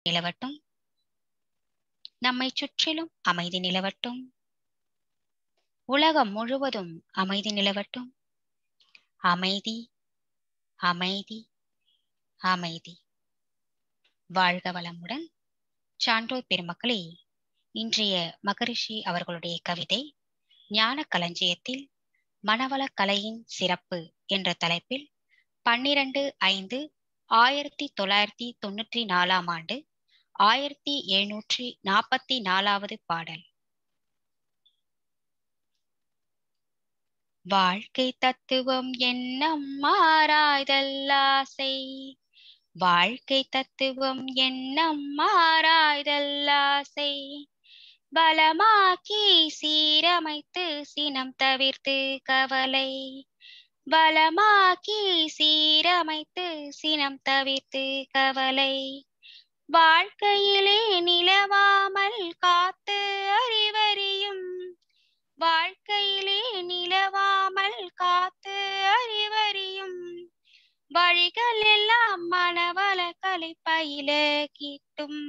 நிலவட்டும் நம்மை சுற்றிலும் அமைதி நிலவட்டும் உலகம் முழுவதும் அமைதி நிலவட்டும் அமைதி அமைதி அமைதி வாழ்க வளமுடன் சான்றோர் பெருமக்களே இன்றைய மகரிஷி அவர்களுடைய கவிதை ஞான களஞ்சியத்தில் மனவள கலையின் சிறப்பு என்ற தலைப்பில் பன்னிரண்டு ஐந்து ஆயிரத்தி தொள்ளாயிரத்தி தொண்ணூற்றி நாலாம் ஆண்டு ஆயிரத்தி எழுநூற்றி நாற்பத்தி நாலாவது பாடல் வாழ்க்கை தத்துவம் எண்ணம் மாறாய்தல்லாசை வாழ்க்கை தத்துவம் எண்ணம் மாறாய்தல்லாசை பலமாக்கி சீரமைத்து சினம் தவிர்த்து கவலை பலமாக்கி சீரமைத்து சினம் தவிர்த்து கவலை வாழ்க்கையிலே நிலவாமல் காத்து அறிவறியும் வாழ்க்கையிலே நிலவாமல் காத்து அறிவறியும் வழிகள் எல்லாம் மனவள கலை பயில கிட்டும்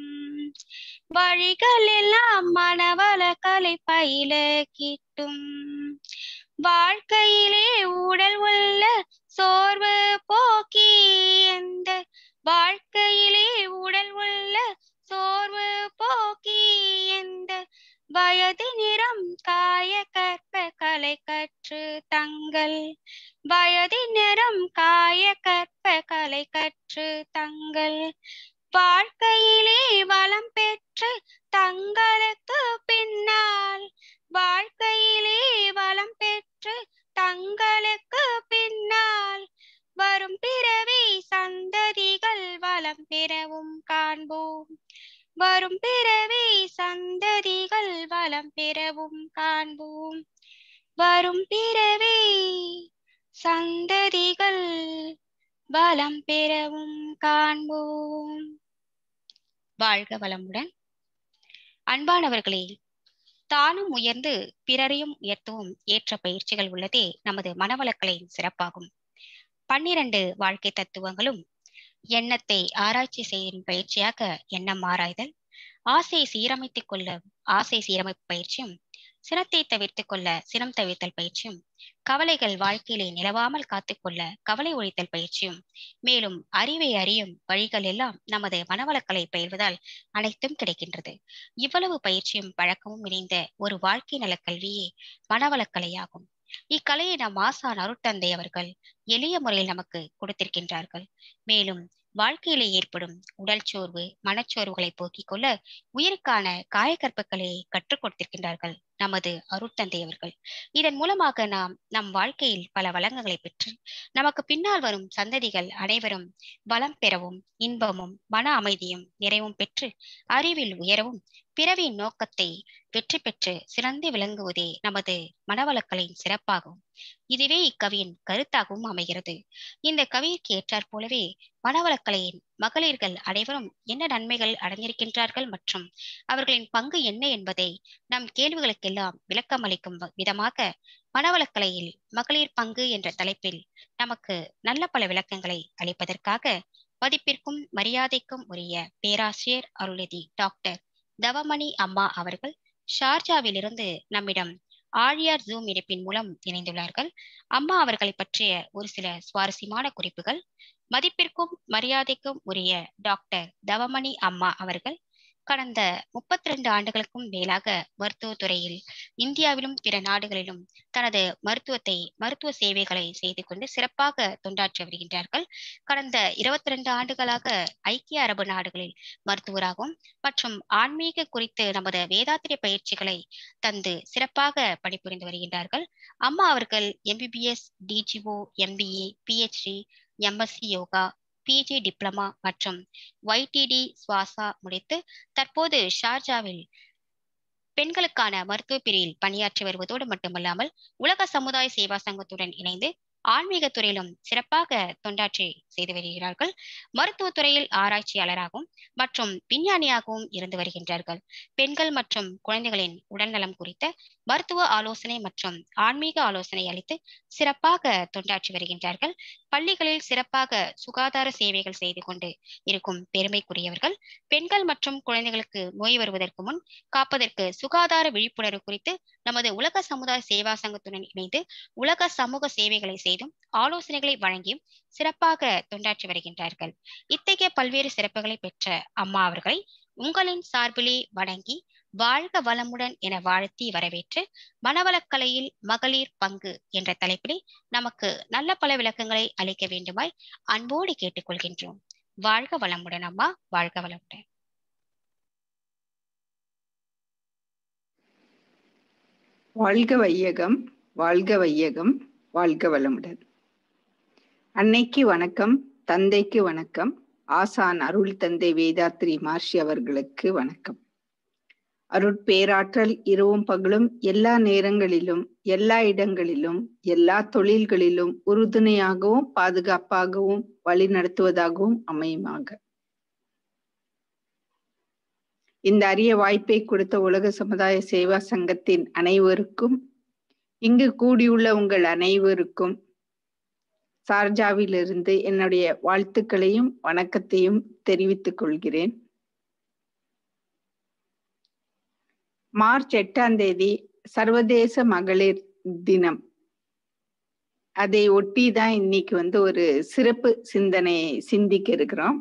வழிகள் எல்லாம் மனவள கலை பயில கிட்டும் வாழ்க்கையிலே உடல் உள்ள சோர்வு போக்கி எந்த வாழ்க்கையிலே உடல் உள்ள சோர்வு போக்கி எந்த வயது நிறம் காய கற்ப கலை கற்று தங்கள் வயது நிறம் காய கற்ப கலை கற்று தங்கள் வாழ்க்கையிலே வளம் பெற்று தங்களுக்கு பின்னால் வாழ்க்கையிலே வளம் பெற்று தங்களுக்கு பின்னால் வரும் பிறவி சந்ததிகள் வளம் பெறவும் காண்போம் வரும் பிறவி சந்ததிகள் வளம் பெறவும் காண்போம் வரும் பிறவி சந்ததிகள் வளம் பெறவும் காண்போம் வாழ்க வளமுடன் அன்பானவர்களே தானும் உயர்ந்து பிறரையும் உயர்த்தவும் ஏற்ற பயிற்சிகள் உள்ளதே நமது மனவளக்கலையின் சிறப்பாகும் பன்னிரண்டு வாழ்க்கை தத்துவங்களும் எண்ணத்தை ஆராய்ச்சி செய்யும் பயிற்சியாக எண்ணம் ஆராய்தல் ஆசை சீரமைத்துக் கொள்ள ஆசை சீரமைப்பு பயிற்சியும் சினத்தை தவிர்த்துக் கொள்ள சினம் தவிர்த்தல் பயிற்சியும் கவலைகள் வாழ்க்கையிலே நிலவாமல் காத்துக்கொள்ள கவலை ஒழித்தல் பயிற்சியும் மேலும் அறிவை அறியும் வழிகள் எல்லாம் நமது மனவளக்கலை பயில்வதால் அனைத்தும் கிடைக்கின்றது இவ்வளவு பயிற்சியும் பழக்கமும் இணைந்த ஒரு வாழ்க்கை நல கல்வியே மனவளக்கலையாகும் இக்கலையை நம் ஆசான் அருட்தந்தை அவர்கள் எளிய முறையில் நமக்கு கொடுத்திருக்கின்றார்கள் மேலும் வாழ்க்கையிலே ஏற்படும் உடல் சோர்வு மனச்சோர்வுகளை போக்கிக் கொள்ள உயிருக்கான காயக்கற்பக்களை கற்றுக் கொடுத்திருக்கின்றார்கள் நமது அருட்தந்தை அவர்கள் இதன் மூலமாக நாம் நம் வாழ்க்கையில் பல வளங்களை பெற்று நமக்கு பின்னால் வரும் சந்ததிகள் அனைவரும் வளம் பெறவும் இன்பமும் மன அமைதியும் நிறைவும் பெற்று அறிவில் உயரவும் பிறவியின் நோக்கத்தை வெற்றி பெற்று சிறந்து விளங்குவதே நமது மனவளக்கலையின் சிறப்பாகும் இதுவே இக்கவியின் கருத்தாகவும் அமைகிறது இந்த கவியிற்கு ஏற்றாற் போலவே மனவளக்கலையின் மகளிர்கள் அனைவரும் என்ன நன்மைகள் அடைந்திருக்கின்றார்கள் மற்றும் அவர்களின் பங்கு என்ன என்பதை நம் கேள்விகளுக்கெல்லாம் விளக்கம் அளிக்கும் விதமாக மனவளக்கலையில் மகளிர் பங்கு என்ற தலைப்பில் நமக்கு நல்ல பல விளக்கங்களை அளிப்பதற்காக மதிப்பிற்கும் மரியாதைக்கும் உரிய பேராசிரியர் அருள்நிதி டாக்டர் தவமணி அம்மா அவர்கள் ஷார்ஜாவிலிருந்து நம்மிடம் ஆழியார் ஜூம் இணைப்பின் மூலம் இணைந்துள்ளார்கள் அம்மா அவர்களை பற்றிய ஒரு சில சுவாரஸ்யமான குறிப்புகள் மதிப்பிற்கும் மரியாதைக்கும் உரிய டாக்டர் தவமணி அம்மா அவர்கள் கடந்த முப்பத்தி ரெண்டு ஆண்டுகளுக்கும் மேலாக மருத்துவ துறையில் இந்தியாவிலும் பிற நாடுகளிலும் தனது மருத்துவத்தை மருத்துவ சேவைகளை செய்து கொண்டு சிறப்பாக தொண்டாற்றி வருகின்றார்கள் கடந்த இருபத்தி ரெண்டு ஆண்டுகளாக ஐக்கிய அரபு நாடுகளில் மருத்துவராகவும் மற்றும் ஆன்மீக குறித்து நமது வேதாத்திரிய பயிற்சிகளை தந்து சிறப்பாக பணிபுரிந்து வருகின்றார்கள் அம்மா அவர்கள் MBBS DGO MBA PhD MSc yoga PG diploma மற்றும் ஒய்டிடி சுவாசா முடித்து தற்போது ஷார்ஜாவில் பெண்களுக்கான மருத்துவ பிரிவில் பணியாற்றி வருவதோடு மட்டுமல்லாமல் உலக சமுதாய சேவா சங்கத்துடன் இணைந்து ஆன்மீக துறையிலும் சிறப்பாக தொண்டாற்றி செய்து வருகிறார்கள் மருத்துவ துறையில் ஆராய்ச்சியாளராகவும் மற்றும் விஞ்ஞானியாகவும் இருந்து வருகின்றார்கள் பெண்கள் மற்றும் குழந்தைகளின் உடல்நலம் குறித்த மருத்துவ ஆலோசனை மற்றும் ஆன்மீக ஆலோசனை அளித்து சிறப்பாக தொண்டாற்றி வருகின்றார்கள் பள்ளிகளில் சிறப்பாக சுகாதார சேவைகள் செய்து கொண்டு இருக்கும் பெருமைக்குரியவர்கள் பெண்கள் மற்றும் குழந்தைகளுக்கு நோய் வருவதற்கு முன் காப்பதற்கு சுகாதார விழிப்புணர்வு குறித்து நமது உலக சமுதாய சேவா சங்கத்துடன் இணைந்து உலக சமூக சேவைகளை செய்தும் ஆலோசனைகளை வழங்கியும் சிறப்பாக தொண்டாற்றி வருகின்றார்கள் இத்தகைய பல்வேறு சிறப்புகளை பெற்ற அம்மா அவர்களை உங்களின் சார்பிலே வணங்கி வாழ்க வளமுடன் என வாழ்த்தி வரவேற்று மனவளக்கலையில் மகளிர் பங்கு என்ற தலைப்பிலே நமக்கு நல்ல பல விளக்கங்களை அளிக்க வேண்டுமாய் அன்போடு கேட்டுக்கொள்கின்றோம் வாழ்க வளமுடன் அம்மா வாழ்க வளமுடன் வாழ்க வையகம் வாழ்க வையகம் வாழ்க வளமுடன் அன்னைக்கு வணக்கம் தந்தைக்கு வணக்கம் ஆசான் அருள் தந்தை வேதாத்ரி மார்ஷி அவர்களுக்கு வணக்கம் அருட்பேராற்றல் இரவும் பகலும் எல்லா நேரங்களிலும் எல்லா இடங்களிலும் எல்லா தொழில்களிலும் உறுதுணையாகவும் பாதுகாப்பாகவும் வழிநடத்துவதாகவும் அமையுமாக இந்த அரிய வாய்ப்பை கொடுத்த உலக சமுதாய சேவா சங்கத்தின் அனைவருக்கும் இங்கு கூடியுள்ள உங்கள் அனைவருக்கும் சார்ஜாவிலிருந்து என்னுடைய வாழ்த்துக்களையும் வணக்கத்தையும் தெரிவித்துக் கொள்கிறேன் மார்ச் எட்டாம் தேதி சர்வதேச மகளிர் தினம் அதை ஒட்டி தான் இன்னைக்கு வந்து ஒரு சிறப்பு சிந்தனை சிந்திக்க இருக்கிறோம்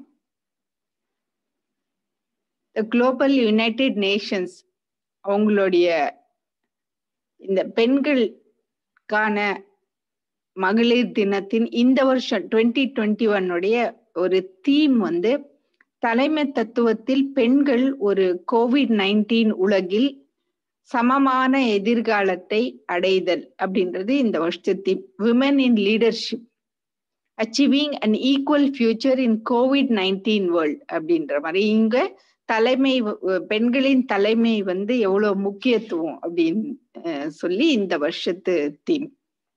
குளோபல் யுனைடெட் நேஷன்ஸ் அவங்களுடைய இந்த பெண்களுக்கான மகளிர் தினத்தின் இந்த வருஷம் டுவெண்ட்டி டுவெண்ட்டி ஒன்னுடைய ஒரு தீம் வந்து தலைமை தத்துவத்தில் பெண்கள் ஒரு கோவிட் நைன்டீன் உலகில் சமமான எதிர்காலத்தை அடைதல் அப்படின்றது இந்த வருஷத்தின் women in leadership achieving an equal future in COVID nineteen world அப்படின்ற மாதிரி இங்க தலைமை பெண்களின் தலைமை வந்து எவ்வளவு முக்கியத்துவம் அப்படின்னு சொல்லி இந்த வருஷத்து தீம்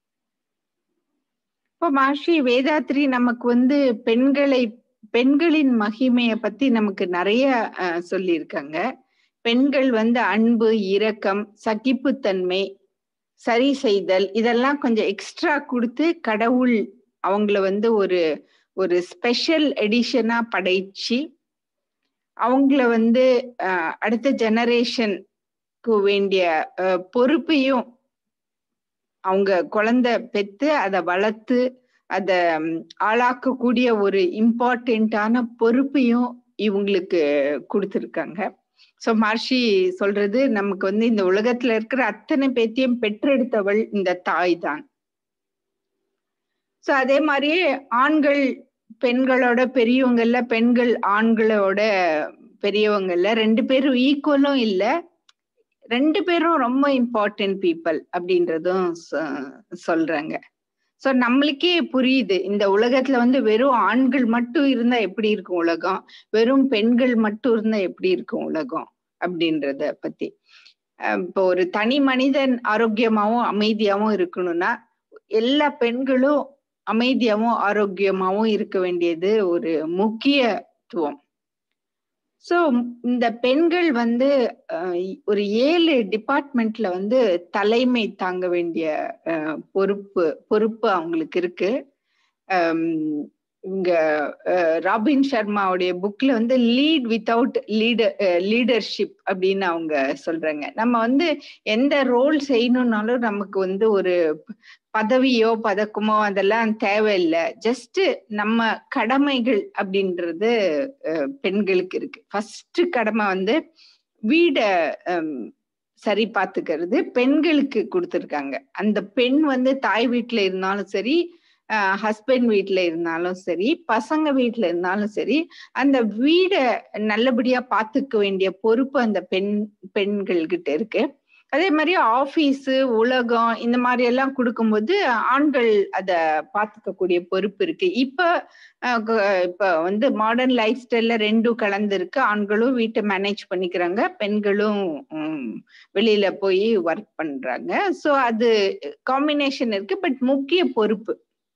இப்போ மாஷி வேதாத்ரி நமக்கு வந்து பெண்களை பெண்களின் மகிமைய பத்தி நமக்கு நிறைய சொல்லியிருக்காங்க பெண்கள் வந்து அன்பு இரக்கம் சகிப்புத்தன்மை சரி செய்தல் இதெல்லாம் கொஞ்சம் எக்ஸ்ட்ரா கொடுத்து கடவுள் அவங்கள வந்து ஒரு ஒரு ஸ்பெஷல் எடிஷனா படைச்சு அவங்கள வந்து அடுத்த ஜெனரேஷனுக்கு வேண்டிய பொறுப்பையும் அவங்க குழந்தை பெத்து அதை வளர்த்து அதை ஆளாக்கக்கூடிய ஒரு இம்பார்ட்டண்ட்டான பொறுப்பையும் இவங்களுக்கு கொடுத்துருக்காங்க ஸோ மஹர்ஷி சொல்றது நமக்கு வந்து இந்த உலகத்துல இருக்கிற அத்தனை பேத்தையும் பெற்றெடுத்தவள் இந்த தாய் தான் ஸோ அதே மாதிரியே ஆண்கள் பெண்களோட பெரியவங்கல்ல பெண்கள் ஆண்களோட பெரியவங்கல்ல ரெண்டு பேரும் ஈக்குவலும் இல்லை ரெண்டு பேரும் ரொம்ப இம்பார்ட்டன்ட் பீப்புள் அப்படின்றதும் சொல்றாங்க ஸோ நம்மளுக்கே புரியுது இந்த உலகத்துல வந்து வெறும் ஆண்கள் மட்டும் இருந்தா எப்படி இருக்கும் உலகம் வெறும் பெண்கள் மட்டும் இருந்தா எப்படி இருக்கும் உலகம் அப்படின்றத பத்தி இப்போ ஒரு தனி மனிதன் ஆரோக்கியமாவும் அமைதியாவும் இருக்கணும்னா எல்லா பெண்களும் அமைதியாவும் ஆரோக்கியமாவும் இருக்க வேண்டியது ஒரு முக்கியத்துவம் ஸோ இந்த பெண்கள் வந்து ஒரு ஏழு டிபார்ட்மெண்ட்ல வந்து தலைமை தாங்க வேண்டிய பொறுப்பு பொறுப்பு அவங்களுக்கு இருக்கு இங்க ராபின் சர்மாவுடைய புக்ல வந்து லீட் வித்தவுட் லீடர் லீடர்ஷிப் அப்படின்னு அவங்க சொல்றாங்க நம்ம வந்து எந்த ரோல் செய்யணும்னாலும் நமக்கு வந்து ஒரு பதவியோ பதக்கமோ அதெல்லாம் தேவையில்லை ஜஸ்ட் நம்ம கடமைகள் அப்படின்றது பெண்களுக்கு இருக்கு ஃபர்ஸ்ட் கடமை வந்து வீட சரி பார்த்துக்கிறது பெண்களுக்கு கொடுத்துருக்காங்க அந்த பெண் வந்து தாய் வீட்டுல இருந்தாலும் சரி ஹஸ்பண்ட் வீட்டுல இருந்தாலும் சரி பசங்க வீட்டுல இருந்தாலும் சரி அந்த வீடை நல்லபடியா பார்த்துக்க வேண்டிய பொறுப்பு அந்த பெண் பெண்கள் கிட்ட இருக்கு அதே மாதிரி ஆபீஸ் உலகம் இந்த மாதிரி எல்லாம் கொடுக்கும்போது ஆண்கள் அதை பார்த்துக்கக்கூடிய பொறுப்பு இருக்கு இப்ப இப்ப வந்து மாடர்ன் லைஃப் ஸ்டைல்ல ரெண்டும் கலந்து இருக்கு ஆண்களும் வீட்டை மேனேஜ் பண்ணிக்கிறாங்க பெண்களும் வெளியில போய் ஒர்க் பண்றாங்க ஸோ அது காம்பினேஷன் இருக்கு பட் முக்கிய பொறுப்பு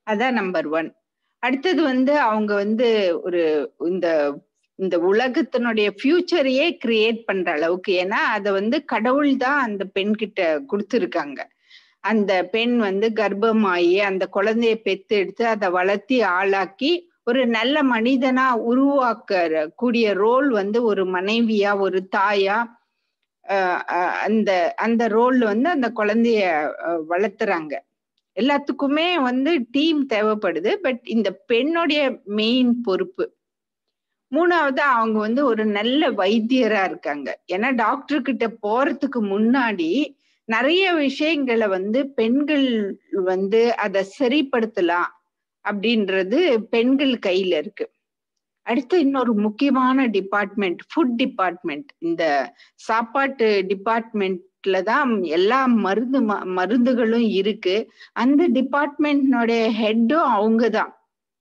அதான் நம்பர் ஒன் அடுத்தது வந்து அவங்க வந்து ஒரு இந்த இந்த உலகத்தினுடைய ஃபியூச்சரையே கிரியேட் பண்ற அளவுக்கு ஏன்னா அதை வந்து கடவுள் தான் அந்த பெண் கிட்ட கொடுத்துருக்காங்க அந்த பெண் வந்து கர்ப்பமாயி அந்த குழந்தைய பெத்து எடுத்து அதை வளர்த்தி ஆளாக்கி ஒரு நல்ல மனிதனா உருவாக்குற கூடிய ரோல் வந்து ஒரு மனைவியா ஒரு தாயா அந்த அந்த ரோல் வந்து அந்த குழந்தைய வளர்த்துறாங்க எல்லாத்துக்குமே வந்து டீம் தேவைப்படுது பட் இந்த பெண்ணுடைய மெயின் பொறுப்பு மூணாவது அவங்க வந்து ஒரு நல்ல வைத்தியரா இருக்காங்க ஏன்னா டாக்டர் கிட்ட போறதுக்கு முன்னாடி நிறைய விஷயங்களை வந்து பெண்கள் வந்து அதை சரிப்படுத்தலாம் அப்படின்றது பெண்கள் கையில இருக்கு அடுத்து இன்னொரு முக்கியமான டிபார்ட்மெண்ட் ஃபுட் டிபார்ட்மெண்ட் இந்த சாப்பாட்டு டிபார்ட்மெண்ட்ல தான் எல்லா மருந்து மருந்துகளும் இருக்கு அந்த டிபார்ட்மெண்ட்னுடைய ஹெட்டும் அவங்க தான்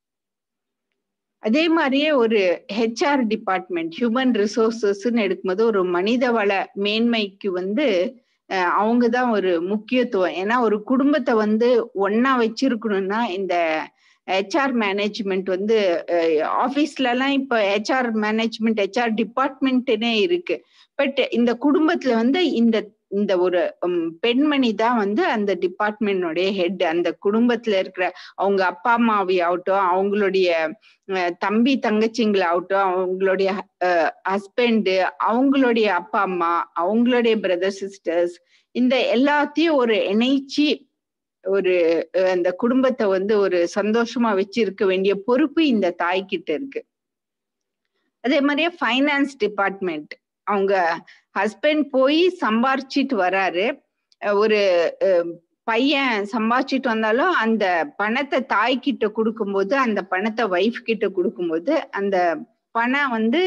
அதே மாதிரியே ஒரு ஹெச்ஆர் டிபார்ட்மெண்ட் ஹியூமன் ரிசோர்சஸ்ன்னு எடுக்கும்போது ஒரு மனித வள மேன்மைக்கு வந்து அவங்க தான் ஒரு முக்கியத்துவம் ஏன்னா ஒரு குடும்பத்தை வந்து ஒன்னா வச்சிருக்கணும்னா இந்த ஹெச்ஆர் மேனேஜ்மெண்ட் வந்து ஆஃபீஸ்லலாம் இப்போ ஹெச்ஆர் மேனேஜ்மெண்ட் ஹெச்ஆர் டிபார்ட்மெண்ட்னே இருக்கு பட் இந்த குடும்பத்துல வந்து இந்த இந்த ஒரு பெண்மணி தான் வந்து அந்த டிபார்ட்மெண்டோடைய ஹெட் அந்த குடும்பத்துல இருக்கிற அவங்க அப்பா அம்மாவை ஆகட்டும் அவங்களுடைய தம்பி தங்கச்சிங்களாகட்டும் அவங்களுடைய ஹஸ்பண்டு அவங்களுடைய அப்பா அம்மா அவங்களுடைய பிரதர் சிஸ்டர்ஸ் இந்த எல்லாத்தையும் ஒரு இணைச்சி ஒரு அந்த குடும்பத்தை வந்து ஒரு சந்தோஷமா வச்சிருக்க வேண்டிய பொறுப்பு இந்த தாய்கிட்ட இருக்கு அதே மாதிரியே ஃபைனான்ஸ் டிபார்ட்மெண்ட் அவங்க ஹஸ்பண்ட் போய் சம்பாரிச்சிட்டு வராரு ஒரு பையன் சம்பாதிச்சிட்டு வந்தாலும் அந்த பணத்தை தாய்கிட்ட கொடுக்கும்போது அந்த பணத்தை ஒய்ஃப் கிட்ட கொடுக்கும்போது அந்த பணம் வந்து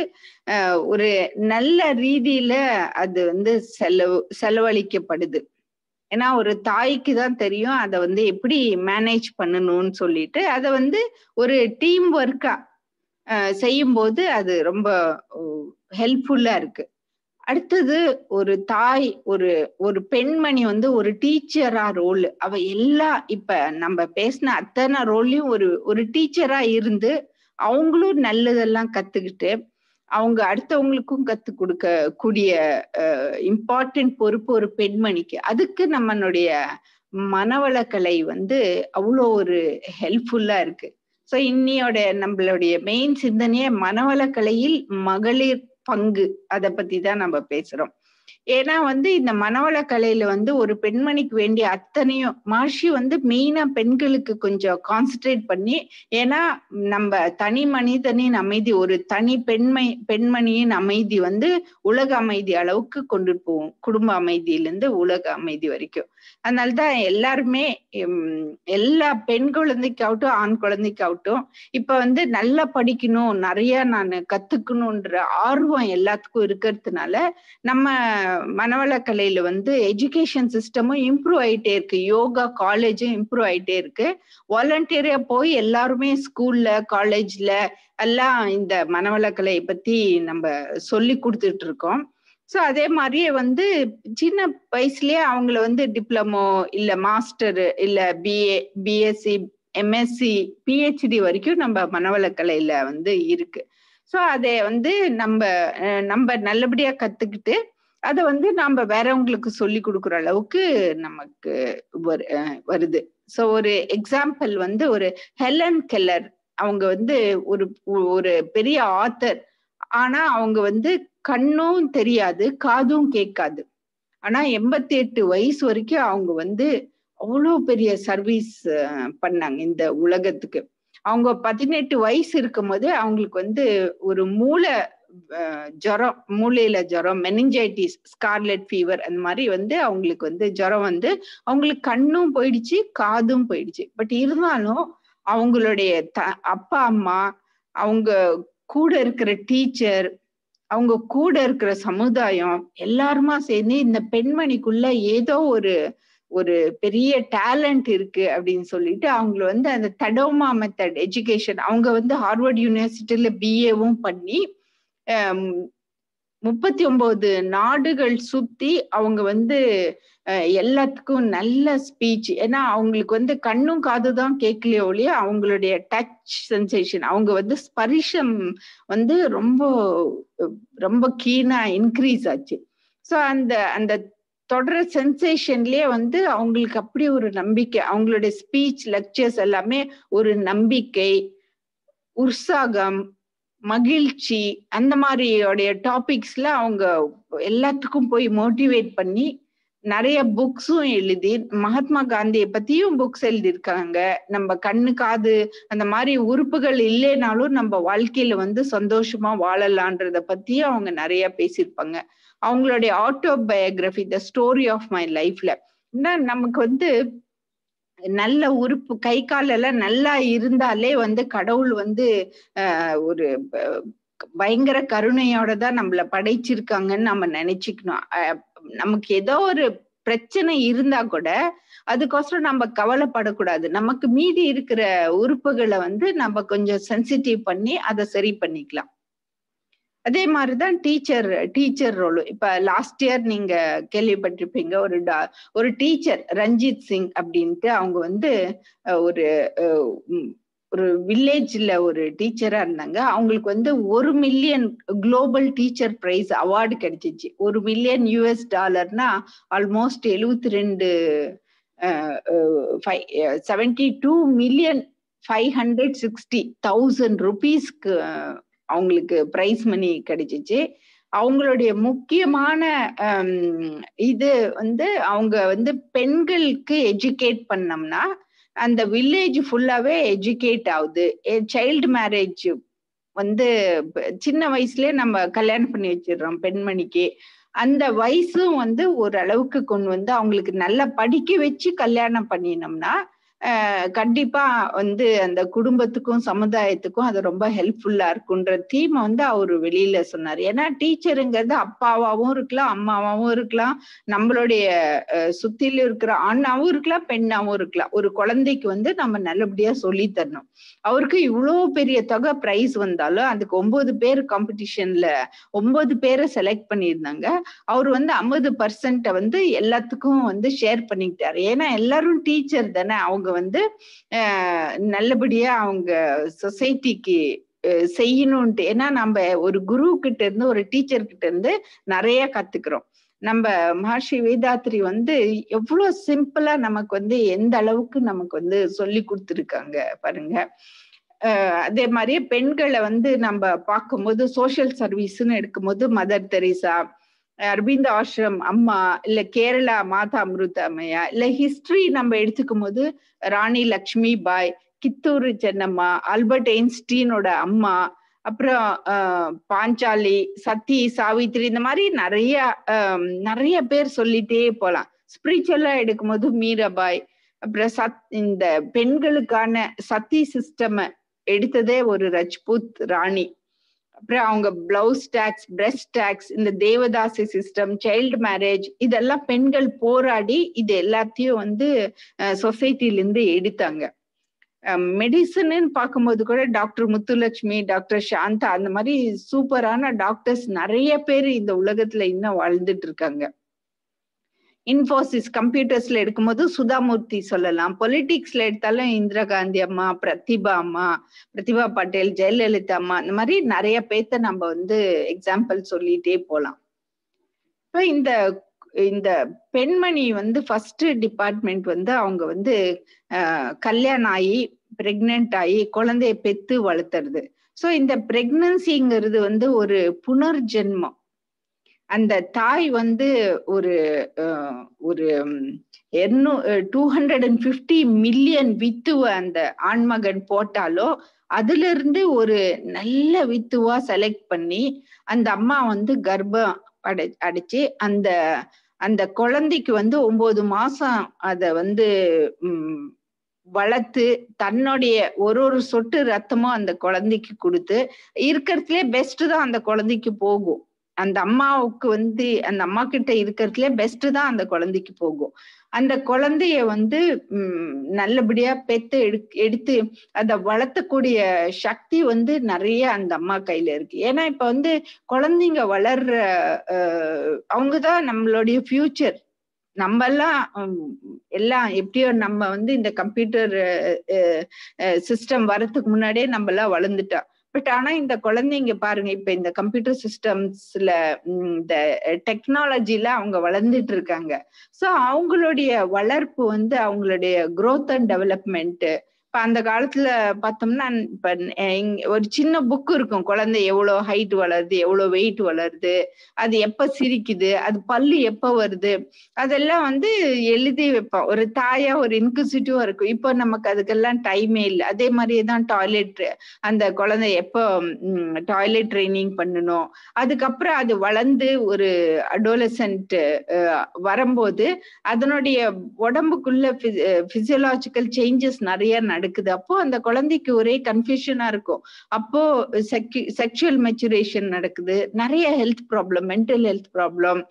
ஒரு நல்ல ரீதியில அது வந்து செலவு செலவழிக்கப்படுது ஏன்னா ஒரு தாய்க்கு தான் தெரியும் அதை வந்து எப்படி மேனேஜ் பண்ணணும்னு சொல்லிட்டு அதை வந்து ஒரு டீம் ஒர்க்கா செய்யும்போது அது ரொம்ப ஹெல்ப்ஃபுல்லா இருக்கு அடுத்தது ஒரு தாய் ஒரு ஒரு பெண்மணி வந்து ஒரு டீச்சரா ரோல் அவ எல்லா இப்ப நம்ம பேசின அத்தனை ரோல்லையும் ஒரு ஒரு டீச்சரா இருந்து அவங்களும் நல்லதெல்லாம் கத்துக்கிட்டு அவங்க அடுத்தவங்களுக்கும் கத்து கொடுக்க கூடிய இம்பார்ட்டன்ட் பொறுப்பு ஒரு பெண்மணிக்கு அதுக்கு நம்மளுடைய மனவளக்கலை வந்து அவ்வளோ ஒரு ஹெல்ப்ஃபுல்லா இருக்கு ஸோ இன்னியோட நம்மளுடைய மெயின் சிந்தனையே மனவளக்கலையில் மகளிர் பங்கு அதை பத்தி தான் நம்ம பேசுறோம் ஏன்னா வந்து இந்த மனவள கலையில வந்து ஒரு பெண்மணிக்கு வேண்டிய அத்தனையும் மாஷி வந்து மெயினா பெண்களுக்கு கொஞ்சம் கான்சென்ட்ரேட் பண்ணி ஏன்னா நம்ம தனி மனிதனின் அமைதி ஒரு தனி பெண்மை பெண்மணியின் அமைதி வந்து உலக அமைதி அளவுக்கு கொண்டு போவோம் குடும்ப அமைதியிலிருந்து உலக அமைதி வரைக்கும் அதனாலதான் எல்லாருமே எல்லா பெண் குழந்தைக்காகட்டும் ஆண் குழந்தைக்காகட்டும் இப்ப வந்து நல்லா படிக்கணும் நிறைய நான் கத்துக்கணும்ன்ற ஆர்வம் எல்லாத்துக்கும் இருக்கிறதுனால நம்ம மனவளக்கலையில வந்து எஜுகேஷன் சிஸ்டமும் இம்ப்ரூவ் ஆயிட்டே இருக்கு யோகா காலேஜும் இம்ப்ரூவ் ஆயிட்டே இருக்கு வாலண்டியரா போய் எல்லாருமே ஸ்கூல்ல காலேஜ்ல எல்லாம் இந்த மனவளக்கலை பத்தி நம்ம சொல்லி கொடுத்துட்டு இருக்கோம் ஸோ அதே மாதிரியே வந்து சின்ன வயசுலயே அவங்கள வந்து டிப்ளமோ இல்ல மாஸ்டர் இல்ல பிஏ பிஎஸ்சி எம்எஸ்சி பிஹெச்டி வரைக்கும் நம்ம மனவளக்கலையில வந்து இருக்கு ஸோ அதை வந்து நம்ம நம்ம நல்லபடியா கத்துக்கிட்டு அதை வந்து நம்ம வேறவங்களுக்கு சொல்லி கொடுக்குற அளவுக்கு நமக்கு வருது ஸோ ஒரு எக்ஸாம்பிள் வந்து ஒரு ஹெலன் கெல்லர் அவங்க வந்து ஒரு ஒரு பெரிய ஆத்தர் ஆனா அவங்க வந்து கண்ணும் தெரியாது காதும் கேட்காது ஆனா எண்பத்தி எட்டு வயசு வரைக்கும் அவங்க வந்து அவ்வளோ பெரிய சர்வீஸ் பண்ணாங்க இந்த உலகத்துக்கு அவங்க பதினெட்டு வயசு இருக்கும் போது அவங்களுக்கு வந்து ஒரு மூளை ஜுரம் மூளையில ஜுரம் மெனிஞ்சைட்டிஸ் ஸ்கார்லெட் ஃபீவர் அந்த மாதிரி வந்து அவங்களுக்கு வந்து ஜுரம் வந்து அவங்களுக்கு கண்ணும் போயிடுச்சு காதும் போயிடுச்சு பட் இருந்தாலும் அவங்களுடைய த அப்பா அம்மா அவங்க கூட இருக்கிற டீச்சர் அவங்க கூட இருக்கிற சமுதாயம் எல்லாருமா சேர்ந்து இந்த பெண்மணிக்குள்ள ஏதோ ஒரு ஒரு பெரிய டேலண்ட் இருக்கு அப்படின்னு சொல்லிட்டு அவங்கள வந்து அந்த தடோமா மெத்தட் எஜுகேஷன் அவங்க வந்து ஹார்வர்ட் யூனிவர்சிட்டியில பிஏவும் பண்ணி முப்பத்தி ஒன்பது நாடுகள் சுத்தி அவங்க வந்து எல்லாத்துக்கும் நல்ல ஸ்பீச் ஏன்னா அவங்களுக்கு வந்து கண்ணும் காது தான் கேட்கலையோ ஒழிய அவங்களுடைய டச் சென்சேஷன் அவங்க வந்து ஸ்பரிஷம் வந்து ரொம்ப ரொம்ப கீனா இன்க்ரீஸ் ஆச்சு ஸோ அந்த அந்த தொடர சென்சேஷன்லயே வந்து அவங்களுக்கு அப்படி ஒரு நம்பிக்கை அவங்களுடைய ஸ்பீச் லெக்சர்ஸ் எல்லாமே ஒரு நம்பிக்கை உற்சாகம் மகிழ்ச்சி அந்த மாதிரியோடைய டாபிக்ஸ்ல அவங்க எல்லாத்துக்கும் போய் மோட்டிவேட் பண்ணி நிறைய புக்ஸும் எழுதி மகாத்மா காந்தியை பத்தியும் புக்ஸ் எழுதியிருக்காங்க நம்ம கண்ணு காது அந்த மாதிரி உறுப்புகள் இல்லைனாலும் நம்ம வாழ்க்கையில வந்து சந்தோஷமா வாழலான்றத பத்தியும் அவங்க நிறைய பேசியிருப்பாங்க அவங்களுடைய autobiography the story of my லைஃப்ல நமக்கு வந்து நல்ல உறுப்பு கை காலெல்லாம் நல்லா இருந்தாலே வந்து கடவுள் வந்து ஒரு பயங்கர கருணையோட தான் நம்மள படைச்சிருக்காங்கன்னு நம்ம நினைச்சுக்கணும் நமக்கு ஏதோ ஒரு பிரச்சனை இருந்தா கூட அதுக்கோசரம் நம்ம கவலைப்படக்கூடாது நமக்கு மீதி இருக்கிற உறுப்புகளை வந்து நம்ம கொஞ்சம் சென்சிட்டிவ் பண்ணி அதை சரி பண்ணிக்கலாம் அதே மாதிரிதான் டீச்சர் டீச்சர் ரோலும் இப்ப லாஸ்ட் இயர் நீங்க கேள்விப்பட்டிருப்பீங்க ஒரு ஒரு டீச்சர் ரஞ்சித் சிங் அப்படின்ட்டு அவங்க வந்து ஒரு ஒரு வில்லேஜ்ல ஒரு டீச்சரா இருந்தாங்க அவங்களுக்கு வந்து ஒரு million global teacher prize award கிடைச்சிச்சு ஒரு மில்லியன் யூஎஸ் டாலர்னா ஆல்மோஸ்ட் எழுபத்தி ரெண்டு seventy two million five hundred sixty thousand ருபீஸ்க்கு அவங்களுக்கு பிரைஸ் மணி கிடைச்சிச்சு அவங்களுடைய முக்கியமான இது வந்து அவங்க வந்து பெண்களுக்கு எஜுகேட் பண்ணோம்னா அந்த வில்லேஜ் ஃபுல்லாவே எஜுகேட் ஆகுது சைல்டு மேரேஜ் வந்து சின்ன வயசுலயே நம்ம கல்யாணம் பண்ணி வச்சிடுறோம் பெண்மணிக்கு அந்த வயசும் வந்து ஒரு அளவுக்கு கொண்டு வந்து அவங்களுக்கு நல்லா படிக்க வச்சு கல்யாணம் பண்ணினோம்னா கண்டிப்பா வந்து அந்த குடும்பத்துக்கும் சமுதாயத்துக்கும் அது ரொம்ப ஹெல்ப்ஃபுல்லா இருக்குன்ற தீமை வந்து அவரு வெளியில சொன்னார் ஏன்னா டீச்சருங்கிறது அப்பாவாவும் இருக்கலாம் அம்மாவாவும் இருக்கலாம் நம்மளுடைய சுத்தில இருக்கிற ஆணாவும் இருக்கலாம் பெண்ணாவும் இருக்கலாம் ஒரு குழந்தைக்கு வந்து நம்ம நல்லபடியா சொல்லி தரணும் அவருக்கு இவ்வளவு பெரிய தொகை பிரைஸ் வந்தாலும் அதுக்கு ஒன்பது பேர் காம்படிஷன்ல ஒன்பது பேரை செலக்ட் பண்ணியிருந்தாங்க அவர் வந்து ஐம்பது பர்சன்ட வந்து எல்லாத்துக்கும் வந்து ஷேர் பண்ணிக்கிட்டாரு ஏன்னா எல்லாரும் டீச்சர் தானே அவங்க வந்து நல்லபடியா அவங்க சொசைட்டிக்கு செய்யணும்ட்டு ஏன்னா நம்ம ஒரு குரு கிட்ட இருந்து ஒரு டீச்சர் கிட்ட இருந்து நிறைய கத்துக்கிறோம் நம்ம மகர்ஷி வேதாத்ரி வந்து எவ்வளவு சிம்பிளா நமக்கு வந்து எந்த அளவுக்கு நமக்கு வந்து சொல்லி கொடுத்துருக்காங்க பாருங்க அதே மாதிரியே பெண்களை வந்து நம்ம பார்க்கும்போது சோசியல் சர்வீஸ்ன்னு எடுக்கும்போது மதர் தெரேசா அரவிந்த் ஆசிரம் அம்மா இல்ல கேரளா மாதா அமிர்தமையா இல்ல ஹிஸ்டரி நம்ம எடுத்துக்கும் போது ராணி லக்ஷ்மி பாய் கித்தூர் சென்னம்மா ஆல்பர்ட் ஐன்ஸ்டீனோட அம்மா அப்புறம் பாஞ்சாலி சத்தி சாவித்ரி இந்த மாதிரி நிறைய நிறைய பேர் சொல்லிட்டே போலாம் ஸ்பிரிச்சுவலா எடுக்கும்போது மீராபாய் அப்புறம் சத் இந்த பெண்களுக்கான சத்தி சிஸ்டம் எடுத்ததே ஒரு ரஜ்புத் ராணி அப்புறம் அவங்க பிளவுஸ் டாக்ஸ் பிரெஸ்ட் டாக்ஸ் இந்த தேவதாசி சிஸ்டம் சைல்டு மேரேஜ் இதெல்லாம் பெண்கள் போராடி இது எல்லாத்தையும் வந்து சொசைட்டில இருந்து எடுத்தாங்க மெடிசன்னு பார்க்கும்போது கூட டாக்டர் முத்துலட்சுமி டாக்டர் சாந்தா அந்த மாதிரி சூப்பரான டாக்டர்ஸ் நிறைய பேர் இந்த உலகத்துல இன்னும் வாழ்ந்துட்டு இருக்காங்க இன்ஃபோசிஸ் கம்ப்யூட்டர்ஸ்ல எடுக்கும்போது சுதாமூர்த்தி சொல்லலாம் பொலிட்டிக்ஸ்ல எடுத்தாலும் இந்திரா காந்தி அம்மா பிரதிபா அம்மா பிரதிபா பட்டேல் ஜெயலலிதா அம்மா இந்த மாதிரி நிறைய பேத்த நம்ம வந்து எக்ஸாம்பிள் சொல்லிட்டே போலாம் இப்போ இந்த இந்த பெண்மணி வந்து ஃபர்ஸ்ட் டிபார்ட்மெண்ட் வந்து அவங்க வந்து கல்யாணம் ஆகி பிரெக்னென்ட் ஆகி குழந்தைய பெத்து வளர்த்துறது ஸோ இந்த பிரெக்னன்சிங்கிறது வந்து ஒரு புனர்ஜென்மம் அந்த தாய் வந்து ஒரு ஒரு எண்ணூ two hundred and fifty million வித்துவ அந்த ஆண்மகன் போட்டாலோ அதுல இருந்து ஒரு நல்ல வித்துவா செலக்ட் பண்ணி அந்த அம்மா வந்து கர்ப்பம் அடை அடைச்சு அந்த அந்த குழந்தைக்கு வந்து ஒன்பது மாசம் அத வந்து உம் வளர்த்து தன்னுடைய ஒரு ஒரு சொட்டு ரத்தமும் அந்த குழந்தைக்கு கொடுத்து இருக்கிறதுலே பெஸ்ட் தான் அந்த குழந்தைக்கு போகும் அந்த அம்மாவுக்கு வந்து அந்த அம்மா கிட்ட இருக்கிறதுல பெஸ்ட் தான் அந்த குழந்தைக்கு போகும் அந்த குழந்தைய வந்து உம் நல்லபடியா பெத்து எடு எடுத்து அதை வளர்த்தக்கூடிய சக்தி வந்து நிறைய அந்த அம்மா கையில இருக்கு ஏன்னா இப்ப வந்து குழந்தைங்க வளர்ற அவங்கதான் நம்மளுடைய ஃபியூச்சர் நம்ம எல்லாம் எல்லாம் எப்படியோ நம்ம வந்து இந்த கம்ப்யூட்டர் சிஸ்டம் வரதுக்கு முன்னாடியே நம்ம எல்லாம் வளர்ந்துட்டோம் பட் ஆனா இந்த குழந்தைங்க பாருங்க இப்ப இந்த கம்ப்யூட்டர் சிஸ்டம்ஸ்ல இந்த டெக்னாலஜில அவங்க வளர்ந்துட்டு இருக்காங்க சோ அவங்களுடைய வளர்ப்பு வந்து அவங்களுடைய குரோத் அண்ட் டெவலப்மெண்ட் இப்ப அந்த காலத்துல பார்த்தோம்னா இப்ப ஒரு சின்ன புக் இருக்கும் குழந்தை எவ்வளவு ஹைட் வளருது எவ்வளவு வெயிட் வளருது அது எப்ப சிரிக்குது அது பல்லு எப்ப வருது அதெல்லாம் வந்து எழுதி வைப்போம் ஒரு தாயா ஒரு இன்குசிட்டிவா இருக்கும் இப்போ நமக்கு அதுக்கெல்லாம் டைமே இல்லை அதே மாதிரியே தான் டாய்லெட் அந்த குழந்தை எப்போ டாய்லெட் ட்ரைனிங் பண்ணணும் அதுக்கப்புறம் அது வளர்ந்து ஒரு அடோலசன்ட் வரும்போது அதனுடைய உடம்புக்குள்ள பிசியலாஜிக்கல் சேஞ்சஸ் நிறைய நடக்குது அப்போ அந்த குழந்தைக்கு ஒரே கன்ஃபியூஷனா இருக்கும் அப்போ செக்ஷுவல் மெச்சுரேஷன் நடக்குது நிறைய health problem mental health problem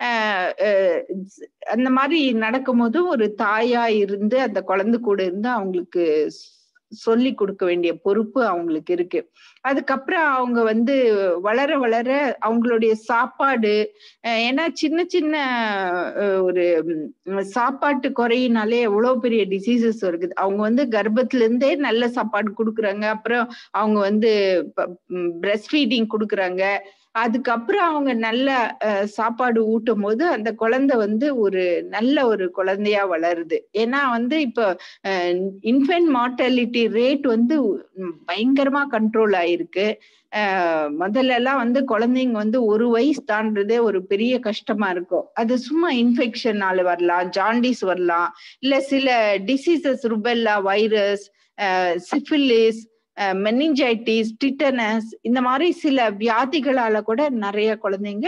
அந்த மாதிரி நடக்கும்போது ஒரு தாயா இருந்து அந்த குழந்தை கூட இருந்து அவங்களுக்கு சொல்லி கொடுக்க வேண்டிய பொறுப்பு அவங்களுக்கு இருக்கு அதுக்கப்புறம் அவங்க வந்து வளர வளர அவங்களுடைய சாப்பாடு ஏன்னா சின்ன சின்ன ஒரு சாப்பாட்டு குறையினாலே எவ்வளவு பெரிய டிசீசஸ் இருக்குது அவங்க வந்து கர்ப்பத்துல இருந்தே நல்ல சாப்பாடு கொடுக்குறாங்க அப்புறம் அவங்க வந்து பிரஸ்ட் ஃபீடிங் கொடுக்குறாங்க அதுக்கப்புறம் அவங்க நல்ல சாப்பாடு ஊட்டும் போது அந்த குழந்தை வந்து ஒரு நல்ல ஒரு குழந்தையா வளருது ஏன்னா வந்து இப்போ இன்ஃபென்ட் மார்டாலிட்டி ரேட் வந்து பயங்கரமா கண்ட்ரோல் ஆயிருக்கு முதல்ல எல்லாம் வந்து குழந்தைங்க வந்து ஒரு வயசு தாண்டதே ஒரு பெரிய கஷ்டமா இருக்கும் அது சும்மா இன்ஃபெக்ஷனால வரலாம் ஜாண்டிஸ் வரலாம் இல்ல சில diseases rubella virus syphilis meningitis tetanus இந்த மாதிரி சில வியாதிகளால கூட நிறைய குழந்தைங்க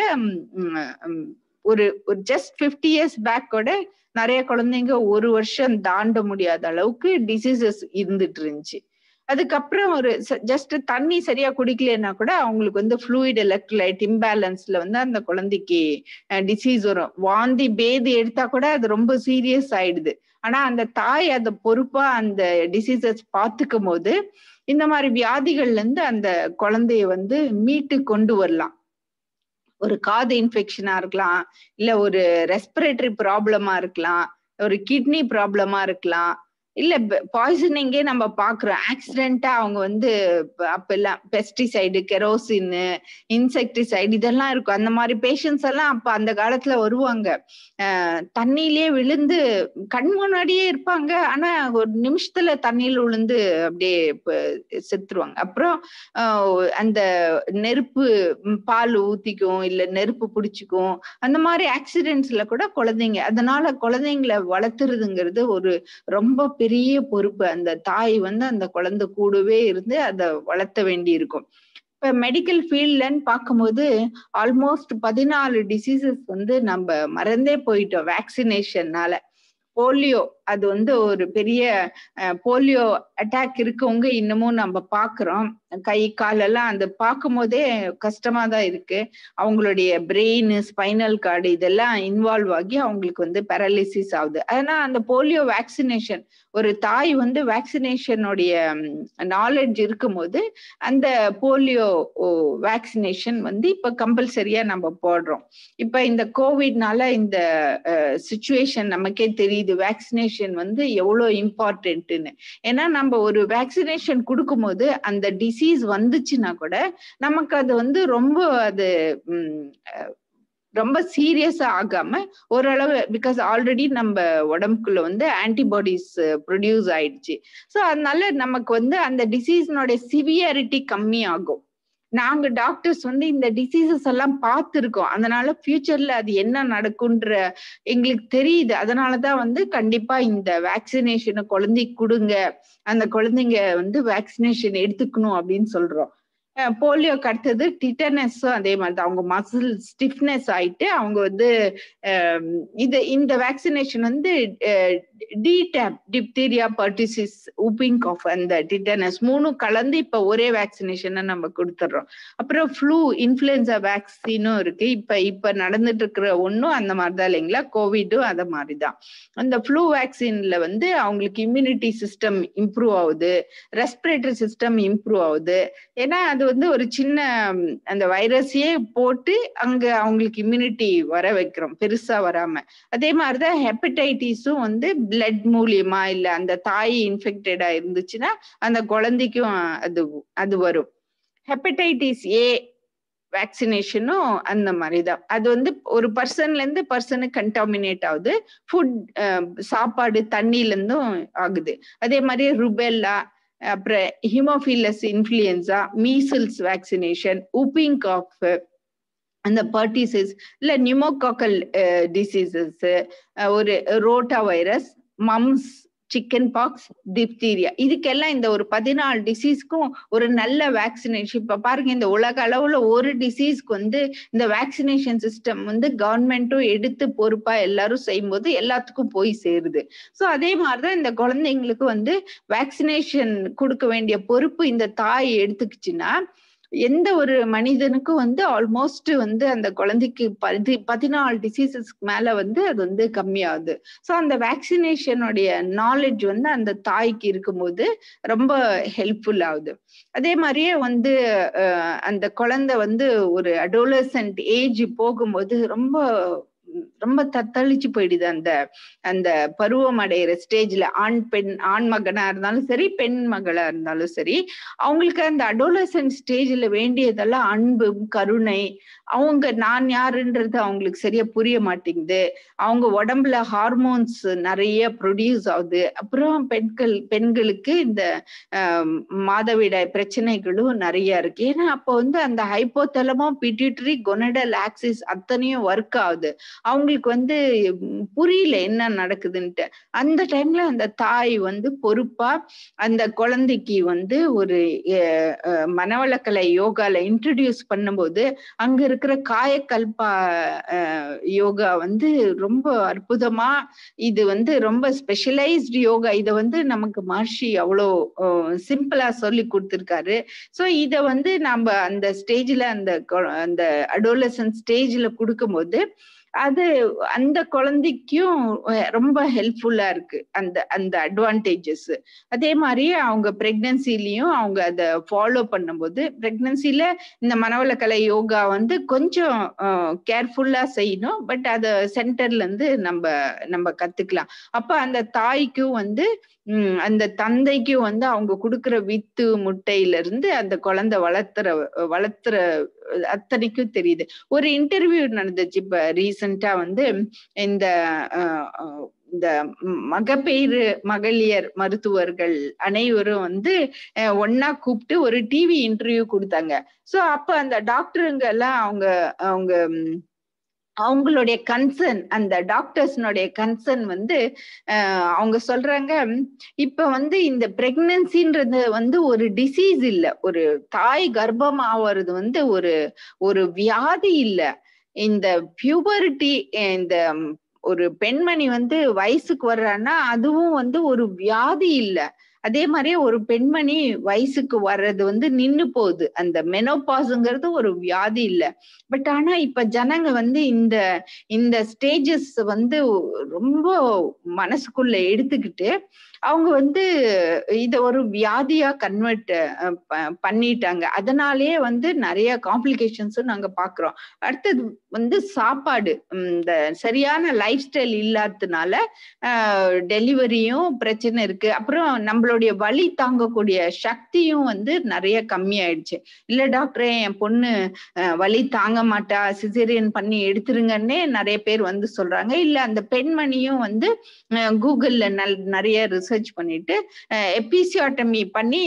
ஒரு ஒரு ஜஸ்ட் ஃபிஃப்டி இயர்ஸ் பேக் கூட நிறைய குழந்தைங்க ஒரு வருஷம் தாண்ட முடியாத அளவுக்கு டிசீசஸ் இருந்துட்டு இருந்துச்சு அதுக்கப்புறம் ஒரு ஜஸ்ட் தண்ணி சரியா குடிக்கலன்னா கூட அவங்களுக்கு வந்து ஃப்ளூயிட் எலக்ட்ரோலைட் இம்பேலன்ஸ்ல வந்து அந்த குழந்தைக்கு டிசீஸ் வரும் வாந்தி பேதி எடுத்தா கூட அது ரொம்ப சீரியஸ் ஆயிடுது ஆனா அந்த தாய் அந்த பொறுப்பா அந்த டிசீசஸ் பார்த்துக்கும் போது இந்த மாதிரி வியாதிகள்ல இருந்து அந்த குழந்தைய வந்து மீட்டு கொண்டு வரலாம் ஒரு காது இன்ஃபெக்ஷனா இருக்கலாம் இல்ல ஒரு ரெஸ்பிரேட்டரி ப்ராப்ளமா இருக்கலாம் ஒரு கிட்னி ப்ராப்ளமா இருக்கலாம் இல்ல பாய்சனிங்கே நம்ம பாக்குறோம் ஆக்சிடென்டா அவங்க வந்து அப்பெல்லாம் பெஸ்டிசைடு கெரோசின் இன்செக்டிசைடு இதெல்லாம் இருக்கும் அந்த மாதிரி பேஷண்ட்ஸ் எல்லாம் அப்ப அந்த காலத்துல வருவாங்க தண்ணியிலேயே விழுந்து கண் முன்னாடியே இருப்பாங்க ஆனா ஒரு நிமிஷத்துல தண்ணியில விழுந்து அப்படியே செத்துருவாங்க அப்புறம் அந்த நெருப்பு பால் ஊத்திக்கும் இல்ல நெருப்பு பிடிச்சிக்கும் அந்த மாதிரி ஆக்சிடென்ட்ஸ்ல கூட குழந்தைங்க அதனால குழந்தைங்களை வளர்த்துறதுங்கிறது ஒரு ரொம்ப பெரிய பொறுப்பு அந்த தாய் வந்து அந்த குழந்தை கூடவே இருந்து அதை வளர்த்த வேண்டி இருக்கும் இப்ப மெடிக்கல் ஃபீல்ட்லன்னு பார்க்கும்போது ஆல்மோஸ்ட் பதினாலு டிசீசஸ் வந்து நம்ம மறந்தே போயிட்டோம் வேக்சினேஷன்னால போலியோ அது வந்து ஒரு பெரிய போலியோ அட்டாக் இருக்கவங்க இன்னமும் நம்ம பாக்குறோம் கை காலெல்லாம் அந்த பார்க்கும் போதே கஷ்டமா தான் இருக்கு அவங்களுடைய பிரெயின் ஸ்பைனல் கார்டு இதெல்லாம் இன்வால்வ் ஆகி அவங்களுக்கு வந்து பேரலிசிஸ் ஆகுது ஆனா அந்த போலியோ வேக்சினேஷன் ஒரு தாய் வந்து வேக்சினேஷனுடைய நாலேஜ் இருக்கும்போது அந்த போலியோ வேக்சினேஷன் வந்து இப்ப கம்பல்சரியா நம்ம போடுறோம் இப்ப இந்த கோவிட்னால இந்த சுச்சுவேஷன் நமக்கே தெரியுது வேக்சினேஷன் வந்து எவ்வளவு இம்பார்ட்டன்ட்னு ஏன்னா நம்ம ஒரு வேக்சினேஷன் கொடுக்கும்போது அந்த டிசீஸ் வந்துச்சுன்னா கூட நமக்கு அது வந்து ரொம்ப அது ரொம்ப சீரியஸா ஆகாம ஓரளவு பிகாஸ் ஆல்ரெடி நம்ம உடம்புக்குள்ள வந்து ஆன்டிபாடிஸ் ப்ரொடியூஸ் ஆயிடுச்சு ஸோ அதனால நமக்கு வந்து அந்த டிசீஸ்னுடைய சிவியாரிட்டி கம்மி ஆகும் நாங்க டாக்டர்ஸ் வந்து இந்த டிசீசஸ் எல்லாம் பார்த்துருக்கோம் அதனால ஃபியூச்சர்ல அது என்ன நடக்கும்ன்ற எங்களுக்கு தெரியுது அதனாலதான் வந்து கண்டிப்பா இந்த வேக்சினேஷனை குழந்தைக்கு கொடுங்க அந்த குழந்தைங்க வந்து வேக்சினேஷன் எடுத்துக்கணும் அப்படின்னு சொல்றோம் போலியோக்கு அடுத்தது டிட்டனஸும் அதே மாதிரி தான் அவங்க மசில் ஸ்டிஃப்னஸ் ஆயிட்டு அவங்க வந்து இது இந்த வேக்சினேஷன் வந்து DTaP diphtheria pertussis whooping cough அந்த டிட்டனஸ் மூணும் கலந்து இப்ப ஒரே வேக்சினேஷனை நம்ம கொடுத்துட்றோம் அப்புறம் ஃப்ளூ இன்ஃபுளுன்சா வேக்சினும் இருக்கு இப்ப இப்ப நடந்துட்டு இருக்கிற ஒன்றும் அந்த மாதிரி தான் இல்லைங்களா கோவிடும் அந்த மாதிரி தான் அந்த ஃப்ளூ வேக்சின்ல வந்து அவங்களுக்கு இம்யூனிட்டி சிஸ்டம் இம்ப்ரூவ் ஆகுது ரெஸ்பிரேட்டரி சிஸ்டம் இம்ப்ரூவ் ஆகுது ஏன்னா அது வந்து ஒரு சின்ன அந்த வைரஸையே போட்டு அங்க அவங்களுக்கு இம்யூனிட்டி வர வைக்கிறோம் பெருசா வராம அதே மாதிரிதான் ஹெப்படைட்டிஸும் வந்து பிளட் மூலியமா இல்ல அந்த தாய் இன்ஃபெக்டடா இருந்துச்சுன்னா அந்த குழந்தைக்கும் அது அது வரும் ஹெப்படைட்டிஸ் ஏ வேக்சினேஷனும் அந்த மாதிரி தான் அது வந்து ஒரு பர்சன்ல இருந்து பர்சனுக்கு கண்டாமினேட் ஆகுது ஃபுட் சாப்பாடு தண்ணில இருந்தும் ஆகுது அதே மாதிரி ருபெல்லா அப்புறம் haemophilus influenza measles vaccination whooping cough அந்த பர்டிசஸ் இல்ல நியூமோகாக்கல் டிசீசஸ் ஒரு rota virus mumps chicken pox diphtheria இதுக்கெல்லாம் இந்த ஒரு பதினாலு டிசீஸ்க்கும் ஒரு நல்ல வேக்சினேஷன் இப்ப பாருங்க இந்த உலக அளவுல ஒரு டிசீஸ்க்கு வந்து இந்த வேக்சினேஷன் சிஸ்டம் வந்து கவர்மெண்ட்டும் எடுத்து பொறுப்பா எல்லாரும் செய்யும்போது எல்லாத்துக்கும் போய் சேருது ஸோ அதே மாதிரிதான் இந்த குழந்தைங்களுக்கு வந்து வேக்சினேஷன் கொடுக்க வேண்டிய பொறுப்பு இந்த தாய் எடுத்துக்கிச்சுன்னா எந்த ஒரு மனிதனுக்கும் வந்து ஆல்மோஸ்ட் வந்து அந்த குழந்தைக்கு பதி பதினாலு டிசீசஸ்க்கு மேல வந்து அது வந்து கம்மியாகுது ஸோ அந்த வேக்சினேஷனுடைய நாலேஜ் வந்து அந்த தாய்க்கு இருக்கும்போது ரொம்ப ஹெல்ப்ஃபுல் ஆகுது அதே மாதிரியே வந்து அந்த குழந்தை வந்து ஒரு அடோலசன்ட் ஏஜ் போகும்போது ரொம்ப ரொம்ப தத்தளிச்சு போயிடுது அந்த அந்த பருவம் அடைகிற ஸ்டேஜ்ல ஆண் பெண் ஆண் மகனா இருந்தாலும் சரி பெண் மகளா இருந்தாலும் சரி அவங்களுக்கு அந்த அடோலசன் ஸ்டேஜ்ல வேண்டியதெல்லாம் அன்பு கருணை அவங்க நான் யாருன்றது அவங்களுக்கு சரியா புரிய மாட்டேங்குது அவங்க உடம்புல ஹார்மோன்ஸ் நிறைய ப்ரொடியூஸ் ஆகுது அப்புறம் பெண்கள் பெண்களுக்கு இந்த மாதவிடாய் பிரச்சனைகளும் நிறைய இருக்கு ஏன்னா அப்போ வந்து அந்த ஹைப்போதலமோ பிட்யூட்டரி கொனடல் ஆக்சிஸ் அத்தனையும் ஒர்க் ஆகுது அவங்களுக்கு வந்து புரியல என்ன நடக்குதுன்ட்டு அந்த டைம்ல அந்த தாய் வந்து பொறுப்பா அந்த குழந்தைக்கு வந்து ஒரு மனவளக்கலை யோகால இன்ட்ரடியூஸ் பண்ணும்போது அங்க இருக்கிற காயக்கல்பா யோகா வந்து ரொம்ப அற்புதமா இது வந்து ரொம்ப ஸ்பெஷலைஸ்டு யோகா இதை வந்து நமக்கு மகர்ஷி அவ்வளோ சிம்பிளா சொல்லி கொடுத்துருக்காரு ஸோ இதை வந்து நம்ம அந்த ஸ்டேஜ்ல அந்த அந்த அடோலசன் ஸ்டேஜ்ல கொடுக்கும்போது அது அந்த குழந்தைக்கும் ரொம்ப ஹெல்ப்ஃபுல்லா இருக்கு அந்த அந்த அட்வான்டேஜஸ் அதே மாதிரி அவங்க பிரெக்னன்சிலையும் அவங்க அதை ஃபாலோ பண்ணும்போது பிரெக்னன்சில இந்த மனவளக்கலை யோகா வந்து கொஞ்சம் கேர்ஃபுல்லா செய்யணும் பட் அதை சென்டர்ல இருந்து நம்ம நம்ம கத்துக்கலாம் அப்ப அந்த தாய்க்கும் வந்து உம் அந்த தந்தைக்கும் வந்து அவங்க கொடுக்குற வித்து முட்டையில இருந்து அந்த குழந்தை வளர்த்துற வளர்த்துற அத்தனைக்கும் தெரியுது ஒரு இன்டர்வியூ நடந்துச்சு இப்ப ரீசெண்டா வந்து இந்த இந்த மகப்பேறு மகளிர் மருத்துவர்கள் அனைவரும் வந்து ஒன்னா கூப்பிட்டு ஒரு டிவி இன்டர்வியூ கொடுத்தாங்க சோ அப்ப அந்த டாக்டருங்க எல்லாம் அவங்க அவங்க அவங்களுடைய கன்சர்ன் அந்த டாக்டர்ஸ்னுடைய கன்சர்ன் வந்து அவங்க சொல்றாங்க இப்ப வந்து இந்த பிரெக்னன்சின்றது வந்து ஒரு டிசீஸ் இல்ல ஒரு தாய் கர்ப்பம் ஆவது வந்து ஒரு ஒரு வியாதி இல்ல இந்த பியூபரிட்டி இந்த ஒரு பெண்மணி வந்து வயசுக்கு வர்றான்னா அதுவும் வந்து ஒரு வியாதி இல்ல அதே மாதிரியே ஒரு பெண்மணி வயசுக்கு வர்றது வந்து நின்னு போகுது அந்த மெனோபாஸுங்கிறது ஒரு வியாதி இல்ல பட் ஆனா இப்ப ஜனங்க வந்து இந்த இந்த ஸ்டேஜஸ் வந்து ரொம்ப மனசுக்குள்ள எடுத்துக்கிட்டு அவங்க வந்து இத ஒரு வியாதியா கன்வெர்ட் பண்ணிட்டாங்க அதனாலேயே வந்து நிறைய காம்ப்ளிகேஷன்ஸும் நாங்க பாக்குறோம் அடுத்தது வந்து சாப்பாடு இந்த சரியான லைஃப் ஸ்டைல் இல்லாததுனால டெலிவரியும் பிரச்சனை இருக்கு அப்புறம் நம்மளுடைய வலி தாங்கக்கூடிய சக்தியும் வந்து நிறைய கம்மியாயிடுச்சு இல்ல டாக்டரே என் பொண்ணு வலி தாங்க மாட்டா சிசேரியன் பண்ணி எடுத்துருங்கன்னே நிறைய பேர் வந்து சொல்றாங்க இல்ல அந்த பெண்மணியும் வந்து கூகுள்ல நிறைய ரிசர்ச் பண்ணிட்டு எபிசியாட்டமி பண்ணி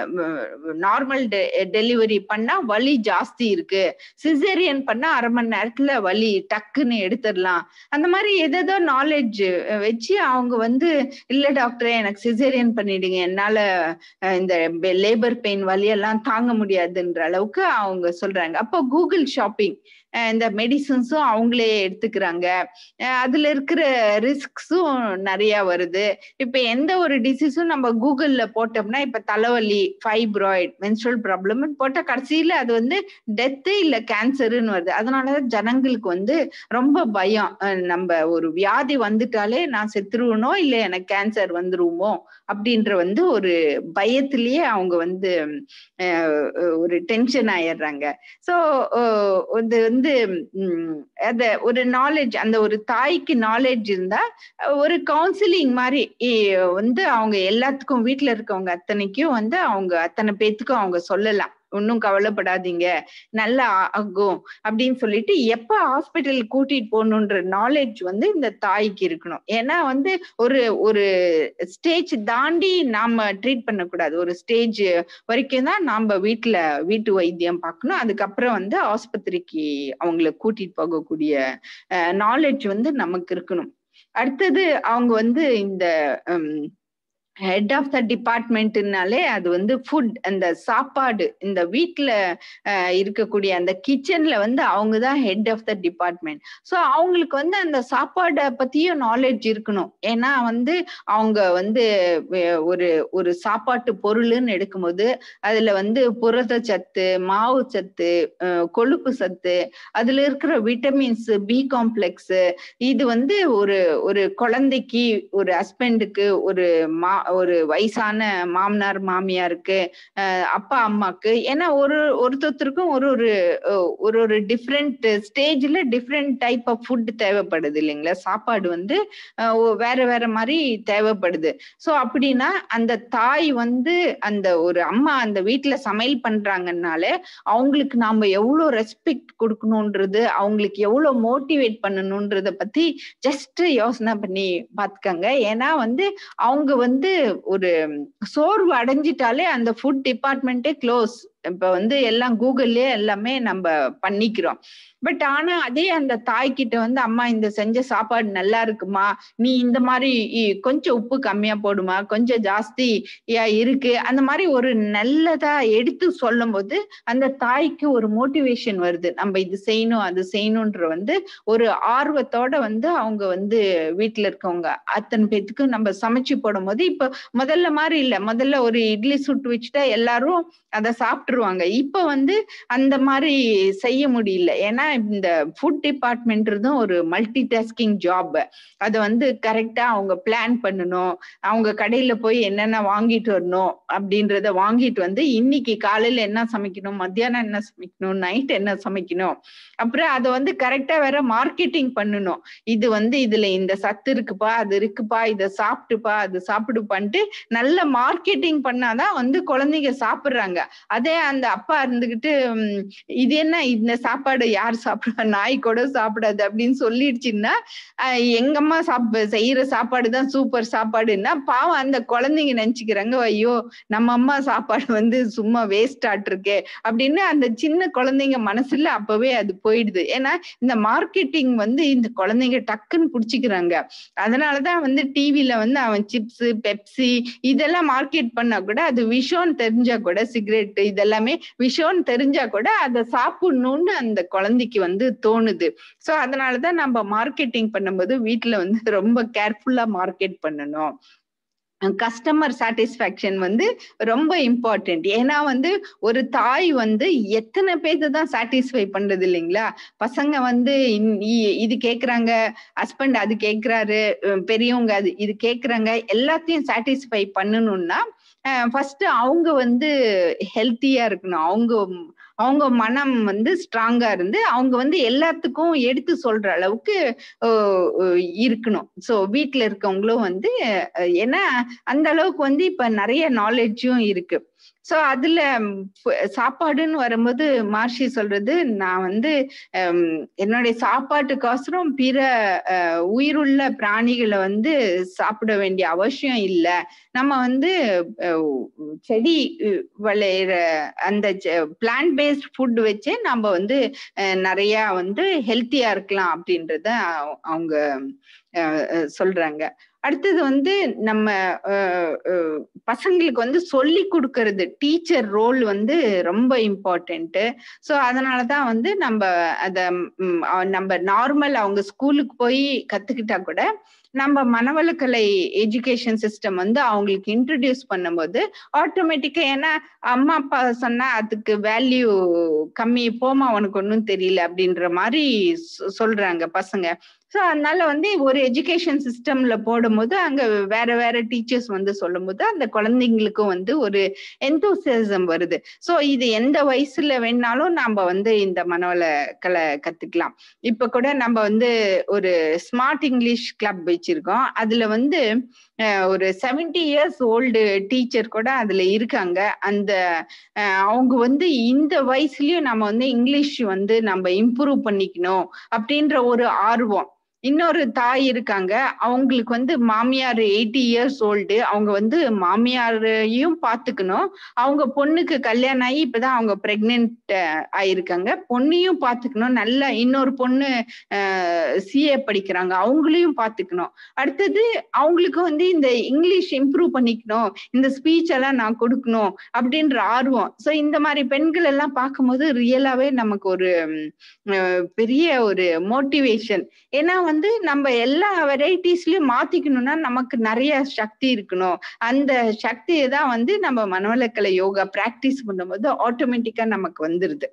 நார்மல் டெலிவரி பண்ணா வலி ஜாஸ்தி இருக்கு சிசேரியன் பண்ணா அரை மணி நேரத்துல வலி டக்குன்னு எடுத்துடலாம் அந்த மாதிரி எதோ நாலேஜ் வச்சு அவங்க வந்து இல்ல டாக்டரே எனக்கு சிசேரியன் பண்ணிடுங்க என்னால இந்த லேபர் பெயின் வலியெல்லாம் தாங்க முடியாதுன்ற அளவுக்கு அவங்க சொல்றாங்க அப்போ கூகுள் ஷாப்பிங் இந்த மெடிசன்ஸும் அவங்களே எடுத்துக்கிறாங்க அதுல இருக்கிற ரிஸ்க்ஸும் நிறைய வருது இப்ப எந்த ஒரு டிசீஸும் நம்ம கூகுள்ல போட்டோம்னா இப்ப தலைவலி ஃபைப்ராய்ட் மென்ஸ்ட்ரல் ப்ராப்ளம் போட்ட கடைசியில அது வந்து டெத்து இல்ல கேன்சருன்னு வருது அதனாலதான் ஜனங்களுக்கு வந்து ரொம்ப பயம் நம்ம ஒரு வியாதி வந்துட்டாலே நான் செத்துருவனோ இல்ல எனக்கு கேன்சர் வந்துருவோமோ அப்படின்ற வந்து ஒரு பயத்திலேயே அவங்க வந்து ஒரு டென்ஷன் ஆயிடுறாங்க ஸோ இது வந்து அத ஒரு நாலேஜ் அந்த ஒரு தாய்க்கு நாலேஜ் இருந்தா ஒரு கவுன்சிலிங் மாதிரி வந்து அவங்க எல்லாத்துக்கும் வீட்டுல இருக்கவங்க அத்தனைக்கும் வந்து அவங்க அத்தனை பேத்துக்கும் அவங்க சொல்லலாம் ஒன்னும் கவலைப்படாதீங்க நல்லா ஆகும் அப்படின்னு சொல்லிட்டு எப்ப ஹாஸ்பிட்டல் கூட்டிட்டு போகணுன்ற நாலேஜ் வந்து இந்த தாய்க்கு இருக்கணும் ஏன்னா வந்து ஒரு ஒரு ஸ்டேஜ் தாண்டி நாம ட்ரீட் பண்ணக்கூடாது ஒரு ஸ்டேஜ் வரைக்கும் தான் நாம வீட்டுல வீட்டு வைத்தியம் பார்க்கணும் அதுக்கப்புறம் வந்து ஆஸ்பத்திரிக்கு அவங்கள கூட்டிட்டு போகக்கூடிய நாலேஜ் வந்து நமக்கு இருக்கணும் அடுத்தது அவங்க வந்து இந்த ஹெட் ஆஃப் த டிபார்ட்மெண்ட்னாலே அது வந்து ஃபுட் அந்த சாப்பாடு இந்த வீட்டில் இருக்கக்கூடிய அந்த கிச்சன்ல வந்து அவங்க தான் head of the department so அவங்களுக்கு வந்து அந்த சாப்பாடை பத்தியும் நாலேஜ் இருக்கணும் ஏன்னா வந்து அவங்க வந்து ஒரு ஒரு சாப்பாட்டு பொருள்னு எடுக்கும்போது அதுல வந்து புரத சத்து மாவு சத்து கொழுப்பு சத்து அதுல இருக்கிற விட்டமின்ஸ் பி காம்ப்ளெக்ஸ் இது வந்து ஒரு ஒரு குழந்தைக்கு ஒரு ஹஸ்பண்டுக்கு ஒரு மா ஒரு வயசான மாமனார் மாமியாருக்கு அப்பா அம்மாக்கு ஏன்னா ஒரு ஒருத்தருக்கும் ஒரு ஒரு ஒரு ஒரு டிஃப்ரெண்ட் ஸ்டேஜ்ல டிஃப்ரெண்ட் டைப் ஆஃப் ஃபுட் தேவைப்படுது இல்லைங்களா சாப்பாடு வந்து வேற வேற மாதிரி தேவைப்படுது ஸோ அப்படின்னா அந்த தாய் வந்து அந்த ஒரு அம்மா அந்த வீட்டுல சமையல் பண்றாங்கன்னாலே அவங்களுக்கு நாம எவ்வளவு ரெஸ்பெக்ட் கொடுக்கணுன்றது அவங்களுக்கு எவ்வளவு மோட்டிவேட் பண்ணணுன்றத பத்தி ஜஸ்ட் யோசனை பண்ணி பாத்துக்கங்க ஏன்னா வந்து அவங்க வந்து ஒரு சோர்வு அடைஞ்சிட்டாலே அந்த ஃபுட் டிபார்ட்மெண்ட்டே க்ளோஸ் இப்ப வந்து எல்லாம் கூகுள்லயே எல்லாமே நம்ம பண்ணிக்கிறோம் பட் ஆனா அதே அந்த தாய்கிட்ட வந்து அம்மா இந்த செஞ்ச சாப்பாடு நல்லா இருக்குமா நீ இந்த மாதிரி கொஞ்சம் உப்பு கம்மியா போடுமா கொஞ்சம் ஜாஸ்தி இருக்கு அந்த மாதிரி ஒரு நல்லதா எடுத்து சொல்லும் போது அந்த தாய்க்கு ஒரு மோட்டிவேஷன் வருது நம்ம இது செய்யணும் அது செய்யணும்ன்ற வந்து ஒரு ஆர்வத்தோட வந்து அவங்க வந்து வீட்டுல இருக்கவங்க அத்தனை பேத்துக்கு நம்ம சமைச்சு போடும் போது இப்ப முதல்ல மாதிரி இல்ல முதல்ல ஒரு இட்லி சுட்டு வச்சுட்டா எல்லாரும் அதை சாப்பிட்டுருவாங்க இப்ப வந்து அந்த மாதிரி செய்ய முடியல ஏன்னா இந்த ஃபுட் டிபார்ட்மெண்ட்றதும் ஒரு மல்டி டாஸ்கிங் ஜாப் அதை வந்து கரெக்டா அவங்க பிளான் பண்ணணும் அவங்க கடையில போய் என்னென்ன வாங்கிட்டு வரணும் அப்படின்றத வாங்கிட்டு வந்து இன்னைக்கு காலையில என்ன சமைக்கணும் மத்தியானம் என்ன சமைக்கணும் நைட் என்ன சமைக்கணும் அப்புறம் அதை வந்து கரெக்டா வேற மார்க்கெட்டிங் பண்ணணும் இது வந்து இதுல இந்த சத்து இருக்குப்பா அது இருக்குப்பா இதை சாப்பிட்டுப்பா அது சாப்பிடுப்பான்ட்டு நல்ல மார்க்கெட்டிங் பண்ணாதான் வந்து குழந்தைங்க சாப்பிடுறாங்க அதே அந்த அப்பா இருந்துகிட்டு இது என்ன இந்த சாப்பாடு யார் சாப்பிடுவா நாய் கூட சாப்பிடாது அப்படின்னு சொல்லிடுச்சுன்னா எங்கம்மா சாப்ப செய்யற சாப்பாடு தான் சூப்பர் சாப்பாடுன்னா பாவம் அந்த குழந்தைங்க நினைச்சுக்கிறாங்க ஐயோ நம்ம அம்மா சாப்பாடு வந்து சும்மா வேஸ்ட் ஆட்டிருக்கே அப்படின்னு அந்த சின்ன குழந்தைங்க மனசுல அப்பவே அது போயிடுது ஏன்னா இந்த மார்க்கெட்டிங் வந்து இந்த குழந்தைங்க டக்குன்னு புடிச்சுக்கிறாங்க அதனாலதான் வந்து டிவில வந்து அவன் சிப்ஸ் பெப்சி இதெல்லாம் மார்க்கெட் பண்ணா கூட அது விஷம்னு தெரிஞ்சா கூட சிகரெட் இதெல்லாமே விஷம்னு தெரிஞ்சா கூட அதை சாப்பிடணும்னு அந்த குழந்தைக்கு வந்து தோணுது சோ அதனாலதான் நம்ம மார்க்கெட்டிங் பண்ணும்போது வீட்டுல வந்து ரொம்ப கேர்ஃபுல்லா மார்க்கெட் பண்ணணும் கஸ்டமர் சாட்டிஸ்பாக்சன் வந்து ரொம்ப இம்பார்ட்டன்ட் ஏன்னா வந்து ஒரு தாய் வந்து எத்தனை பேர்த்து தான் சாட்டிஸ்ஃபை பண்றது இல்லைங்களா பசங்க வந்து இது கேக்குறாங்க ஹஸ்பண்ட் அது கேக்குறாரு பெரியவங்க அது இது கேக்குறாங்க எல்லாத்தையும் சாட்டிஸ்ஃபை பண்ணணும்னா ஃபர்ஸ்ட் அவங்க வந்து ஹெல்த்தியா இருக்கணும் அவங்க அவங்க மனம் வந்து ஸ்ட்ராங்கா இருந்து அவங்க வந்து எல்லாத்துக்கும் எடுத்து சொல்ற அளவுக்கு இருக்கணும் ஸோ வீட்டுல இருக்கவங்களும் வந்து ஏன்னா அந்த அளவுக்கு வந்து இப்ப நிறைய நாலேஜும் இருக்கு சோ அதுல சாப்பாடுன்னு வரும்போது மார்ஷி சொல்றது நான் வந்து என்னுடைய சாப்பாட்டுக்கோசரம் பிற உயிருள்ள பிராணிகளை வந்து சாப்பிட வேண்டிய அவசியம் இல்லை நம்ம வந்து செடி விளையிற அந்த பிளான்ட் பேஸ்ட் ஃபுட் வச்சே நம்ம வந்து நிறைய வந்து ஹெல்த்தியா இருக்கலாம் அப்படின்றத அவங்க சொல்றாங்க அடுத்தது வந்து நம்ம அஹ், அஹ், பசங்களுக்கு வந்து சொல்லி கொடுக்கறது டீச்சர் ரோல் வந்து ரொம்ப இம்பார்ட்டன்ட் ஸோ அதனால தான் வந்து நம்ம அத ம், அஹ், நம்ம நார்மல் அவங்க ஸ்கூலுக்கு போய் கத்துக்கிட்டா கூட நம்ம மனவளக்கலை எஜுகேஷன் சிஸ்டம் வந்து அவங்களுக்கு இன்ட்ரடியூஸ் பண்ணும்போது ஆட்டோமேட்டிக்கா ஏன்னா அம்மா அப்பா சொன்னா அதுக்கு வேல்யூ கம்மி போமா உனக்கு ஒன்றும் தெரியல அப்படின்ற மாதிரி சொ- சொல்றாங்க பசங்க ஸோ அதனால வந்து ஒரு எஜுகேஷன் சிஸ்டம்ல போடும்போது அங்க வேற வேற டீச்சர்ஸ் வந்து சொல்லும்போது அந்த குழந்தைங்களுக்கும் வந்து ஒரு எந்தோசிசம் வருது ஸோ இது எந்த வயசுல வேணாலும் நம்ம வந்து இந்த மனவள கலை கத்துக்கலாம் இப்ப கூட நம்ம வந்து ஒரு ஸ்மார்ட் இங்கிலீஷ் கிளப் வச்சிருக்கோம் அதுல வந்து அஹ், ஒரு 70 இயர்ஸ் ஓல்டு டீச்சர் கூட அதுல இருக்காங்க அந்த அஹ், அவங்க வந்து இந்த வயசுலயும் நம்ம வந்து இங்கிலீஷ் வந்து நம்ம இம்ப்ரூவ் பண்ணிக்கணும் அப்படின்ற ஒரு ஆர்வம் இன்னொரு தாய் இருக்காங்க அவங்களுக்கு வந்து மாமியார் எயிட்டி இயர்ஸ் ஓல்டு அவங்க வந்து மாமியாரையும் பார்த்துக்கணும் அவங்க பொண்ணுக்கு கல்யாணம் ஆகி இப்பதான் அவங்க பிரெக்னென்ட் ஆயிருக்காங்க பொண்ணையும் பார்த்துக்கணும் நல்ல இன்னொரு பொண்ணு சிஏ படிக்கிறாங்க அவங்களையும் பார்த்துக்கணும் அடுத்தது அவங்களுக்கு வந்து இந்த இங்கிலீஷ் இம்ப்ரூவ் பண்ணிக்கணும் இந்த ஸ்பீச் எல்லாம் நான் கொடுக்கணும் அப்படின்ற ஆர்வம் ஸோ இந்த மாதிரி பெண்கள் எல்லாம் பார்க்கும்போது ரியலாவே நமக்கு ஒரு ம், அஹ், பெரிய ஒரு மோட்டிவேஷன் ஏன்னா வந்து நம்ம எல்லா வெரைட்டிஸ்லயும் மாத்திக்கணும்னா நமக்கு நிறைய சக்தி இருக்கணும் அந்த சக்தியை தான் வந்து நம்ம மனவளக்கலை யோகா பிராக்டிஸ் பண்ணும்போது ஆட்டோமேட்டிக்கா நமக்கு வந்துருது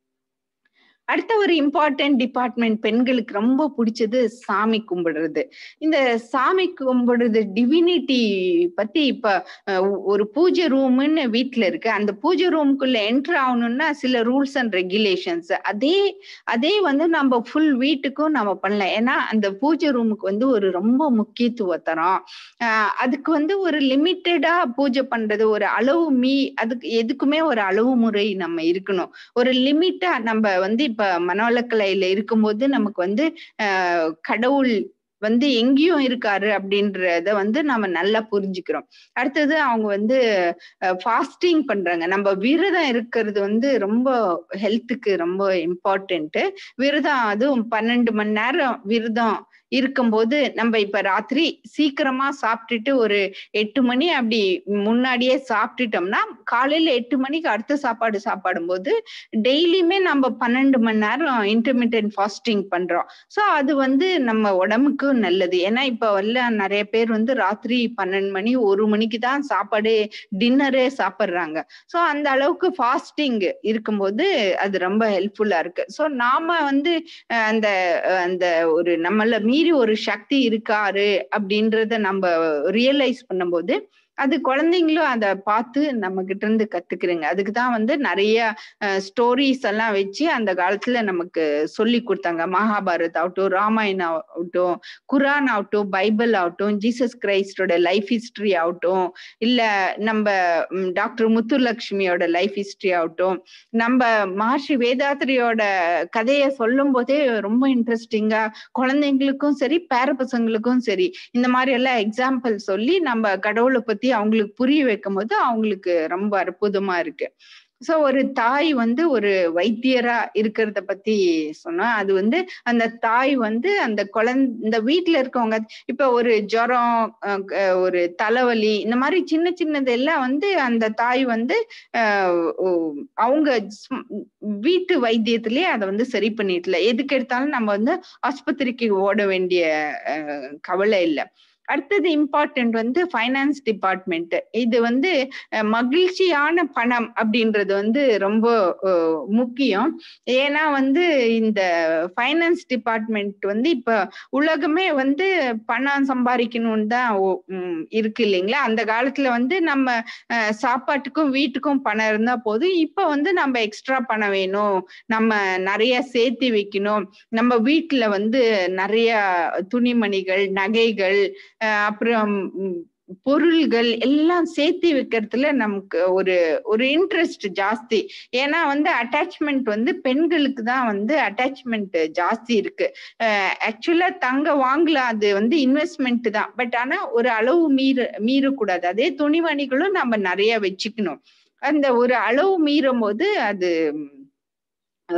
அடுத்த ஒரு இம்பார்ட்டன்ட் டிபார்ட்மெண்ட் பெண்களுக்கு ரொம்ப பிடிச்சது சாமி கும்பிடுறது இந்த சாமி கும்பிடுறது டிவினிட்டி பத்தி இப்ப அஹ், ஒ- ஒரு பூஜை ரூம்னு வீட்ல இருக்கு அந்த பூஜை ரூமுக்குள்ள என்டர் ஆகணும்னா சில ரூல்ஸ் அண்ட் ரெகுலேஷன்ஸ் அதே அதே வந்து நம்ம ஃபுல் வீட்டுக்கும் நம்ம பண்ணலாம் ஏன்னா அந்த பூஜை ரூமுக்கு வந்து ஒரு ரொம்ப முக்கியத்துவம் தரோம் ஆஹ் அதுக்கு வந்து ஒரு லிமிட்டடா பூஜை பண்றது ஒரு அளவு மீ அதுக்கு எதுக்குமே ஒரு அளவு முறை நம்ம இருக்கணும் ஒரு லிமிட்டா நம்ம வந்து இப்ப மனவளக்கலையில இருக்கும்போது நமக்கு வந்து ஆஹ் கடவுள் வந்து எங்கேயும் இருக்காரு அப்படின்றத வந்து நம்ம நல்லா புரிஞ்சுக்கிறோம் அடுத்தது அவங்க வந்து ஃபாஸ்டிங் பண்றாங்க நம்ம விரதம் இருக்கிறது வந்து ரொம்ப ஹெல்த்துக்கு ரொம்ப இம்பார்ட்டன்ட் விரதம் அதுவும் பன்னெண்டு மணி நேரம் விரதம் இருக்கும்போது நம்ம இப்ப ராத்திரி சீக்கிரமா சாப்பிட்டுட்டு ஒரு எட்டு மணி அப்படி முன்னாடியே சாப்பிட்டுட்டோம்னா காலையில எட்டு மணிக்கு அடுத்த சாப்பாடு சாப்பாடும்போது டெய்லியுமே நம்ம பன்னெண்டு மணி நேரம் இன்டர்மீடியன்ட் ஃபாஸ்டிங் பண்றோம் ஸோ அது வந்து நம்ம உடம்புக்கு நல்லது ஏன்னா இப்ப எல்லாம் நிறைய பேர் வந்து ராத்திரி பன்னெண்டு மணி ஒரு மணிக்கு தான் சாப்பாடு டின்னரே சாப்பிட்றாங்க ஸோ அந்த அளவுக்கு ஃபாஸ்டிங் இருக்கும்போது அது ரொம்ப ஹெல்ப்ஃபுல்லா இருக்கு ஸோ நாம வந்து அஹ், அந்த அஹ், அந்த ஒரு நம்மள மீறி ஒரு சக்தி இருக்காரு அப்படின்றத நம்ம ரியலைஸ் பண்ணும்போது அது குழந்தைங்களும் அதை பார்த்து நம்ம கிட்ட இருந்து கத்துக்கிறேங்க அதுக்கு தான் வந்து நிறைய ஸ்டோரிஸ் எல்லாம் வச்சு அந்த காலத்துல நமக்கு சொல்லி கொடுத்தாங்க மகாபாரத் ஆகட்டும் ராமாயணம் ஆகட்டும் குரான் ஆகட்டும் பைபிள் ஆகட்டும் ஜீசஸ் கிரைஸ்டோட லைஃப் ஹிஸ்டரி ஆகட்டும் இல்ல நம்ம ம், டாக்டர் முத்துலட்சுமியோட லைஃப் ஹிஸ்டரி ஆகட்டும் நம்ம மகர்ஷி வேதாத்திரியோட கதையை சொல்லும் போதே ரொம்ப இன்ட்ரெஸ்டிங்கா குழந்தைங்களுக்கும் சரி பேர பசங்களுக்கும் சரி இந்த மாதிரி எல்லாம் எக்ஸாம்பிள் சொல்லி நம்ம கடவுளை பத்தி அவங்களுக்கு புரிய வைக்கும் போது அவங்களுக்கு ரொம்ப அற்புதமா இருக்கு சோ ஒரு தாய் வந்து ஒரு வைத்தியரா இருக்கிறத பத்தி சொன்னா அது வந்து அந்த தாய் வந்து அந்த குழந்தை இந்த வீட்டுல இருக்கவங்க இப்ப ஒரு ஜுரம் அஹ், அஹ், ஒரு தலைவலி இந்த மாதிரி சின்ன சின்னது எல்லாம் வந்து அந்த தாய் வந்து அஹ், ஓ- அவங்க ஸ்ம்- வீட்டு வைத்தியத்திலேயே அதை வந்து சரி பண்ணிடல எதுக்கு எடுத்தாலும் நம்ம வந்து ஆஸ்பத்திரிக்கு ஓட வேண்டிய அஹ், கவலை இல்லை அடுத்தது இம்பார்ட்டன்ட் வந்து ஃபைனான்ஸ் டிபார்ட்மெண்ட் இது வந்து அஹ், மகிழ்ச்சியான பணம் அப்படின்றது வந்து ரொம்ப அஹ், முக்கியம் ஏன்னா வந்து இந்த ஃபைனான்ஸ் டிபார்ட்மெண்ட் வந்து இப்ப உலகமே வந்து பணம் சம்பாதிக்கணும்னு தான் ஓ- ம், இருக்கு இல்லைங்களா அந்த காலத்துல வந்து நம்ம அஹ், சாப்பாட்டுக்கும் வீட்டுக்கும் பணம் இருந்தா போதும் இப்ப வந்து நம்ம எக்ஸ்ட்ரா பணம் வேணும் நம்ம நிறைய சேர்த்து வைக்கணும் நம்ம வீட்டுல வந்து நிறைய துணிமணிகள் நகைகள் அஹ் அப்புறம் ம், பொருள்கள் எல்லாம் சேர்த்து வைக்கிறதுல நமக்கு ஒரு ஒரு இன்ட்ரெஸ்ட் ஜாஸ்தி ஏன்னா வந்து அட்டாச்மெண்ட் வந்து பெண்களுக்கு தான் வந்து அட்டாச்மெண்ட் ஜாஸ்தி இருக்கு ஆக்சுவலா தங்க வாங்கலாம் அது வந்து இன்வெஸ்ட்மெண்ட் தான் பட் ஆனா ஒரு அளவு மீற மீறக்கூடாது அதே துணிமணிகளும் நம்ம நிறைய வச்சுக்கணும் அந்த ஒரு அளவு மீறும் போது அது அஹ்,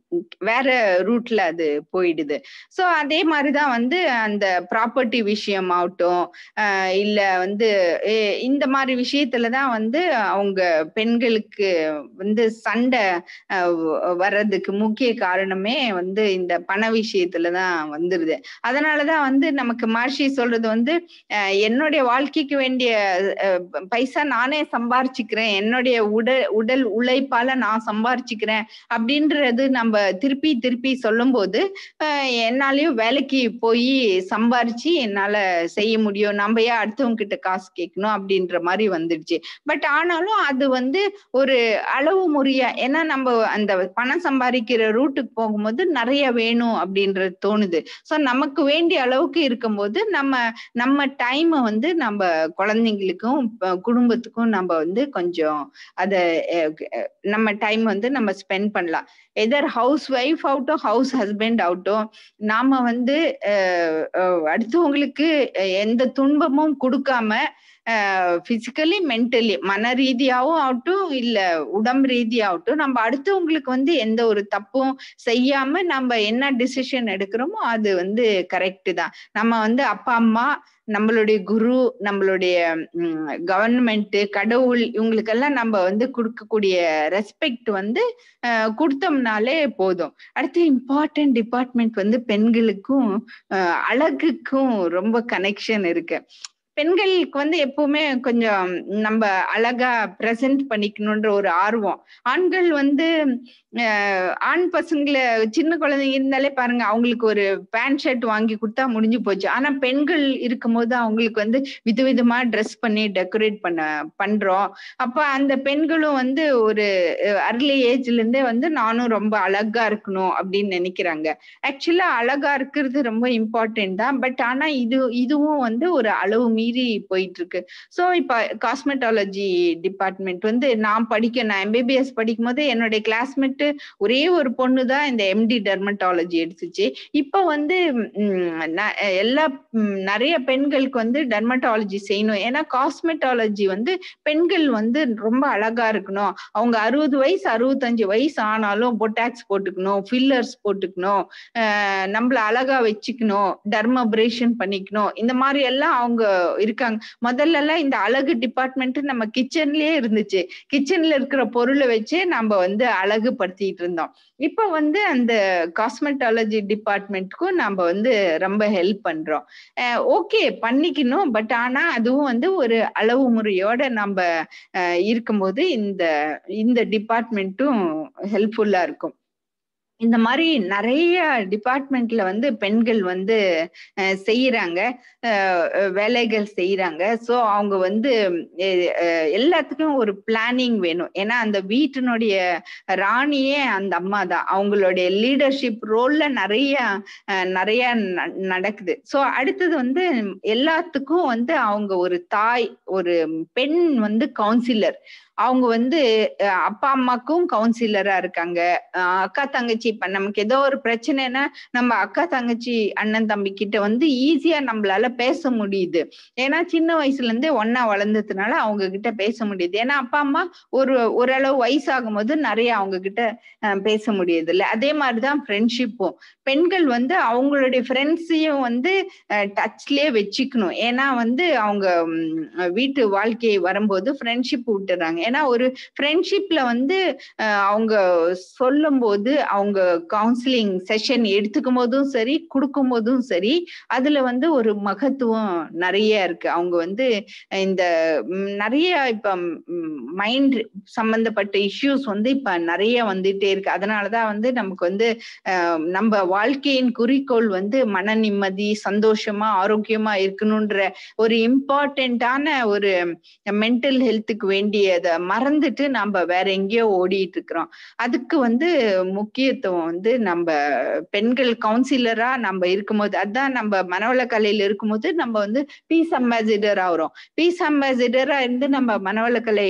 வேற ரூட்ல அது போயிடுது ஸோ அதே மாதிரிதான் வந்து அந்த ப்ராப்பர்ட்டி விஷயம் ஆகட்டும் இல்ல வந்து இந்த மாதிரி விஷயத்துல தான் வந்து அவங்க பெண்களுக்கு வந்து சண்டை வர்றதுக்கு முக்கிய காரணமே வந்து இந்த பண விஷயத்துல தான் வந்துருது அதனாலதான் வந்து நமக்கு மகர்ஷி சொல்றது வந்து என்னுடைய வாழ்க்கைக்கு வேண்டிய பைசா நானே சம்பாரிச்சுக்கிறேன் என்னுடைய உடல் உடல் உழைப்பால நான் சம்பாரிச்சுக்கிறேன் அப்படின்றது நம்ம திருப்பி திருப்பி சொல்லும் போது என்னாலயும் வேலைக்கு போய் சம்பாரிச்சு என்னால செய்ய முடியும் நம்ம ஏன் அடுத்தவங்க கிட்ட காசு கேட்கணும் அப்படின்ற மாதிரி வந்துடுச்சு பட் ஆனாலும் அது வந்து ஒரு அளவு முறையா ஏன்னா நம்ம அந்த பணம் சம்பாதிக்கிற ரூட்டுக்கு போகும்போது நிறைய வேணும் அப்படின்றது தோணுது ஸோ நமக்கு வேண்டிய அளவுக்கு இருக்கும்போது நம்ம நம்ம டைமை வந்து நம்ம குழந்தைங்களுக்கும் குடும்பத்துக்கும் நம்ம வந்து கொஞ்சம் அத நம்ம டைம் வந்து நம்ம ஸ்பெண்ட் பண்ணலாம் எதர் ஹவுஸ் ஒய்ஃப் ஆகட்டும் ஹவுஸ் ஹஸ்பண்ட் ஆகட்டும் நாம வந்து அடுத்தவங்களுக்கு எந்த துன்பமும் கொடுக்காம பிசிக்கலி மென்டலி மன ரீதியாவும் ஆகட்டும் இல்ல உடம்பு ரீதியாகட்டும் நம்ம அடுத்தவங்களுக்கு வந்து எந்த ஒரு தப்பும் செய்யாம நம்ம என்ன டிசிஷன் எடுக்கிறோமோ அது வந்து கரெக்ட் தான் நம்ம வந்து அப்பா அம்மா நம்மளுடைய குரு நம்மளுடைய கவர்மெண்ட் கடவுள் இவங்களுக்கெல்லாம் நம்ம வந்து கொடுக்கக்கூடிய ரெஸ்பெக்ட் வந்து கொடுத்தோம்னாலே போதும் அடுத்து இம்பார்ட்டன்ட் டிபார்ட்மெண்ட் வந்து பெண்களுக்கும் அழகுக்கும் ரொம்ப கனெக்ஷன் இருக்கு பெண்களுக்கு வந்து எப்பவுமே கொஞ்சம் நம்ம அழகா பிரசன்ட் பண்ணிக்கணுன்ற ஒரு ஆர்வம் ஆண்கள் வந்து ஆண் பசங்களை சின்ன குழந்தைங்க இருந்தாலே பாருங்க அவங்களுக்கு ஒரு பேண்ட் ஷர்ட் வாங்கி கொடுத்தா முடிஞ்சு போச்சு ஆனா பெண்கள் இருக்கும்போது அவங்களுக்கு வந்து விதவிதமா ட்ரெஸ் பண்ணி டெக்கரேட் பண்ண பண்றோம் அப்ப அந்த பெண்களும் வந்து ஒரு அர்லி ஏஜ்ல இருந்தே வந்து நானும் ரொம்ப அழகா இருக்கணும் அப்படின்னு நினைக்கிறாங்க ஆக்சுவலா அழகா இருக்கிறது ரொம்ப இம்பார்ட்டன்ட் தான் பட் ஆனா இது இதுவும் வந்து ஒரு அளவு மீறி போயிட்டு இருக்கு ஸோ இப்ப காஸ்மெட்டாலஜி டிபார்ட்மெண்ட் வந்து நான் படிக்க நான் எம்பிபிஎஸ் படிக்கும் போது என்னுடைய கிளாஸ்மேட் ஒரே ஒரு பொண்ணு தான் இந்த எம்டி டெர்மட்டாலஜி எடுத்துச்சு இப்ப வந்து எல்லா நிறைய பெண்களுக்கு வந்து டெர்மட்டாலஜி செய்யணும் ஏன்னா காஸ்மெட்டாலஜி வந்து பெண்கள் வந்து ரொம்ப அழகா இருக்கணும் அவங்க அறுபது வயசு அறுபத்தஞ்சு வயசு ஆனாலும் பொட்டாக்ஸ் போட்டுக்கணும் ஃபில்லர்ஸ் போட்டுக்கணும் நம்மள அழகா வச்சுக்கணும் டர்மபிரேஷன் பண்ணிக்கணும் இந்த மாதிரி எல்லாம் அவங்க இருக்காங்க முதல்ல எல்லாம் இந்த அழகு டிபார்ட்மெண்ட் நம்ம கிச்சன்லயே இருந்துச்சு கிச்சன்ல இருக்கிற பொருளை வச்சு நம்ம வந்து அழகு படுத்திட்டு இருந்தோம் இப்ப வந்து அந்த காஸ்மெட்டாலஜி டிபார்ட்மெண்ட்க்கும் நம்ம வந்து ரொம்ப ஹெல்ப் பண்றோம் ஓகே பண்ணிக்கணும் பட் ஆனா அதுவும் வந்து ஒரு அளவு முறையோட நம்ம இருக்கும்போது இந்த இந்த டிபார்ட்மெண்ட்டும் ஹெல்ப்ஃபுல்லா இருக்கும் இந்த மாதிரி நிறைய டிபார்ட்மெண்ட்ல வந்து பெண்கள் வந்து செய்யறாங்க வேலைகள் செய்யறாங்க ஸோ அவங்க வந்து எல்லாத்துக்கும் ஒரு பிளானிங் வேணும் ஏன்னா அந்த வீட்டினுடைய ராணியே அந்த அம்மா தான் அவங்களுடைய லீடர்ஷிப் ரோல்ல நிறைய நிறைய நடக்குது ஸோ அடுத்தது வந்து எல்லாத்துக்கும் வந்து அவங்க ஒரு தாய் ஒரு பெண் வந்து கவுன்சிலர் அவங்க வந்து அப்பா அம்மாக்கும் கவுன்சிலரா இருக்காங்க அக்கா தங்கச்சி இப்ப நமக்கு ஏதோ ஒரு பிரச்சனைனா நம்ம அக்கா தங்கச்சி அண்ணன் தம்பி கிட்ட வந்து ஈஸியா நம்மளால பேச முடியுது ஏன்னா சின்ன வயசுல இருந்தே ஒன்னா வளர்ந்ததுனால அவங்க கிட்ட பேச முடியுது ஏன்னா அப்பா அம்மா ஒரு ஓரளவு வயசாகும் போது நிறைய அவங்க கிட்ட பேச முடியுது இல்ல அதே மாதிரிதான் ஃப்ரெண்ட்ஷிப்பும் பெண்கள் வந்து அவங்களுடைய ஃப்ரெண்ட்ஸையும் வந்து டச்லயே வச்சுக்கணும் ஏன்னா வந்து அவங்க வீட்டு வாழ்க்கை வரும்போது ஃப்ரெண்ட்ஷிப் விட்டுறாங்க ஏன்னா ஒரு ஃப்ரெண்ட்ஷிப்ல வந்து அவங்க சொல்லும் போது அவங்க கவுன்சிலிங் செஷன் எடுத்துக்கும் போதும் சரி கொடுக்கும் போதும் சரி அதுல வந்து ஒரு மகத்துவம் நிறைய இருக்கு அவங்க வந்து இந்த நிறைய இப்ப மைண்ட் சம்பந்தப்பட்ட இஷ்யூஸ் வந்து இப்ப நிறைய வந்துட்டே இருக்கு அதனாலதான் வந்து நமக்கு வந்து நம்ம வாழ்க்கையின் குறிக்கோள் வந்து மன நிம்மதி சந்தோஷமா ஆரோக்கியமா இருக்கணும்ன்ற ஒரு இம்பார்ட்டன்டான ஒரு மென்டல் ஹெல்த்துக்கு வேண்டியத மறந்துட்டு நம்ம வேற எங்கேயோ ஓடிட்டு இருக்கிறோம் அதுக்கு வந்து முக்கியத்துவம் வந்து நம்ம பெண்கள் கவுன்சிலரா நம்ம இருக்கும்போது அதான் நம்ம மனவள கலையில இருக்கும்போது நம்ம வந்து பீஸ் அம்பாசிடர் ஆகிறோம் பீஸ் அம்பாசிடரா இருந்து நம்ம மனவளக்கலை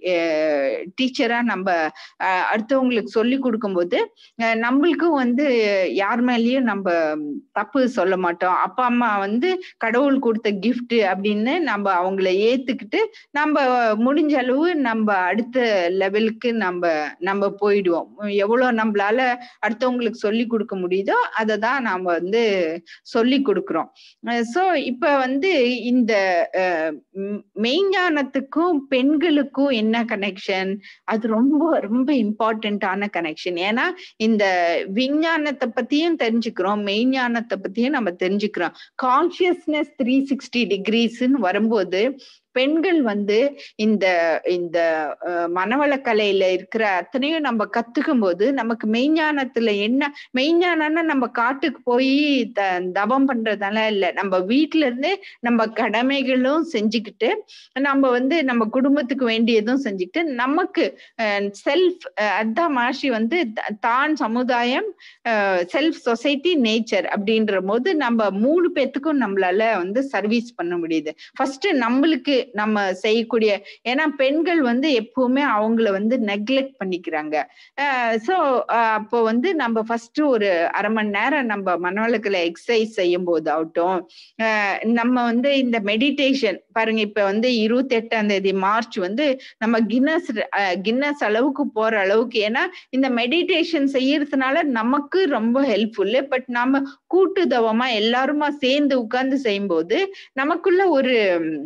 டீச்சரா நம்ம அடுத்தவங்களுக்கு சொல்லி கொடுக்கும்போது நம்மளுக்கும் வந்து யார் மேலேயும் நம்ம தப்பு சொல்ல மாட்டோம் அப்பா அம்மா வந்து கடவுள் கொடுத்த கிஃப்ட் அப்படின்னு நம்ம அவங்கள ஏத்துக்கிட்டு நம்ம முடிஞ்ச அளவு நம்ம அடுத்த லெவலுக்கு நம்ம நம்ம போயிடுவோம் எவ்வளவு நம்மளால அடுத்தவங்களுக்கு சொல்லி கொடுக்க முடியுதோ அதை தான் நாம வந்து சொல்லி கொடுக்குறோம் சோ இப்ப வந்து இந்த அஹ், ம், மெய்ஞானத்துக்கும் பெண்களுக்கும் என்ன கனெக்ஷன் அது ரொம்ப ரொம்ப இம்பார்ட்டன்டான கனெக்ஷன் ஏன்னா இந்த விஞ்ஞானத்தை பத்தியும் தெரிஞ்சுக்கிறோம் மெய்ஞானத்தை பத்தியும் நம்ம தெரிஞ்சுக்கிறோம் கான்சியஸ்னஸ் த்ரீ சிக்ஸ்டி டிகிரிஸ்ன்னு வரும்போது பெண்கள் வந்து இந்த இந்த அஹ், மனவளக்கலையில இருக்கிற அத்தனையும் நம்ம கத்துக்கும் போது நமக்கு மெய்ஞானத்துல என்ன மெய்ஞானம்னா நம்ம காட்டுக்கு போய் த தவம் பண்றதால இல்ல நம்ம வீட்ல இருந்தே நம்ம கடமைகளும் செஞ்சுக்கிட்டு நம்ம வந்து நம்ம குடும்பத்துக்கு வேண்டியதும் செஞ்சுக்கிட்டு நமக்கு செல்ஃப் அதான் மாஷி வந்து த- தான் சமுதாயம் செல்ஃப் சொசைட்டி நேச்சர் அப்படின்ற போது நம்ம மூணு பேத்துக்கும் நம்மளால வந்து சர்வீஸ் பண்ண முடியுது ஃபர்ஸ்ட் நம்மளுக்கு நம்ம செய்யக்கூடிய ஏன்னா பெண்கள் வந்து எப்பவுமே அவங்கள வந்து நெக்லெக்ட் பண்ணிக்கிறாங்க ஸோ அப்போ வந்து நம்ம ஃபர்ஸ்ட் ஒரு அரை மணி நேரம் நம்ம மனவளக்கல எக்ஸசைஸ் செய்யும் போது ஆகட்டும் அஹ் நம்ம வந்து இந்த மெடிடேஷன் பாருங்க இப்ப வந்து இருபத்தி எட்டாம் தேதி மார்ச் வந்து நம்ம கின்னஸ் கின்னஸ் அளவுக்கு போற அளவுக்கு ஏன்னா இந்த மெடிடேஷன் செய்யறதுனால நமக்கு ரொம்ப ஹெல்ப்ஃபுல் பட் நாம கூட்டுதவமா எல்லாருமா சேர்ந்து உட்கார்ந்து செய்யும்போது நமக்குள்ள ஒரு ம்,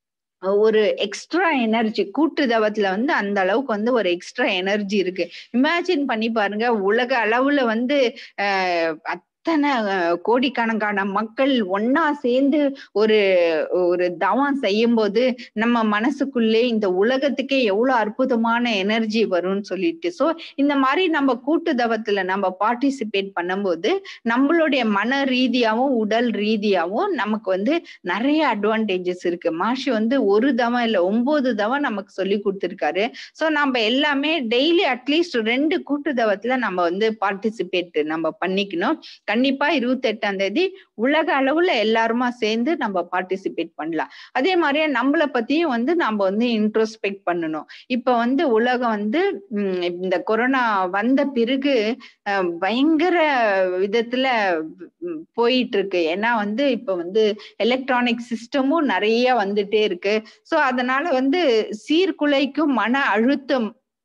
ஒரு எக்ஸ்ட்ரா எனர்ஜி கூட்டு தவத்துல வந்து அந்த அளவுக்கு வந்து ஒரு எக்ஸ்ட்ரா எனர்ஜி இருக்கு இமேஜின் பண்ணி பாருங்க உலக அளவுல வந்து அஹ், அத்தனை அஹ், கோடிக்கணக்கான மக்கள் ஒன்னா சேர்ந்து ஒரு ஒரு தவம் செய்யும் போது நம்ம மனசுக்குள்ளே இந்த உலகத்துக்கே எவ்வளவு அற்புதமான எனர்ஜி வரும்னு சொல்லிட்டு சோ இந்த மாதிரி நம்ம கூட்டு தவத்துல நம்ம பார்ட்டிசிபேட் பண்ணும்போது நம்மளுடைய மன ரீதியாவும் உடல் ரீதியாவும் நமக்கு வந்து நிறைய அட்வான்டேஜஸ் இருக்கு மாஷி வந்து ஒரு தவம் இல்ல ஒன்பது தவம் நமக்கு சொல்லி கொடுத்திருக்காரு சோ நம்ம எல்லாமே டெய்லி அட்லீஸ்ட் ரெண்டு கூட்டு தவத்துல நம்ம வந்து பார்ட்டிசிபேட் நம்ம பண்ணிக்கணும் கண்டிப்பா இருபத்தி எட்டாம் தேதி உலக அளவுல எல்லாருமா சேர்ந்து நம்ம பார்ட்டிசிபேட் பண்ணலாம் அதே மாதிரியே நம்மளை பத்தியும் வந்து நம்ம வந்து இன்ட்ரோஸ்பெக்ட் பண்ணணும் இப்ப வந்து உலகம் வந்து உம் இந்த கொரோனா வந்த பிறகு அஹ், பயங்கர விதத்துல உம், போயிட்டு இருக்கு ஏன்னா வந்து இப்ப வந்து எலக்ட்ரானிக் சிஸ்டமும் நிறைய வந்துட்டே இருக்கு சோ அதனால வந்து சீர்குலைக்கும் மன அழுத்தம்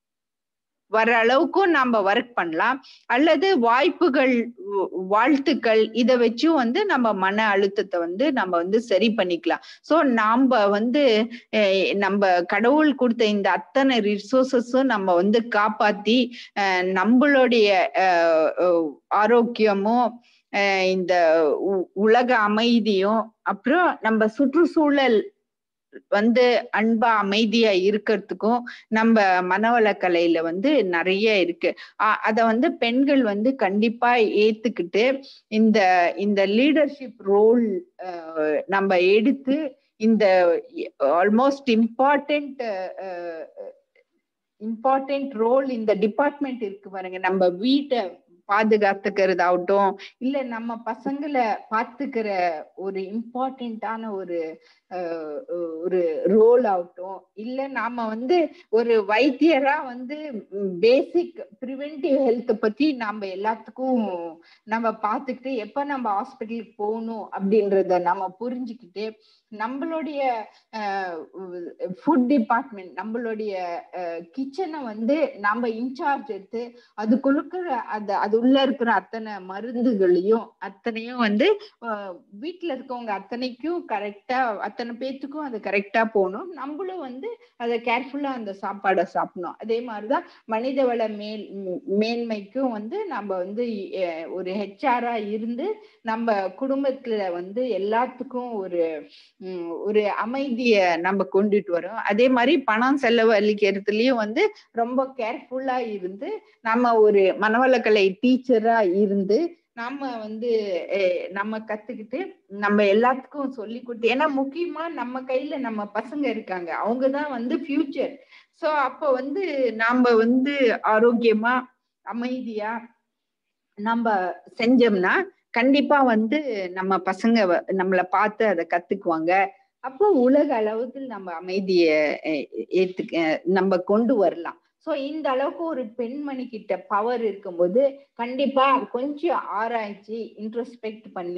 வர அளவுக்கும் நம்ம ஒர்க் பண்ணலாம் அல்லது வாய்ப்புகள் வ- வாழ்த்துக்கள் இதை வச்சும் வந்து நம்ம மன அழுத்தத்தை வந்து நம்ம வந்து சரி பண்ணிக்கலாம் சோ நாம வந்து அஹ், நம்ம கடவுள் கொடுத்த இந்த அத்தனை ரிசோர்சஸும் நம்ம வந்து காப்பாத்தி அஹ், நம்மளுடைய அஹ், அஹ், ஆரோக்கியமும் அஹ், இந்த உ- உலக அமைதியும் அப்புறம் நம்ம சுற்றுச்சூழல் வந்து அன்பா அமைதியா இருக்கிறதுக்கும் நம்ம மனவளக்கலையில வந்து நிறைய இருக்கு அ- அத வந்து பெண்கள் வந்து கண்டிப்பா ஏத்துக்கிட்டு இந்த இந்த லீடர்ஷிப் ரோல் நம்ம எடுத்து இந்த ஆல்மோஸ்ட் இம்பார்ட்டன்ட் இம்பார்ட்டன்ட் ரோல் இந்த டிபார்ட்மெண்ட் இருக்கு பாருங்க நம்ம வீட்டை பாதுகாத்துக்கிறதாகட்டும் இல்ல நம்ம பசங்களை பார்த்துக்கிற ஒரு இம்பார்ட்டன்டான ஒரு அஹ், ஒரு ரோல் ஆகட்டும் இல்ல நாம வந்து ஒரு வைத்தியரா வந்து பேசிக் ப்ரிவென்டிவ் ஹெல்த் பத்தி நாம எல்லாத்துக்கும் நம்ம பார்த்துக்கிட்டு எப்ப நம்ம ஹாஸ்பிட்டலுக்கு போகணும் அப்படின்றத நம்ம புரிஞ்சுக்கிட்டு நம்மளுடைய ஃபுட் டிபார்ட்மெண்ட் நம்மளுடைய கிச்சனை வந்து நம்ம இன்சார்ஜ் எடுத்து அதுக்குள்ள அது அது உள்ள இருக்கிற அத்தனை மருந்துகளையும் அத்தனையும் வந்து அஹ், வீட்ல இருக்கவங்க அத்தனைக்கும் கரெக்டா அத்தனை பேத்துக்கும் அது கரெக்டா போகணும் நம்மளும் வந்து அதை கேர்ஃபுல்லா அந்த சாப்பாடை சாப்பிடணும் அதே மாதிரிதான் மனிதவள மேல் ம், மேன்மைக்கும் வந்து நம்ம வந்து அஹ், ஒரு ஹெச்ஆரா இருந்து நம்ம குடும்பத்துல வந்து எல்லாத்துக்கும் ஒரு ம், ஒரு அமைதிய நம்ம கொண்டுட்டு வரோம் அதே மாதிரி பணம் செலவழிக்கிறதுலயும் வந்து ரொம்ப கேர்ஃபுல்லா இருந்து நம்ம ஒரு மனவளக்கலை டீச்சரா இருந்து நம்ம வந்து அஹ், நம்ம கத்துக்கிட்டு நம்ம எல்லாத்துக்கும் சொல்லி கொடுத்து ஏன்னா முக்கியமா நம்ம கையில நம்ம பசங்க இருக்காங்க அவங்கதான் வந்து ஃபியூச்சர் சோ அப்ப வந்து நாம வந்து ஆரோக்கியமா அமைதியா நம்ம செஞ்சோம்னா கண்டிப்பா வந்து நம்ம பசங்க வ- நம்மள பார்த்து அதை கத்துக்குவாங்க அப்போ உலக அளவுக்கு நம்ம அமைதிய அஹ், ஏத்துக்க நம்ம கொண்டு வரலாம் சோ இந்த அளவுக்கு ஒரு பெண்மணி கிட்ட பவர் இருக்கும்போது கண்டிப்பா கொஞ்சம் ஆராய்ச்சி இன்ட்ரோஸ்பெக்ட் பண்ணி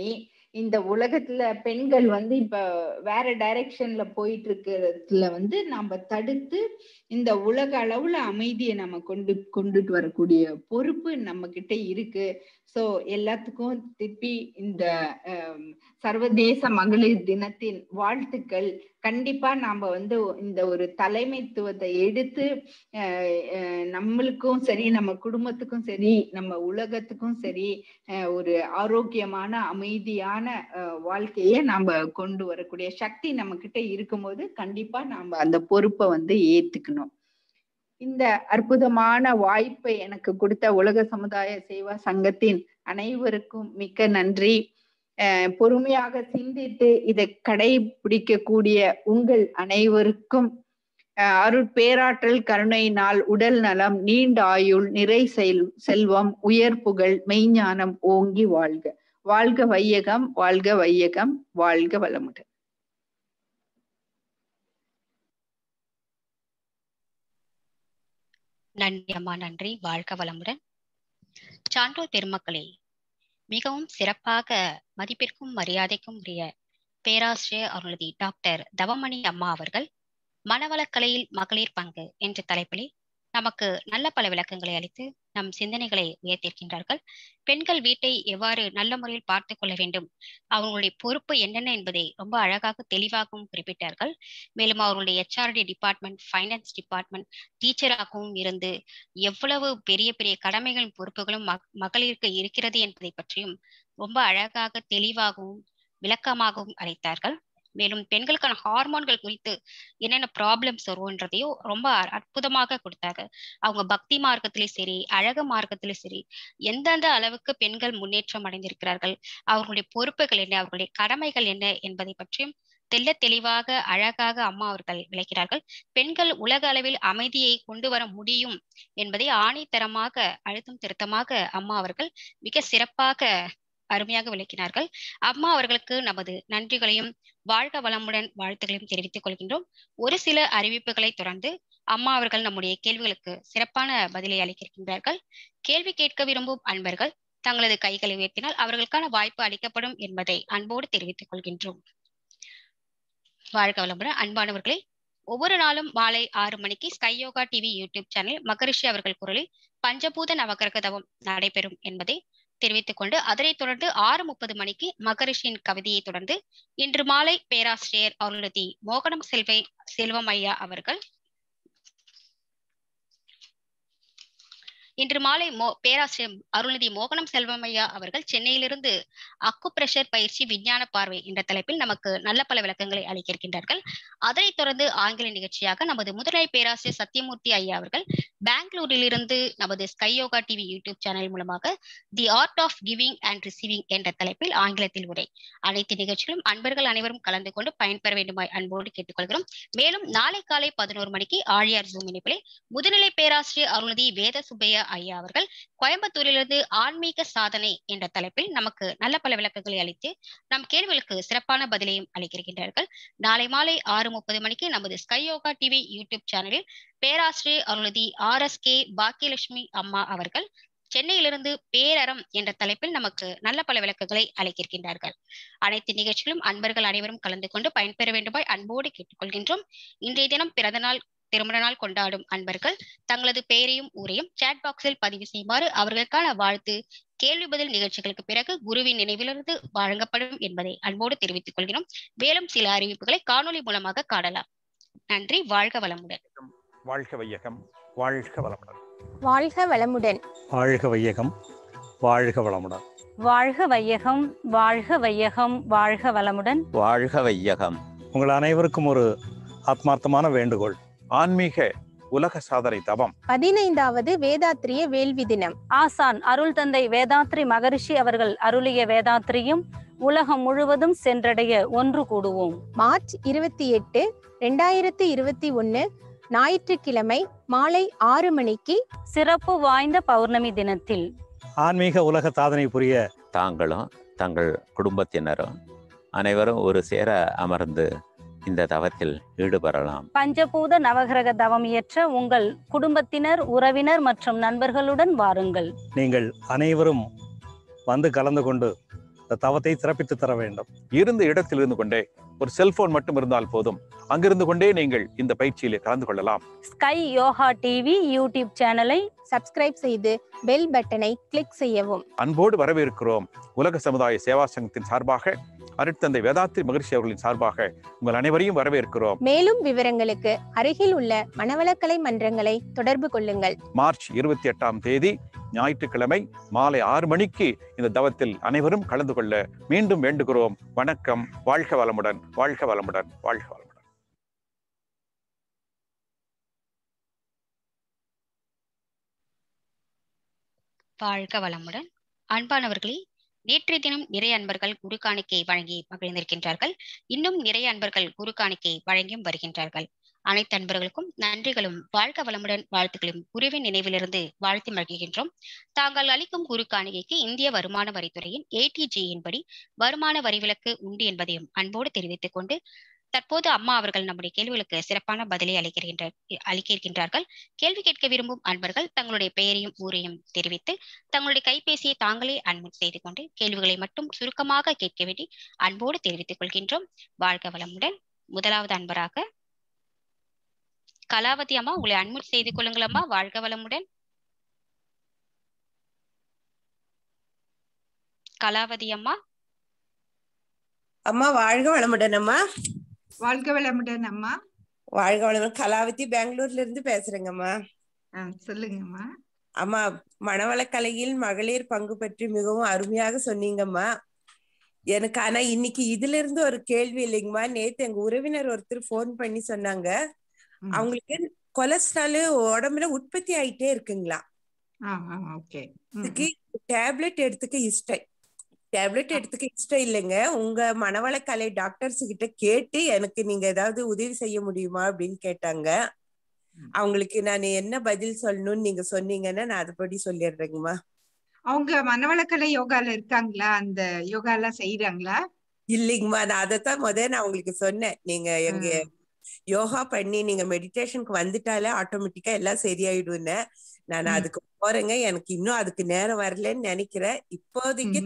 இந்த உலகத்துல பெண்கள் வந்து இப்ப வேற டைரக்ஷன்ல போயிட்டு இருக்கிறதுல வந்து நாம தடுத்து இந்த உலக அளவுல அமைதியை நம்ம கொண்டு கொண்டுட்டு வரக்கூடிய பொறுப்பு நம்ம கிட்ட இருக்கு சோ எல்லாத்துக்கும் திருப்பி இந்த அஹ், சர்வதேச மகளிர் தினத்தின் வாழ்த்துக்கள் கண்டிப்பா நாம வந்து இந்த ஒரு தலைமைத்துவத்தை எடுத்து அஹ், அஹ், நம்மளுக்கும் சரி நம்ம குடும்பத்துக்கும் சரி நம்ம உலகத்துக்கும் சரி அஹ், ஒரு ஆரோக்கியமான அமைதியான அஹ், வாழ்க்கையை நாம கொண்டு வரக்கூடிய சக்தி நம்ம கிட்ட இருக்கும்போது கண்டிப்பா நாம அந்த பொறுப்பை வந்து ஏத்துக்கணும் இந்த அற்புதமான வாய்ப்பை எனக்கு கொடுத்த உலக சமுதாய சேவா சங்கத்தின் அனைவருக்கும் மிக்க நன்றி அஹ் பொறுமையாக சிந்தித்து இதை கடைபிடிக்கக்கூடிய உங்கள் அனைவருக்கும் அஹ் அருட்பேராற்றல் கருணையினால் உடல் நலம் நீண்ட ஆயுள் நிறை செல் செல்வம் உயர் புகழ் மெய்ஞானம் ஓங்கி வாழ்க வாழ்க வையகம் வாழ்க வையகம் வாழ்க வளமுடன் நன்றி அம்மா நன்றி வாழ்க வளமுடன் சான்றோர் பெருமக்களே மிகவும் சிறப்பாக மதிப்பிற்கும் மரியாதைக்கும் உரிய பேராசிரியர் அருள்தி டாக்டர் தவமணி அம்மா அவர்கள் மனவளக்கலையில் மகளிர் பங்கு என்ற தலைப்பிலே நமக்கு நல்ல பல விளக்கங்களை அளித்து நம் சிந்தனைகளை உயர்த்திருக்கின்றார்கள் பெண்கள் வீட்டை எவ்வாறு நல்ல முறையில் பார்த்து கொள்ள வேண்டும் அவர்களுடைய பொறுப்பு என்னென்ன என்பதை ரொம்ப அழகாக தெளிவாகவும் குறிப்பிட்டார்கள் மேலும் அவர்களுடைய ஹெச்ஆர்டி டிபார்ட்மெண்ட் ஃபைனான்ஸ் டிபார்ட்மெண்ட் டீச்சராகவும் இருந்து எவ்வளவு பெரிய பெரிய கடமைகளும் பொறுப்புகளும் மக- மகளிருக்கு இருக்கிறது என்பதை பற்றியும் ரொம்ப அழகாக தெளிவாகவும் விளக்கமாகவும் அளித்தார்கள் மேலும் பெண்களுக்கான ஹார்மோன்கள் குறித்து என்னென்ன ப்ராப்ளம்ஸ் வரும்ன்றதையும் ரொம்ப அ- அற்புதமாக கொடுத்தாங்க அவங்க பக்தி மார்க்கத்திலே சரி அழகு மார்க்கத்திலே சரி எந்தெந்த அளவுக்கு பெண்கள் முன்னேற்றம் அடைந்திருக்கிறார்கள் அவர்களுடைய பொறுப்புகள் என்ன அவர்களுடைய கடமைகள் என்ன என்பதை பற்றியும் தெள்ள தெளிவாக அழகாக அம்மா அவர்கள் விளக்கிறார்கள் பெண்கள் உலக அளவில் அமைதியை கொண்டு வர முடியும் என்பதை ஆணித்தரமாக அழுத்தம் திருத்தமாக அம்மா அவர்கள் மிக சிறப்பாக அருமையாக விளக்கினார்கள் அம்மா அவர்களுக்கு நமது நன்றிகளையும் வாழ்க வளமுடன் வாழ்த்துக்களையும் தெரிவித்துக் கொள்கின்றோம் ஒரு சில அறிவிப்புகளை தொடர்ந்து அம்மா அவர்கள் நம்முடைய கேள்விகளுக்கு சிறப்பான பதிலை அளிக்கின்றார்கள் கேள்வி கேட்க விரும்பும் அன்பர்கள் தங்களது கைகளை உயர்த்தினால் அவர்களுக்கான வாய்ப்பு அளிக்கப்படும் என்பதை அன்போடு தெரிவித்துக் கொள்கின்றோம் வாழ்க வளமுடன் அன்பானவர்களே ஒவ்வொரு நாளும் மாலை ஆறு மணிக்கு Sky Yoga TV YouTube channel Maharishi அவர்கள் குரலில் பஞ்சபூத நவகிரக தவம் நடைபெறும் என்பதை தெரிவித்துக் கொண்டு அதனைத் தொடர்ந்து ஆறு முப்பது மணிக்கு மகரிஷியின் கவிதையை தொடர்ந்து இன்று மாலை பேராசிரியர் அருள்நிதி மோகனம் செல்வை செல்வம் ஐயா அவர்கள் இன்று மாலை மோ பேராசிரியர் அருள்நிதி மோகனம் செல்வமையா அவர்கள் சென்னையிலிருந்து அக்கு பிரஷர் பயிற்சி விஞ்ஞான பார்வை என்ற தலைப்பில் நமக்கு நல்ல பல விளக்கங்களை அளிக்கின்றார்கள் அதனைத் தொடர்ந்து ஆங்கில நிகழ்ச்சியாக நமது முதலை பேராசிரியர் சத்யமூர்த்தி ஐயா அவர்கள் பெங்களூரிலிருந்து நமது Sky Yoga TV YouTube channel மூலமாக the art of giving and receiving என்ற தலைப்பில் ஆங்கிலத்தில் உரை அனைத்து நிகழ்ச்சிகளும் அன்பர்கள் அனைவரும் கலந்து கொண்டு பயன்பெற வேண்டுமாய் அன்போடு கேட்டுக்கொள்கிறோம் மேலும் நாளை காலை பதினோரு மணிக்கு ஆழியார் ஜூம் இணைப்பிலே முதுநிலை பேராசிரியர் அருள்நிதி வேத சுப்பையா ஐயா அவர்கள் கோயம்புத்தூரிலிருந்து ஆன்மீக சாதனை என்ற தலைப்பில் நமக்கு நல்ல பல விளக்கங்களை அளித்து நம் கேள்விகளுக்கு சிறப்பான பதிலையும் அளிக்கின்றார்கள் நாளை மாலை ஆறு முப்பது மணிக்கு நமது ஸ்கை யோகா டிவி யூடியூப் சேனலில் பேராசிரியர் Arulnidhi R S K Bhagyalakshmi அம்மா அவர்கள் சென்னையிலிருந்து பேரறம் என்ற தலைப்பில் நமக்கு நல்ல பல விளக்கங்களை அளிக்கின்றார்கள் அனைத்து நிகழ்ச்சிகளும் அன்பர்கள் அனைவரும் கலந்து கொண்டு பயன்பெற வேண்டுமாய் அன்போடு கேட்டுக்கொள்கின்றோம் இன்றைய தினம் பிறந்த நாள் திருமண நாள் கொண்டாடும் அன்பர்கள் தங்களது பெயரையும் ஊரையும் சாட் பாக்ஸில் பதிவு செய்யுமாறு அவர்களுக்கான வாழ்த்து கேள்வி பதில் நிகழ்ச்சிகளுக்கு பிறகு குருவின் நினைவிலிருந்து வழங்கப்படும் என்பதை அன்போடு தெரிவித்துக் கொள்கிறோம் மேலும் சில அறிவிப்புகளை காணொலி மூலமாக காணலாம் நன்றி வாழ்க வளமுடன் வாழ்க வையகம் வாழ்க வளமுடன் வாழ்க வளமுடன் வாழ்க வையகம் வாழ்க வளமுடன் வாழ்க வையகம் வாழ்க வையகம் வாழ்க வளமுடன் வாழ்க வையகம் உங்கள் அனைவருக்கும் ஒரு ஆத்மார்த்தமான வேண்டுகோள் ஆன்மீக உலக சாதனை தவம் பதினைந்தாவது வேதாத்திரிய வேள்வி தினம் ஆசான் அருள் தந்தை வேதாத்ரி மகரிஷி அவர்கள் அருளிய வேதாத்திரியும் உலகம் முழுவதும் சென்றடைய ஒன்று கூடுவோம் மார்ச் இருபத்தி எட்டு ரெண்டாயிரத்தி இருபத்தி ஒன்னு ஞாயிற்றுக்கிழமை மாலை ஆறு மணிக்கு சிறப்பு வாய்ந்த பௌர்ணமி தினத்தில் ஆன்மீக உலக சாதனை புரிய தாங்களும் தங்கள் குடும்பத்தினரும் அனைவரும் ஒரு சேர அமர்ந்து இந்த தவத்தில் ஈடுபடலாம் பஞ்சபூத நவகிரக தவம் இயற்ற உங்கள் குடும்பத்தினர் உறவினர் மற்றும் நண்பர்களுடன் வாருங்கள் நீங்கள் அனைவரும் வந்து கலந்து கொண்டு இந்த தவத்தை சிறப்பித்து தர வேண்டும் இருந்த இடத்தில் இருந்து கொண்டே ஒரு செல்போன் மட்டும் இருந்தால் போதும் அங்கிருந்து கொண்டே நீங்கள் இந்த பயிற்சியிலே கலந்து கொள்ளலாம் ஸ்கை யோகா டிவி யூடியூப் சேனலை சப்ஸ்கிரைப் செய்து பெல் பட்டனை கிளிக் செய்யவும் அன்போடு வரவேற்கிறோம் உலக சமுதாய சேவா சங்கத்தின் சார்பாக அருட்தந்தை வேதாத்ரி மகிழ்ச்சி அவர்களின் சார்பாக உங்கள் அனைவரையும் வரவேற்கிறோம் மேலும் விவரங்களுக்கு அருகில் உள்ள மனவளக்கலை மன்றங்களை தொடர்பு கொள்ளுங்கள் மார்ச் இருபத்தி எட்டாம் தேதி ஞாயிற்றுக்கிழமை மாலை ஆறு மணிக்கு இந்த தவத்தில் அனைவரும் கலந்து கொள்ள மீண்டும் வேண்டுகிறோம் வணக்கம் வாழ்க வளமுடன் வாழ்க வளமுடன் வாழ்க வளமுடன் வாழ்க வளமுடன் அன்பானவர்களே நேற்றைய தினம் நிறைய அன்பர்கள் குரு காணிக்கை வழங்கி மகிழ்ந்திருக்கின்றார்கள் இன்னும் நிறைய அன்பர்கள் குரு காணிக்கை வழங்கியும் வருகின்றார்கள் அனைத்து அன்பர்களுக்கும் நன்றிகளும் வாழ்க வளமுடன் வாழ்த்துக்களும் குருவின் நினைவிலிருந்து வாழ்த்தி மகிழ்கின்றோம் தாங்கள் அளிக்கும் குரு காணிக்கைக்கு இந்திய வருமான வரித்துறையின் ஏடிஜியின் படி வருமான வரி விலக்கு உண்டு என்பதையும் அன்போடு தெரிவித்துக் கொண்டு தற்போது அம்மா அவர்கள் நம்முடைய கேள்விகளுக்கு சிறப்பான பதிலை அளிக்கின்ற அளிக்க இருக்கின்றார்கள் கேள்வி கேட்க விரும்பும் அன்பர்கள் தங்களுடைய பெயரையும் ஊரையும் தெரிவித்து தங்களுடைய கைபேசியை தாங்களே அன்மிட் செய்து கொண்டு கேள்விகளை மட்டும் சுருக்கமாக கேட்க வேண்டி அன்போடு தெரிவித்துக் கொள்கின்றோம் வாழ்க வளமுடன் முதலாவது அன்பராக கலாவதி அம்மா உங்களை அன்மிட் செய்து கொள்ளுங்கள் அம்மா வாழ்க வளமுடன் கலாவதி அம்மா அம்மா வாழ்க வளமுடன் அம்மா வாழ்க வளமுடன் அம்மா வாழ்க வளமுடன் கலாவதி பெங்களூர்ல இருந்து பேசுறேங்கம்மா ஆ, சொல்லுங்கம்மா அம்மா மணவளக்கலையில் மகளிர் பங்கு பற்றி மிகவும் அருமையாக சொன்னீங்கம்மா எனக்கு ஆனா இன்னைக்கு இதுல இருந்து ஒரு கேள்வி இல்லைங்கம்மா நேத்து எங்க உறவினர் ஒருத்தர் ஃபோன் பண்ணி சொன்னாங்க ம். அவங்களுக்கு கொலஸ்ட்ரால் உடம்புல உற்பத்தி ஆயிட்டே இருக்குங்களா ஆ ஆ ஓகே அதுக்கு டேப்லெட் எடுத்துக்க இஷ்டம் டேப்லெட் எடுத்துக்க இஷ்டம் இல்லைங்க உங்க மனவளக்கலை டாக்டர்ஸ் கிட்ட கேட்டு எனக்கு நீங்க ஏதாவது உதவி செய்ய முடியுமா அப்படின்னு கேட்டாங்க ம். அவங்களுக்கு நான் என்ன பதில் சொல்லணும்னு நீங்க சொன்னீங்கன்னா நான் அதுபடி சொல்லிடுறேங்கம்மா அவங்க மனவளக்கலை யோகால இருக்காங்களா அந்த யோகா எல்லாம் செய்யறாங்களா இல்லைங்கம்மா நான் அதைத்தான் முதல்ல நான் உங்களுக்கு சொன்னேன் நீங்க எங்க யோகா பண்ணி நீங்க மெடிடேஷனுக்கு வந்துட்டாலே ஆட்டோமேட்டிக்கா எல்லாம் சரியாயிடும்னு நான் ம். அதுக்கு போறேங்க எனக்கு இன்னும் அதுக்கு நேரம் வரலன்னு நினைக்கிறேன் இப்போதைக்கு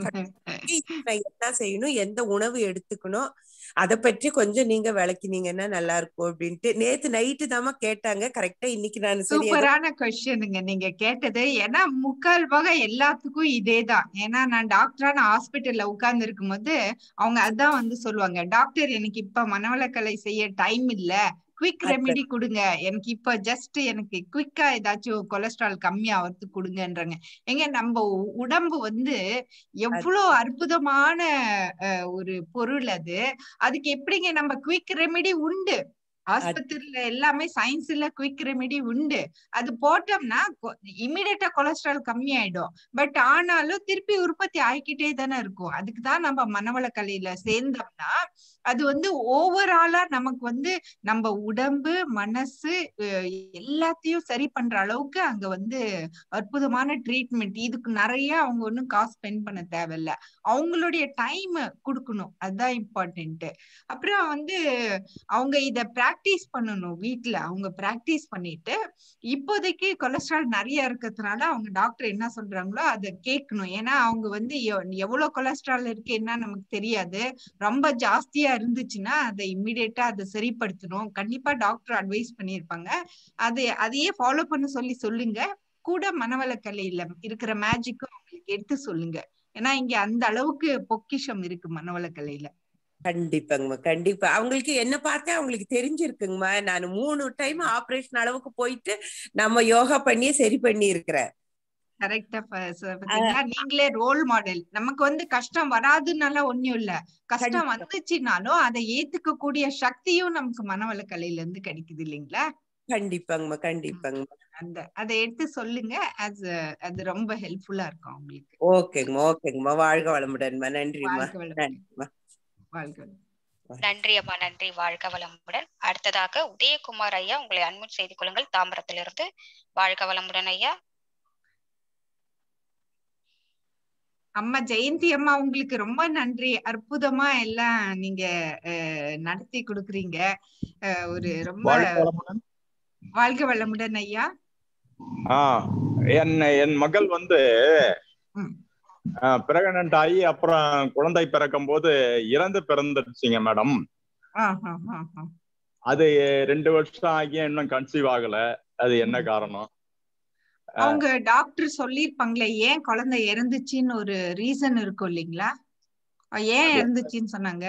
நான் என்ன செய்யணும் எந்த உணவு எடுத்துக்கணும் அத பற்றி கொஞ்சம் நீங்க விளக்கினீங்கன்னா நல்லா இருக்கும் அப்படின்ட்டு நேத்து நைட்டு தாமா கேட்டாங்க கரெக்டா இன்னைக்கு நான் சரி ஏதோ- சூப்பரான கொஸ்டினுங்க நீங்க கேட்டது ஏன்னா முக்கால் வகை எல்லாத்துக்கும் இதேதான் ஏன்னா நான் டாக்டரான ஹாஸ்பிட்டல்ல உட்கார்ந்து இருக்கும்போது அவங்க அதான் வந்து சொல்லுவாங்க டாக்டர் எனக்கு இப்ப மனவளக்கலை செய்ய டைம் இல்ல குவிக் அதான். ரெமெடி கொடுங்க எனக்கு இப்ப ஜஸ்ட் எனக்கு குவிக்கா ஏதாச்சும் கொலஸ்ட்ரால் கம்மி ஆகிறதுக்கு கொடுங்கன்றாங்க எங்க நம்ம உ- உடம்பு வந்து எவ்வளவு அற்புதமான அஹ், ஒரு பொருள் அது அதுக்கு எப்படிங்க நம்ம குவிக் ரெமெடி உண்டு ஆஸ்பத்திரியில எல்லாமே சயின்ஸ்ல குவிக் ரெமெடி உண்டு அது போட்டோம்னா இமிடியட்டா கொலஸ்ட்ரால் கம்மி ஆயிடும் பட் ஆனாலும் திருப்பி உற்பத்தி ஆகிக்கிட்டே தானே இருக்கும் அதுக்கு தான் நம்ம மனவளக்கலையில சேர்ந்தோம்னா அது வந்து ஓவராலா நமக்கு வந்து நம்ம உடம்பு மனசு அஹ் எல்லாத்தையும் சரி பண்ற அளவுக்கு அங்க வந்து அற்புதமான ட்ரீட்மெண்ட் இதுக்கு நிறைய அவங்க ஒன்றும் காசு ஸ்பெண்ட் பண்ண தேவையில்ல அவங்களுடைய டைம் கொடுக்கணும் அதுதான் இம்பார்ட்டன்ட் அப்புறம் வந்து அவங்க இத பிராக்டிஸ் பண்ணணும் வீட்ல அவங்க பிராக்டிஸ் பண்ணிட்டு இப்போதைக்கு கொலஸ்ட்ரால் நிறைய இருக்கிறதுனால அவங்க டாக்டர் என்ன சொல்றாங்களோ அதை கேட்கணும் ஏன்னா அவங்க வந்து எவ்- எவ்வளவு கொலஸ்ட்ரால் இருக்கு என்ன நமக்கு தெரியாது ரொம்ப ஜாஸ்தியா இருந்துச்சுன்னா அதை இம்மிடியட்டா அதை சரிப்படுத்தணும் கண்டிப்பா டாக்டர் அட்வைஸ் பண்ணியிருப்பாங்க அதை அதையே ஃபாலோ பண்ண சொல்லி சொல்லுங்க கூட மனவளக்கலையில இருக்கிற மேஜிக்கும் அவங்களுக்கு எடுத்து சொல்லுங்க ஏன்னா இங்க அந்த அளவுக்கு பொக்கிஷம் இருக்கு மனவளக்கலையில கண்டிப்பாங்கம்மா கண்டிப்பா அவங்களுக்கு என்ன பார்த்தா அவங்களுக்கு தெரிஞ்சிருக்குங்கம்மா நான் மூணு டைம் ஆபரேஷன் அளவுக்கு போயிட்டு நம்ம யோகா பண்ணியே சரி பண்ணி இருக்கிறேன் கரெக்டா பாத்தீங்களா நீங்களே ரோல் மாடல் நமக்கு வந்து கஷ்டம் வராதுனால ஒண்ணும் இல்ல கஷ்டம் கண்டிப்பா. வந்துச்சுனாலும் அதை ஏத்துக்க கூடிய சக்தியும் நமக்கு மனவளக்கலையில இருந்து கிடைக்குது இல்லைங்களா கண்டிப்பாங்கம்மா கண்டிப்பாங்கம்மா அந்த அதை எடுத்து சொல்லுங்க as a- அது ரொம்ப ஹெல்ப்ஃபுல்லா இருக்கும் உங்களுக்கு ஓகேங்கம்மா ஓகேங்கம்மா வாழ்க வளமுடன்மா நன்றிம்மா வாழ்க வளமுடன். நன்றிம்மா வாழ்க வளமுடன். நன்றி அம்மா நன்றி வாழ்க வளமுடன் அடுத்ததாக உதயகுமார் ஐயா உங்களை அன்முட் செய்து கொள்ளுங்கள் தாம்பரத்திலிருந்து வாழ்க வளமுடன் ஐயா அம்மா ஜெயந்தி அம்மா உங்களுக்கு ரொம்ப நன்றி அற்புதமா எல்லாம் நீங்க அஹ், நடத்தி கொடுக்குறீங்க அஹ், ஒரு ரொம்ப வாழ்க வளமுடன் வாழ்க வளமுடன் ஐயா ஆ என் என் மகள் வந்து ம். பிரெக்னன்ட் ஆகி அப்புறம் குழந்தை பிறக்கும் போது இறந்து பிறந்துருச்சுங்க மேடம் ஆஹ் ஆஹ் ஆஹ் ஆஹ். அது ரெண்டு வருஷம் ஆகி இன்னும் கன்சீவ் ஆகல அது என்ன காரணம் அவங்க டாக்டர் சொல்லிருப்பாங்களே ஏன் குழந்தை இறந்துச்சுன்னு ஒரு ரீசன் இருக்கும் இல்லைங்களா அஹ் ஏன் இறந்துச்சுன்னு சொன்னாங்க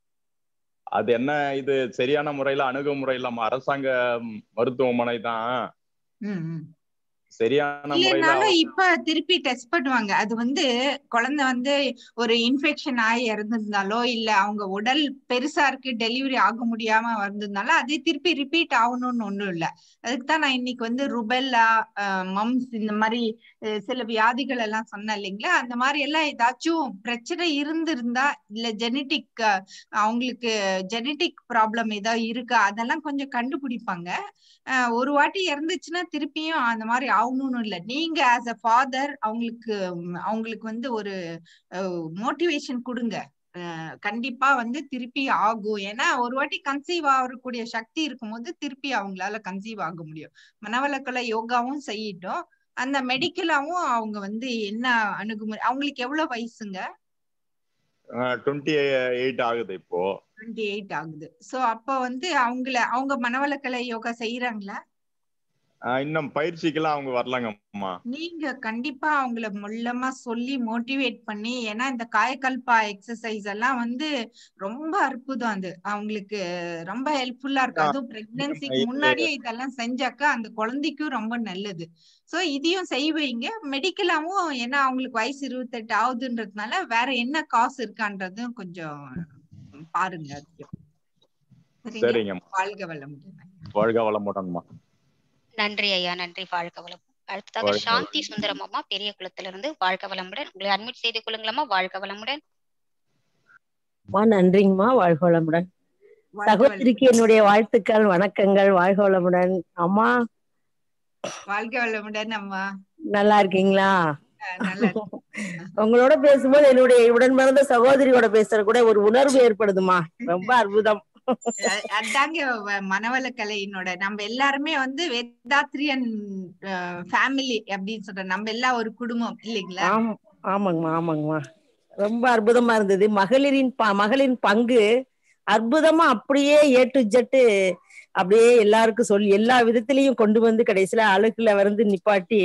அது என்ன இது சரியான முறையில அணுகுமுறை இல்லாம அரசாங்க மருத்துவமனை தான் ம் ம். சரியான முறையில இல்லைனாலும் இப்ப திருப்பி டெஸ்ட் பண்ணுவாங்க அது வந்து குழந்தை வந்து ஒரு இன்ஃபெக்ஷன் ஆகி இறந்திருந்தாலோ இல்ல அவங்க உடல் பெருசா இருக்கு டெலிவரி ஆக முடியாம வந்திருந்தாலும் அது திருப்பி ரிப்பீட் ஆகணும்னு ஒண்ணும் இல்ல அதுக்கு தான் நான் இன்னைக்கு வந்து ருபெல்லா மம்ஸ் இந்த மாதிரி அஹ், சில வியாதிகள் எல்லாம் சொன்னேன் இல்லைங்களா அந்த மாதிரி எல்லாம் ஏதாச்சும் பிரச்சனை இருந்திருந்தா இல்ல ஜெனட்டிக் அவங்களுக்கு ஜெனட்டிக் ப்ராப்ளம் ஏதாவது இருக்கா அதெல்லாம் கொஞ்சம் கண்டுபிடிப்பாங்க அஹ் ஒரு வாட்டி இறந்துச்சுன்னா திருப்பியும் அந்த மாதிரி ஆகணும்னு இல்லை நீங்க ஆஸ் அ ஃபாதர் அவங்களுக்கு உம், அவங்களுக்கு வந்து ஒரு மோட்டிவேஷன் கொடுங்க அஹ் கண்டிப்பா வந்து திருப்பி ஆகும் ஏன்னா ஒரு வாட்டி கன்சீவ் ஆகக்கூடிய சக்தி இருக்கும்போது திருப்பி அவங்களால கன்சீவ் ஆக முடியும் மனவளக்கலை யோகாவும் செய்யட்டும் அந்த மெடிக்கலாவும் அவங்க வந்து என்ன அணுகுமுறை அவங்களுக்கு எவ்வளவு வயசுங்க டுவெண்ட்டி எயிட் ஆகுது இப்போ டுவெண்ட்டி எயிட் ஆகுது சோ அப்ப வந்து அவங்கள அவங்க மனவளக்கலை யோகா செய்யறாங்களா ஆஹ் இன்னும் பயிற்சிக்கெல்லாம் அவங்க வரலங்கம்மா நீங்க கண்டிப்பா அவங்கள முள்ளமா சொல்லி மோட்டிவேட் பண்ணி ஏன்னா இந்த காயக்கல்பா எக்ஸசைஸ் எல்லாம் வந்து ரொம்ப அற்புதம் அது அவங்களுக்கு ரொம்ப ஹெல்ப்ஃபுல்லா இருக்கு அதுவும் பிரெக்னன்சிக்கு இது- முன்னாடியே இதெல்லாம் செஞ்சாக்கா அந்த குழந்தைக்கும் ரொம்ப நல்லது சோ இதையும் செய்வீங்க மெடிக்கலாவும் ஏன்னா அவங்களுக்கு வயசு இருபத்தெட்டு ஆகுதுன்றதுனால வேற என்ன காசு இருக்கான்றதும் கொஞ்சம் பாருங்க அதையும் சரிங்களா? சரிங்கம்மா வாழ்க வளமுடன் வாழ்க வளமுடன்மா நன்றி ஐயா நன்றி வாழ்க வளம் அடுத்ததாக வாழ்க சாந்தி சுந்தரம் அம்மா பெரிய குளத்திலிருந்து வாழ்க வளமுடன் உங்களை அட்மிட் செய்து கொள்ளுங்களம்மா வாழ்க வளமுடன் அம்மா நன்றிங்கம்மா வாழ்க வளமுடன் வாழ்க சகோதரிக்கு என்னுடைய வாழ்த்துக்கள் வணக்கங்கள் வாழ்க வளமுடன் அம்மா வாழ்க வளமுடன் அம்மா நல்லா இருக்கீங்களா அஹ் நல்லா இருக்கு. உங்களோட பேசும்போது என்னுடைய உடன் பிறந்த சகோதரியோட பேசுற கூட ஒரு உணர்வு ஏற்படுதுமா ரொம்ப அற்புதம் அ- அதாங்க வ- மனவளக்கலையினோட நம்ம எல்லாருமே வந்து வேதாத்ரியன் ஃபேமிலி அப்படின்னு சொல்ற நம்ம எல்லாம் ஒரு குடும்பம் இல்லைங்களா ஆம் ஆமாங்கம்மா ஆமாங்கம்மா ரொம்ப அற்புதமா இருந்தது மகளிரின் ப- மகளின் பங்கு அற்புதமா அப்படியே ஏ டு ஜெட்டு அப்படியே எல்லாருக்கும் சொல்லி எல்லா விதத்திலையும் கொண்டு வந்து கடைசியில அழுகுல வந்து நிப்பாட்டி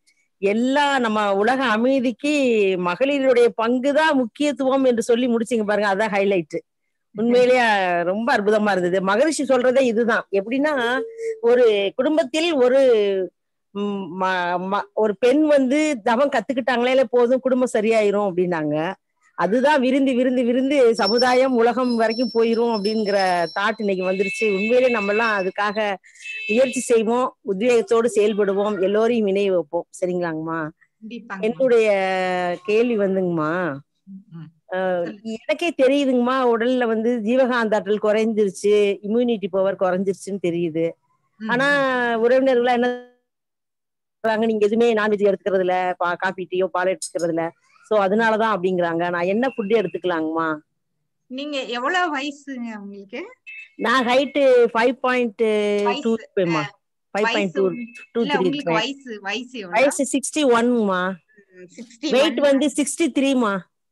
எல்லா நம்ம உலக அமைதிக்கு மகளிருடைய பங்கு தான் முக்கியத்துவம் என்று சொல்லி முடிச்சிங்க பாருங்க அதான் ஹைலைட் உண்மையிலேயே ரொம்ப அற்புதமா இருந்தது மகரிஷி சொல்றதே இதுதான் எப்படின்னா ஒரு குடும்பத்தில் ஒரு ம், ம- ம- ஒரு பெண் வந்து தவம் கத்துக்கிட்டாங்களே போதும் குடும்பம் சரியாயிரும் அப்படின்னாங்க அதுதான் விருந்து விருந்து விருந்து சமுதாயம் உலகம் வரைக்கும் போயிரும் அப்படிங்கிற தாட் இன்னைக்கு வந்துருச்சு உண்மையிலே நம்ம எல்லாம் அதுக்காக முயற்சி செய்வோம் உத்வேகத்தோடு செயல்படுவோம் எல்லோரையும் இணைய வைப்போம் சரிங்களாங்கம்மா கண்டிப்பாங்க என்னுடைய கேள்வி வந்துங்கம்மா ம். அஹ் எனக்கே தெரியுதுங்கம்மா உடல்ல வந்து ஜீவகாந்தாற்றல் குறைஞ்சிருச்சு இம்யூனிட்டி பவர் குறைஞ்சிருச்சுன்னு தெரியுது ம். ஆனா உறவினர்களா என்ன சொல்றாங்க நீங்க எதுவுமே நான்வெஜ் எடுத்துக்கிறது இல்ல பா- காபி டீயோ பால் எடுத்துக்கிறது இல்ல சோ அதனாலதான் அப்படிங்கிறாங்க நான் என்ன ஃபுட் எடுத்துக்கலாங்கம்மா நீங்க எவ்வளவு வயசுங்க உங்களுக்கு நான் ஹைட்டு ஃபைவ் பாயிண்ட் டூ வயசு இருப்பேம்மா ஃபைவ் வயசு பாயிண்ட் டூ உங்க- டூ இல்ல த்ரீ உங்களுக்கு இருப்பேன் வயசு வயசு எவ்வளவு வயசு சிக்ஸ்டி ஒன்மா சிக்ஸ்டி வெயிட் வந்து சிக்ஸ்டி த்ரீமா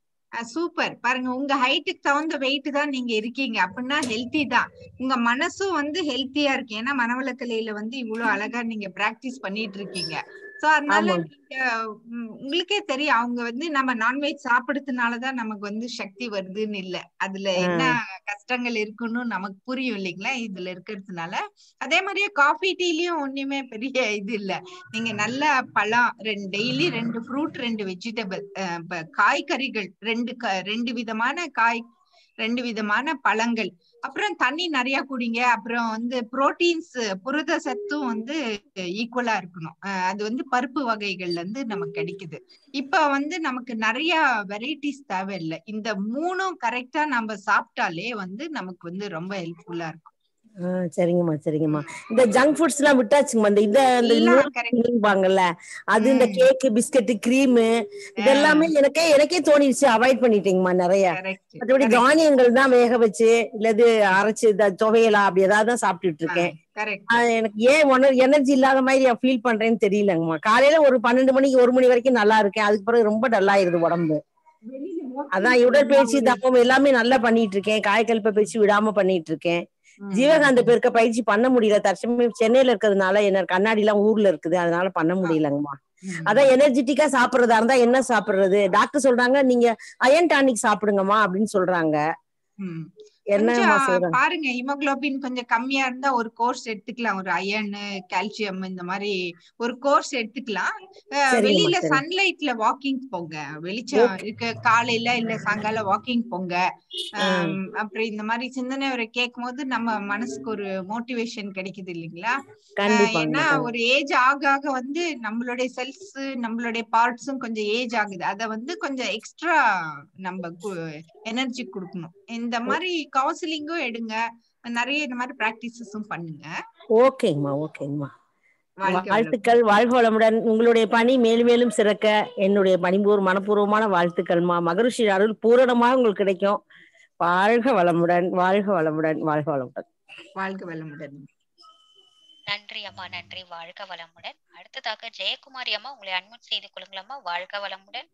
சூப்பர் பாருங்க உங்க ஹைட்டுக்கு தகுந்த வெயிட் தான் நீங்க இருக்கீங்க அப்படின்னா ஹெல்த்தி தான் உங்க மனசும் வந்து ஹெல்த்தியா இருக்கு ஏன்னா மனவளக்கலையில வந்து இவ்வளவு அழகா நீங்க பிராக்டிஸ் பண்ணிட்டு இருக்கீங்க சோ அதனால ஆமா. நீங்க உம், உங்களுக்கே தெரியும் அவங்க வந்து நம்ம நான்வெஜ் சாப்பிடுறதுனாலதான் நமக்கு வந்து சக்தி வருதுன்னு இல்ல அதுல என்ன கஷ்டங்கள் இருக்குன்னு நமக்கு புரியும் இல்லைங்களா இதுல இருக்கிறதுனால அதே மாதிரியே காஃபி டீலயும் ஒண்ணுமே பெரிய இது இல்ல நீங்க நல்ல பழம் ரெண்டு டெய்லி ரெண்டு ஃப்ரூட் ரெண்டு வெஜிடபிள் காய்கறிகள் ரெண்டு க- ரெண்டு விதமான காய் ரெண்டு விதமான பழங்கள் அப்புறம் தண்ணி நிறைய குடிங்க அப்புறம் வந்து புரோட்டீன்ஸ் புரத சத்தும் வந்து ஈக்குவலா இருக்கணும் அஹ் அது வந்து பருப்பு வகைகள்ல இருந்து நமக்கு கிடைக்குது இப்ப வந்து நமக்கு நிறைய வெரைட்டிஸ் தேவையில்லை இந்த மூணும் கரெக்டா நம்ம சாப்பிட்டாலே வந்து நமக்கு வந்து ரொம்ப ஹெல்ப்ஃபுல்லா இருக்கும் ஆ, சரிங்கம்மா சரிங்கம்மா இந்த ஜங்க் ஃபுட்ஸ் எல்லாம் விட்டாச்சுங்கம்மா இந்த இந்த இந்த எல்லாம் correct. பாங்கல்ல அது இந்த ம். கேக்கு பிஸ்கட் கிரீமு இதெல்லாமே எனக்கே எனக்கே தோணிடுச்சு அவாய்ட் பண்ணிட்டேங்கம்மா நிறைய Correct. மற்றபடி Correct. தானியங்கள் தான் வேக வச்சு இல்லது அரைச்சு இந்த துவையலா அப்படி ஏதாவது தான் சாப்பிட்டுட்டு இருக்கேன் Correct. அது எனக்கு ஏன் ஒன்னும் எனர்ஜி இல்லாத மாதிரி ஃபீல் பண்றேன்னு தெரியலங்கம்மா காலையில ஒரு பன்னெண்டு மணிக்கு ஒரு மணி வரைக்கும் நல்லா இருக்கேன் அதுக்கு பிறகு ரொம்ப டல்லாயிருது உடம்பு வெளியில walking அதான் உடற்பயிற்சி போனா ஒரு- தப்பம் எல்லாமே நல்லா பண்ணிட்டு இருக்கேன் காய்கல்ப பயிற்சி விடாம பண்ணிட்டு இருக்கேன் ம். ஜீவகாந்த பெருக்க பயிற்சி பண்ண முடியல தற்சமயம் சென்னையில இருக்கிறதுனால என்ன கண்ணாடி எல்லாம் ஊர்ல இருக்குது அதனால பண்ண முடியலங்கம்மா ம். அதான் எனர்ஜெட்டிக்கா சாப்பிடுறதா இருந்தா என்ன சாப்பிடுறது டாக்டர் சொல்றாங்க நீங்க அயன் டானிக் சாப்பிடுங்கம்மா அப்படின்னு சொல்றாங்க ம். என்னம்மா கொஞ்சம் செய்யறாங்க பாருங்க ஹீமோகுளோபின் கொஞ்சம் கம்மியா இருந்தா ஒரு கோர்ஸ் எடுத்துக்கலாம் ஒரு அயன் கால்சியம் இந்த மாதிரி ஒரு கோர்ஸ் எடுத்துக்கலாம் அஹ் சரிங்கம்மா, வெளியில சரி. சன்லைட்ல வாக்கிங் போங்க வெளிச்சம் Okay. இருக்க காலையில இல்ல சாயங்காலம் வாக்கிங் போங்க ஆம், அப்புறம் இந்த மாதிரி சிந்தனை ஒரு கேட்கும் போது நம்ம மனசுக்கு ஒரு மோட்டிவேஷன் கிடைக்குது இல்லைங்களா அஹ் கண்டிப்பாங்க ஏன்னா ஒரு ஏஜ் ஆக ஆக வந்து நம்மளுடைய செல்ஸ் நம்மளுடைய பார்ட்ஸும் கொஞ்சம் ஏஜ் ஆகுது அத வந்து கொஞ்சம் எக்ஸ்ட்ரா நம்ம எனர்ஜி கொடுக்கணும் இந்த மாதிரி கவுன்சிலிங்கும் எடுங்க நிறைய இந்த மாதிரி பிராக்டிசஸும் பண்ணுங்க ஓகேங்கம்மா ஓகேங்கம்மா வாழ்க்கை வளம். வாழ்த்துக்கள் வாழ்க வளமுடன் உங்களுடைய பணி மேலும் மேலும் சிறக்க என்னுடைய பணிபூர் மனப்பூர்வமான வாழ்த்துக்கள்மா மகரிஷி அருள் பூரணமாக உங்களுக்கு கிடைக்கும் வாழ்க வளமுடன் வாழ்க வளமுடன் வாழ்க வளமுடன் வாழ்க வளமுடன் நன்றி அம்மா நன்றி வாழ்க வளமுடன் அடுத்ததாக ஜெயக்குமாரி அம்மா உங்களை அன்மிட் செய்து கொள்ளுங்களம்மா வாழ்க வளமுடன்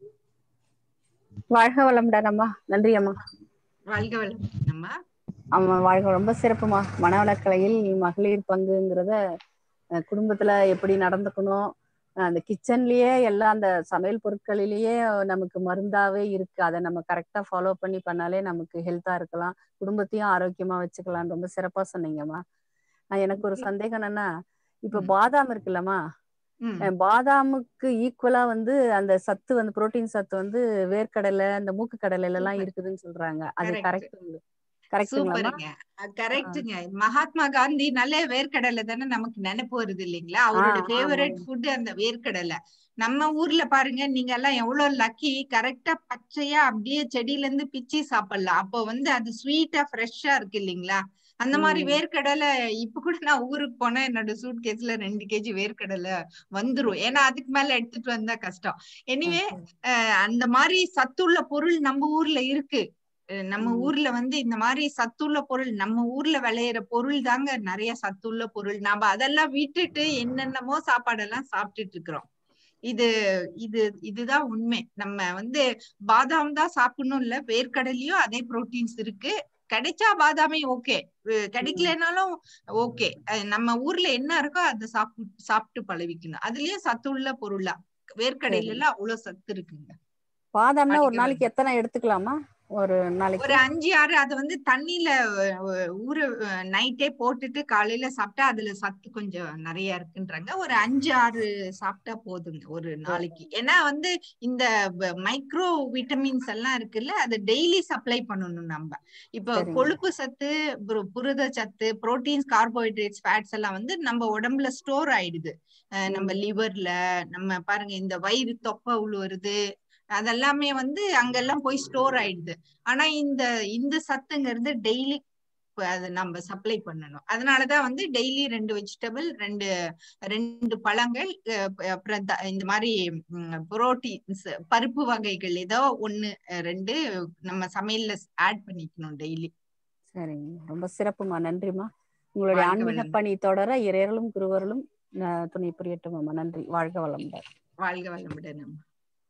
வாழ்க வளமுடன் அம்மா நன்றி அம்மா வாழ்க வளமுடன் அம்மா ஆமா வாழ்க ரொம்ப சிறப்புமா மனவளக்கலையில் மகளிர் பங்குங்கிறத அஹ், குடும்பத்துல எப்படி நடந்துக்கணும் அஹ், அந்த கிச்சன்லயே எல்லாம் அந்த சமையல் பொருட்களிலேயே நமக்கு மருந்தாவே இருக்கு அதை நம்ம கரெக்டா ஃபாலோ பண்ணி பண்ணாலே நமக்கு ஹெல்த்தா இருக்கலாம் குடும்பத்தையும் ஆரோக்கியமா வச்சுக்கலாம் ரொம்ப சிறப்பா சொன்னீங்கம்மா நான் எனக்கு ஒரு சந்தேகம் என்னன்னா இப்ப ம். பாதாம் இருக்குல்லம்மா ம். அஹ் பாதாமுக்கு ஈக்குவலா வந்து அந்த சத்து வந்து புரோட்டீன் சத்து வந்து வேர்க்கடலை அந்த மூக்கு கடலையில எல்லாம் Super. இருக்குதுன்னு சொல்றாங்க அது Correct. கரெக்ட் கரெக்ட்டுங்களாம்மா சூப்பருங்க கரெக்ட்டுங்க மகாத்மா காந்தினாலே வேர்க்கடலை தானே நமக்கு நினைப்பு வருது இல்லைங்களா அவரோட ஆ, ஃபேவரட் ஆமாங்க. ஃபுட் அந்த வேர்க்கடலை நம்ம ஊர்ல பாருங்க நீங்க எல்லாம் எவ்வளவு லக்கி கரெக்டா பச்சையா அப்படியே செடியில இருந்து பிச்சு சாப்பிடலாம் அப்போ வந்து அது ஸ்வீட்டா ஃப்ரெஷ்ஷா இருக்கு இல்லைங்களா அந்த மாதிரி ம். வேர்க்கடலை இப்ப கூட நான் ஊருக்கு போனா என்னோட சூட் கேஸ்ல ரெண்டு கேஜி வேர்க்கடலை வந்துரும் ஏன்னா அதுக்கு மேல எடுத்துட்டு வந்தா கஷ்டம் எனிவே அந்த மாதிரி சத்துள்ள பொருள் நம்ம ஊர்ல இருக்கு அஹ் நம்ம ம். ஊர்ல வந்து இந்த மாதிரி சத்துள்ள பொருள் நம்ம ஊர்ல விளையிற பொருள் தாங்க நிறைய சத்துள்ள பொருள் நாம அதெல்லாம் விட்டுட்டு என்னென்னமோ சாப்பாடெல்லாம் சாப்பிட்டுட்டு இருக்கிறோம் இது இது இதுதான் உண்மை நம்ம வந்து பாதாம் தான் சாப்பிடணும் இல்ல வேர்க்கடலையும் அதே புரோட்டீன்ஸ் இருக்கு கிடைச்சா பாதாமே ஓகே கிடைக்கலனாலும் ஓகே நம்ம ஊர்ல என்ன இருக்கோ அதை சாப்பிட்டு சாப்பிட்டு பழகிக்கணும் அதுலயும் சத்துள்ள பொருளா வேர்க்கடையில எல்லாம் அவ்வளவு சத்து இருக்குங்க பாதாம்னா ஒரு படிக்க நாளைக்கு எத்தனை எடுத்துக்கலாமா ஒரு ஒரு நாளைக்கு அஞ்சு ஆறு அது வந்து தண்ணியில அஹ், அஹ், ஊற நைட்டே போட்டுட்டு காலையில சாப்பிட்டா அதுல சத்து கொஞ்சம் நிறைய இருக்குன்றாங்க ஒரு அஞ்சு ஆறு சாப்பிட்டா போதுங்க ஒரு நாளைக்கு ஏன்னா வந்து இந்த மைக்ரோ விட்டமின்ஸ் எல்லாம் இருக்குல்ல அது டெய்லி சப்ளை பண்ணணும் நம்ம இப்போ சரிங்க. கொழுப்பு சத்து புர- புரத சத்து புரோட்டீன்ஸ் கார்போஹைட்ரேட்ஸ் ஃபேட்ஸ் எல்லாம் வந்து நம்ம உடம்புல ஸ்டோர் ஆயிடுது அஹ், நம்ம லிவர்ல நம்ம பாருங்க இந்த வயிறு தொப்பை உழுவுறது அதெல்லாமே வந்து அங்கெல்லாம் போய் ஸ்டோர் ஆயிடுது ஆனா இந்த இந்த சத்துங்கிறது டெய்லி அது நம்ம சப்ளை பண்ணணும் அதனாலதான் வந்து டெய்லி ரெண்டு வெஜிடபிள் ரெண்டு ரெண்டு பழங்கள் அஹ் ப- அப்புறம் த- இந்த மாதிரி புரோட்டீன்ஸ் பருப்பு வகைகள் ஏதோ ஒண்ணு அஹ் ரெண்டு நம்ம சமையல்ல ஆட் பண்ணிக்கணும் டெய்லி சரிங்க ரொம்ப சிறப்புமா நன்றிமா உங்களுடைய வாழ்க ஆன்மீக வளமுடன். பணி தொடர இறையர்களும் குருவர்களும் அஹ், துணை புரியட்டும் அம்மா நன்றி வாழ்க வளமுடன் வாழ்க வளமுடன் அம்மா.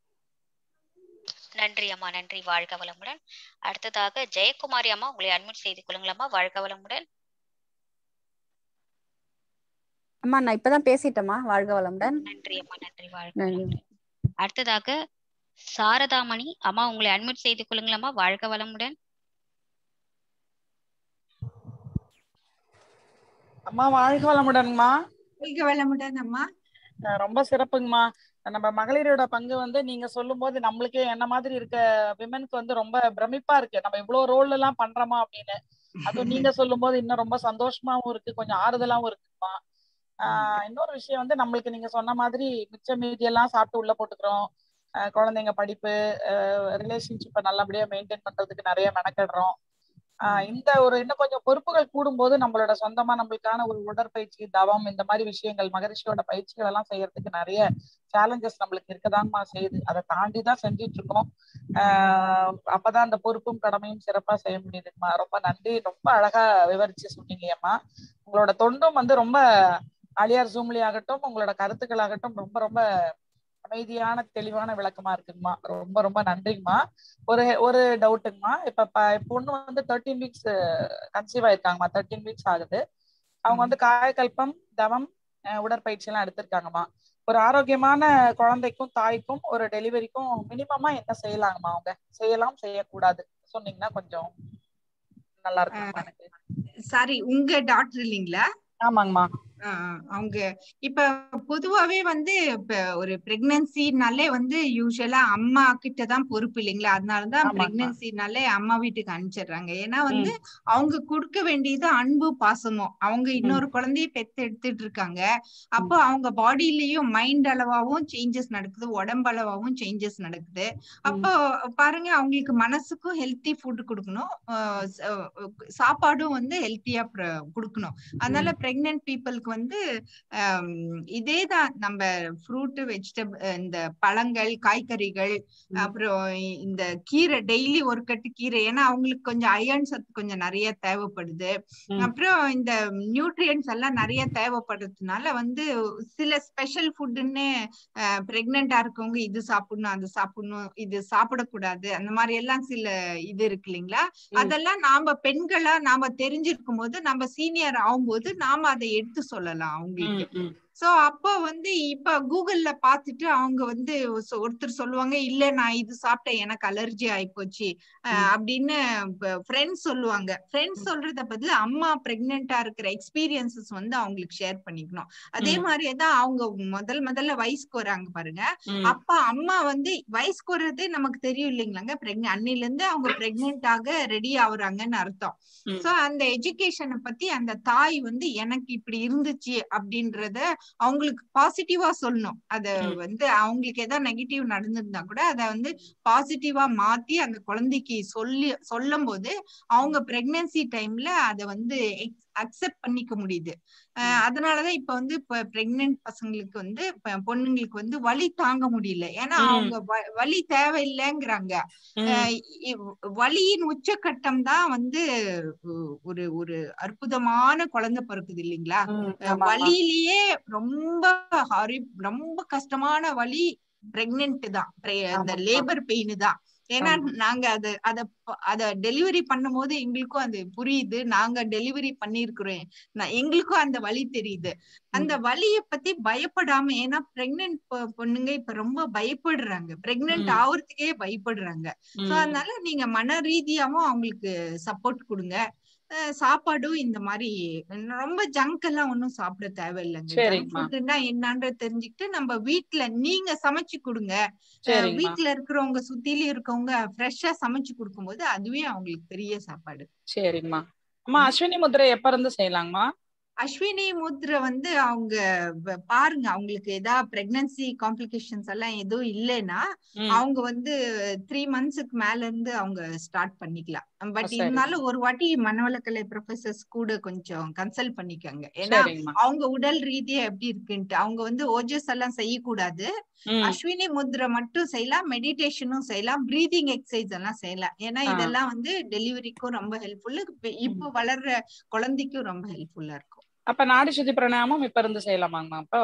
நன்றி அம்மா நன்றி வாழ்க வளமுடன் அடுத்ததாக ஜெயக்குமாரி அம்மா உங்களை அட்மிட் செய்து கொள்ளுங்களம்மா வாழ்க வளமுடன் அம்மா நான் இப்பதான் பேசிட்டேம்மா வாழ்க வளமுடன் நன்றி அம்மா நன்றி வாழ்க நன்றி. வளமுடன் அடுத்ததாக சாரதாமணி அம்மா உங்களை அட்மிட் செய்து கொள்ளுங்களம்மா வாழ்க வளமுடன் அம்மா வாழ்க வளமுடன்மா வாழ்க வளமுடன் அம்மா அஹ் ரொம்ப சிறப்புங்கம்மா நம்ம மகளிரோட பங்கு வந்து நீங்க சொல்லும் போது நம்மளுக்கே என்ன மாதிரி இருக்க விமனுக்கு வந்து ரொம்ப பிரமிப்பா இருக்கு நம்ம இவ்வளவு ரோல் எல்லாம் பண்றோமா அப்படின்னு அதுவும் நீங்க சொல்லும் போது இன்னும் ரொம்ப சந்தோஷமாவும் இருக்கு கொஞ்சம் ஆறுதலாவும் இருக்குமா ஆஹ் இன்னொரு விஷயம் வந்து நம்மளுக்கு நீங்க சொன்ன மாதிரி மிச்ச மீதி எல்லாம் சாப்பிட்டு உள்ள போட்டுக்கிறோம் ஆஹ் குழந்தைங்க படிப்பு ரிலேஷன்ஷிப்பை நல்லபடியா மெயின்டைன் பண்றதுக்கு நிறைய மெனக்கெடுறோம் ஆஹ் இந்த ஒரு இன்னும் கொஞ்சம் பொறுப்புகள் கூடும்போது நம்மளோட சொந்தமா நம்மளுக்கான ஒரு உடற்பயிற்சி தவம் இந்த மாதிரி விஷயங்கள் மகரிஷியோட பயிற்சிகள் எல்லாம் செய்யறதுக்கு நிறைய சேலஞ்சஸ் நம்மளுக்கு இருக்கதான்மா செய்யுது அதை தாண்டி தான் செஞ்சுட்டு இருக்கோம் ஆஹ் அப்பதான் அந்த பொறுப்பும் கடமையும் சிறப்பா செய்ய முடியுதுமா ரொம்ப நன்றி ரொம்ப அழகா விவரிச்சு சொன்னீங்கம்மா உங்களோட தொண்டும் வந்து ரொம்ப அழியார் ஜூம்லி ஆகட்டும் உங்களோட கருத்துக்கள் ஆகட்டும் ரொம்ப ரொம்ப அமைதியான தெளிவான விளக்கமா இருக்குங்கம்மா ரொம்ப ரொம்ப நன்றிங்கம்மா ஒரு ஒரு டவுட்டுங்கம்மா இப்ப ப- பொண்ணு வந்து தேர்ட்டீன் வீக்ஸ் கன்சீவ் ஆயிருக்காங்கம்மா தேர்ட்டீன் வீக்ஸ் ஆகுது அவங்க வந்து காயக்கல்பம் தவம் அஹ் உடற்பயிற்சி எல்லாம் எடுத்திருக்காங்கம்மா ஒரு ஆரோக்கியமான குழந்தைக்கும் தாய்க்கும் ஒரு டெலிவரிக்கும் மினிமமா என்ன செய்யலாங்கம்மா அவங்க செய்யலாம் செய்யக்கூடாது சொன்னீங்கன்னா கொஞ்சம் நல்லா இருக்கும்மா எனக்கு சாரி உங்க டாக்டர் இல்லைங்களா ஆமாங்கம்மா ஆஹ் அவங்க இப்ப பொதுவாவே வந்து இப்ப ஒரு பிரெக்னன்சினாலே வந்து யூஸ்வலா அம்மா கிட்ட தான் பொறுப்பு இல்லைங்களா அதனாலதான் ஆமாங்கம்மா. பிரெக்னன்சினாலே அம்மா வீட்டுக்கு அனுப்பிச்சிடுறாங்க ஏன்னா வந்து அவங்க கொடுக்க வேண்டியது அன்பு பாசமும் அவங்க இன்னொரு குழந்தைய பெத்து எடுத்துட்டு இருக்காங்க அப்போ அவங்க பாடியிலயும் மைண்ட் அளவாவும் சேஞ்சஸ் நடக்குது உடம்பு அளவாவும் சேஞ்சஸ் நடக்குது அப்போ பாருங்க அவங்களுக்கு மனசுக்கும் ஹெல்த்தி ஃபுட் கொடுக்கணும் ஆஹ் ச- சாப்பாடும் வந்து ஹெல்த்தியா கொடுக்கணும் அதனால பிரெக்னென்ட் பீப்புளுக்கு வந்து இதே தான் நம்ம ஃப்ரூட் வெஜிடபிள் இந்த பழங்கள் காய்கறிகள் அப்புறம் இந்த கீரை டெய்லி ஒரு கட்டு கீரை ஏன்னா அவங்களுக்கு கொஞ்சம் அயர்ன் சத்து கொஞ்சம் நிறைய தேவைப்படுது அப்புறம் இந்த நியூட்ரியன்ஸ் எல்லாம் நிறைய தேவைப்படுறதுனால வந்து சில ஸ்பெஷல் ஃபுட்டுன்னு பிரெக்னெண்டா இருக்கவங்க இது சாப்பிடணும் அது சாப்பிடணும் இது சாப்பிடக்கூடாது அந்த மாதிரி எல்லாம் சில இது இருக்கு இல்லைங்களா அதெல்லாம் நாம பெண்களா நாம தெரிஞ்சிருக்கும் போது நம்ம சீனியர் ஆகும்போது நாம அதை எடுத்து சொல்லலாம் அவங்களுக்கு சோ அப்போ வந்து இப்ப கூகுள்ல பாத்துட்டு அவங்க வந்து சொ- ஒருத்தர் சொல்லுவாங்க இல்ல நான் இது சாப்பிட்டேன் எனக்கு அலர்ஜி ஆயிப்போச்சு அஹ் அப்படின்னு ஃப்ரெண்ட்ஸ் சொல்லுவாங்க ஃப்ரெண்ட்ஸ் சொல்றத பதில் அம்மா பிரெக்னெண்டா இருக்கிற எக்ஸ்பீரியன்சஸ் வந்து அவங்களுக்கு ஷேர் பண்ணிக்கணும் அதே ம். மாதிரியே தான் அவங்க முதல் முதல்ல வயசுக்கு வராங்க பாருங்க ம். அப்ப அம்மா வந்து வயசுக்கு வர்றதே நமக்கு தெரியும் இல்லைங்களாங்க பிரெக்னென்ட் அன்னில இருந்து அவங்க பிரெக்னென்ட் ஆக ரெடி ஆகுறாங்கன்னு அர்த்தம் ம். சோ அந்த எஜுகேஷனை பத்தி அந்த தாய் வந்து எனக்கு இப்படி இருந்துச்சு அப்படின்றத அவங்களுக்கு பாசிட்டிவா சொல்லணும் அத வந்து அவங்களுக்கு ஏதாவது நெகட்டிவ் நடந்திருந்தா கூட அத வந்து பாசிட்டிவா மாத்தி அந்த குழந்தைக்கு சொல்லி சொல்லும் போது அவங்க பிரெக்னன்சி டைம்ல அத வந்து அக்செப்ட் பண்ணிக்க முடியுது அஹ் அதனாலதான் இப்ப வந்து இப்ப பிரெக்னென்ட் பசங்களுக்கு வந்து இப்ப பொண்ணுங்களுக்கு வந்து வலி தாங்க முடியல ஏன்னா ம். அவங்க வ- வலி தேவையில்லைங்கிறாங்க ம். அஹ் இ- வலியின் உச்சக்கட்டம் தான் வந்து ஒ- ஒரு ஒரு அற்புதமான குழந்தை பிறக்குது இல்லைங்களா ம். அஹ் ஆமாம்மா. வலியிலேயே ரொம்ப ஹரி ரொம்ப கஷ்டமான வலி பிரெக்னென்ட் தான் pre- அந்த ஆமாம்மா. லேபர் பெயின் தான் ஏன்னா ஆமா. நாங்க அத அத ப- அத டெலிவரி பண்ணும்போது எங்களுக்கும் அது புரியுது நாங்க டெலிவரி பண்ணிருக்கிறோம் நான் எங்களுக்கும் அந்த வலி தெரியுது அந்த வலிய பத்தி பயப்படாம ஏன்னா பிரெக்னென்ட் பொண்ணுங்க இப்ப ரொம்ப பயப்படுறாங்க பிரெக்னென்ட் ம். ஆகுறதுக்கே பயப்படுறாங்க சோ ம். அதனால நீங்க மன ரீதியாவும் அவங்களுக்கு சப்போர்ட் கொடுங்க அஹ் சாப்பாடும் இந்த மாதிரி ரொம்ப ஜங்க் எல்லாம் ஒண்ணும் சாப்பிட தேவையில்லைங்க ஜங்க் சரிங்கம்மா. ஃபுட்னா என்னன்றது தெரிஞ்சுக்கிட்டு நம்ம வீட்ல நீங்க சமைச்சு கொடுங்க அஹ் சரிங்கம்மா. வீட்ல இருக்கிறவங்க சுத்தில இருக்கவங்க ஃப்ரெஷ்ஷா சமைச்சு கொடுக்கும்போது அதுவே அவங்களுக்கு பெரிய சாப்பாடு சரிங்கம்மா அம்மா அஸ்வினி முத்திரை எப்ப இருந்து செய்யலாங்கம்மா அஸ்வினி முத்ரை வந்து அவங்க வ- பாருங்க அவங்களுக்கு ஏதாவது பிரெக்னன்சி காம்ப்ளிகேஷன்ஸ் எல்லாம் எதுவும் இல்லைன்னா ம். அவங்க வந்து த்ரீ மந்த்ஸ்க்கு மேல இருந்து அவங்க ஸ்டார்ட் பண்ணிக்கலாம் பட் சரி. இருந்தாலும் ஒரு வாட்டி மனவளக்கலை ப்ரொஃபசர்ஸ் கூட கொஞ்சம் கன்சல்ட் பண்ணிக்கோங்க ஏன்னா சரிங்கம்மா அவங்க உடல் ரீதியா எப்படி இருக்குன்ட்டு அவங்க வந்து ஓஜஸ் எல்லாம் செய்யக்கூடாது ம். அஸ்வினி முத்ரை மட்டும் செய்யலாம் மெடிடேஷனும் செய்யலாம் பிரீதிங் எக்ஸசைஸ் எல்லாம் செய்யலாம் ஏன்னா ஆ. இதெல்லாம் வந்து டெலிவரிக்கும் ரொம்ப ஹெல்ப்ஃபுல் இப்போ வளர்ற குழந்தைக்கும் ரொம்ப ஹெல்ப்ஃபுல்லா இருக்கும் அப்ப நாடி சுத்தி பிராணாயாமம் இப்ப இருந்து செய்யலாமாங்கம்மா அப்போ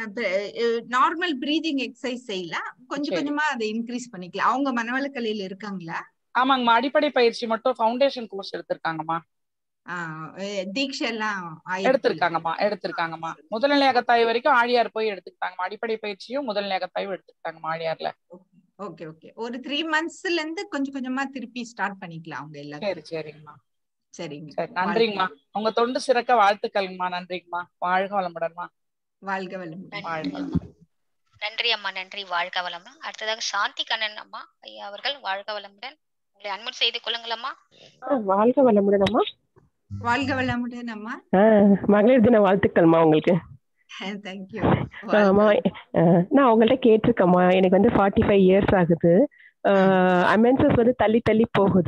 நார்மல் பிரீதிங் எக்ஸசைஸ் செய்யலாம் கொஞ்சம் சரி. கொஞ்சமா அதை இன்க்ரீஸ் பண்ணிக்கலாம் அவங்க மனவளக்கலையில இருக்காங்களா ஆமாங்கம்மா அடிப்படை பயிற்சி மட்டும் ஃபவுண்டேஷன் கோர்ஸ் எடுத்திருக்காங்கம்மா ஆஹ் அஹ் தீட்சை எல்லாம் ஆயிருக்கு எடுத்திருக்காங்கம்மா எடுத்திருக்காங்கம்மா முதல்நிலை அகத்தாய் வரைக்கும் ஆழியார் போய் எடுத்துக்கிட்டாங்கம்மா அடிப்படை பயிற்சியும் முதல்நிலை அகத்தாயும் எடுத்துக்கிட்டாங்கம்மா ஆழியார்ல ஓகே ஓகே ஒரு த்ரீ மந்த்ஸ்ல இருந்து கொஞ்சம் கொஞ்சமா திருப்பி ஸ்டார்ட் பண்ணிக்கலாம் அவங்க சரி எல்லாரும் சரிங்கம்மா சரிங்க சரி நன்றிங்கம்மா உங்க தொண்டு சிறக்க வாழ்த்துக்கள்ங்கம்மா நன்றிங்கம்மா வாழ்க வளமுடன்மா வாழ்க வளமுடன் வாழ்க வளமுடன் நன்றி அம்மா நன்றி வாழ்க வளமுடன் அடுத்ததாக சாந்தி கண்ணன் அம்மா ஐயா அவர்கள் வாழ்க வளமுடன் உங்களை அன்முட் செய்து கொள்ளுங்கள் அம்மா வாழ்க வளமுடன் அம்மா வாழ்க வளமுடன் அம்மா ஆ, மகளிர் தின வாழ்த்துக்கள்மா உங்களுக்கு தேங்க்யூ ஆமா ஆ, நான் உங்கள்ட்ட கேட்டிருக்கேம்மா எனக்கு வந்து ஃபார்ட்டி ஃபைவ் இயர்ஸ் ஆகுது அமென்சஸ் வந்து தள்ளி தள்ளி போகுது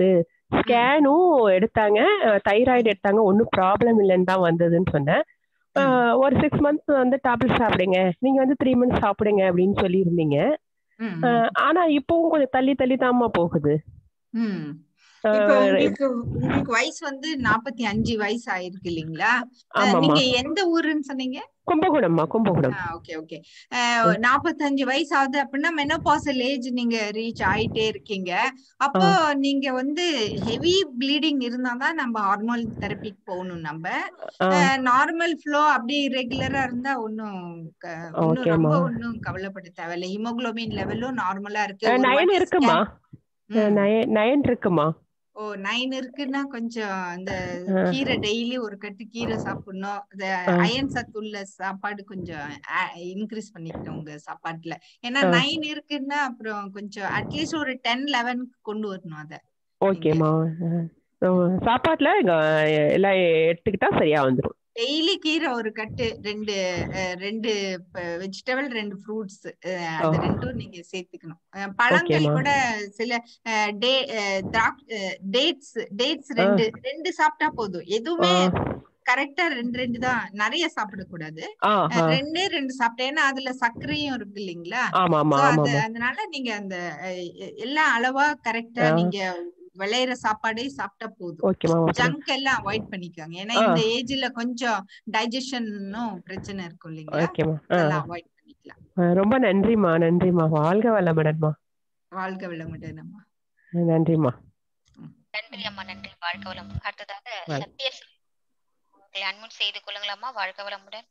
ஸ்கேனும் எடுத்தாங்க தைராய்டு எடுத்தாங்க ஒன்றும் ப்ராப்ளம் இல்லைன்னு தான் வந்ததுன்னு சொன்னேன் அஹ், ஒரு சிக்ஸ் மந்த்ஸ் வந்து டேப்லெட் சாப்பிடுங்க நீங்க வந்து த்ரீ மந்த்ஸ் சாப்பிடுங்க அப்படின்னு சொல்லியிருந்தீங்க ம், ம். அஹ், ஆனா இப்பவும் கொஞ்சம் தள்ளி தள்ளி தாம்மா போகுது ம். இப்ப அஹ், உங்களுக்கு உங்களுக்கு வயசு வந்து நாற்பத்தி அஞ்சு வயசு ஆயிருக்கு இல்லைங்களா அஹ், ஆமாம்மா நீங்க எந்த ஊருன்னு சொன்னீங்க கும்பகோணம்மா கும்பகோணம் ஓகே ஓகே நாற்பத்தஞ்சு வயசு ஆகுது அப்படின்னா மெனோபாசல் ஏஜ் நீங்க ரீச் ஆயிட்டே இருக்கீங்க அப்போ நீங்க வந்து ஹெவி ப்ளீடிங் இருந்தாதான் நம்ம ஹார்மோன் தெரப்பிக்கு போகணும் நம்ம நார்மல் ஃப்ளோ அப்படி ரெகுலரா இருந்தா ஒன்னும் ஒன்னும் ஓகேம்மா ரொம்ப ஒன்னும் கவலைப்பட தேவையில்ல ஹீமோகுளோபின் லெவலும் நார்மலா இருக்கு ஒரு நயன் வாட்டி இருக்குமா ஸ்கேன் நயன் நயன் இருக்குமா ஓ நைன் இருக்குன்னா கொஞ்சம் அந்த ஆ. கீரை டெய்லி ஒரு கட்டு கீரை சாப்பிடணும் இந்த ஆ. அயன் சத்து உள்ள சாப்பாடு கொஞ்சம் இன்க்ரீஸ் பண்ணிக்கிட்டோம் உங்க சாப்பாட்டுல ஏன்னா ஆ. நைன் இருக்குன்னா அப்புறம் கொஞ்சம் அட்லீஸ்ட் ஒரு டென் லெவனுக்கு கொண்டு வரணும் அத நீங்க ஓகேம்மா அஹ், சாப்பாட்டுல இங்க எல்லாம் எடுத்துக்கிட்டா சரியா வந்துடும் டெய்லி கீரை ஒரு கட்டு ரெண்டு அஹ், ரெண்டு வெஜிடபிள் ரெண்டு ஃப்ரூட்ஸ் அது ஓ. ரெண்டும் நீங்க சேர்த்துக்கணும் அஹ், பழங்கள் ஓகேம்மா கூட சில டே டேட்ஸ் டேட்ஸ் ரெண்டு ரெண்டு சாப்பிட்டா போதும் எதுவுமே கரெக்டா ரெண்டு ரெண்டு தான் நிறைய சாப்பிடக்கூடாது ஆ அஹ், ஆ ரெண்டே ரெண்டு சாப்பிட்டேன் ஏன்னா அதுல சர்க்கரையும் இருக்கு இல்லைங்களா ஆமா ஆமா சோ ஆமா அது ஆமா அதனால நீங்க அந்த அஹ், எ- எல்லாம் அளவா கரெக்டா ஆ நீங்க விளையிற சாப்பாடே சாப்பிட்டா போதும் ஓகேம்மா ஓகேம்மா ஜங்க் எல்லாம் அவாய்ட் பண்ணிக்கோங்க ஏன்னா ஆ இந்த ஏஜ்ல கொஞ்சம் டைஜஷனும் பிரச்சனை இருக்கும் இல்லைங்களா ஓகேம்மா ஆ அதெல்லாம் அவாய்ட் பண்ணிக்கலாம் ஆ, ரொம்ப நன்றிம்மா நன்றிம்மா வாழ்க வளமுடன்மா வாழ்க வளமுடன் நம்ம நன்றிம்மா நன்றி அம்மா நன்றி வாழ்க வளம் அடுத்ததாக வண- சத்ய உங்களை அன்முன் செய்து கொள்ளுங்களம்மா வாழ்க வளமுடன்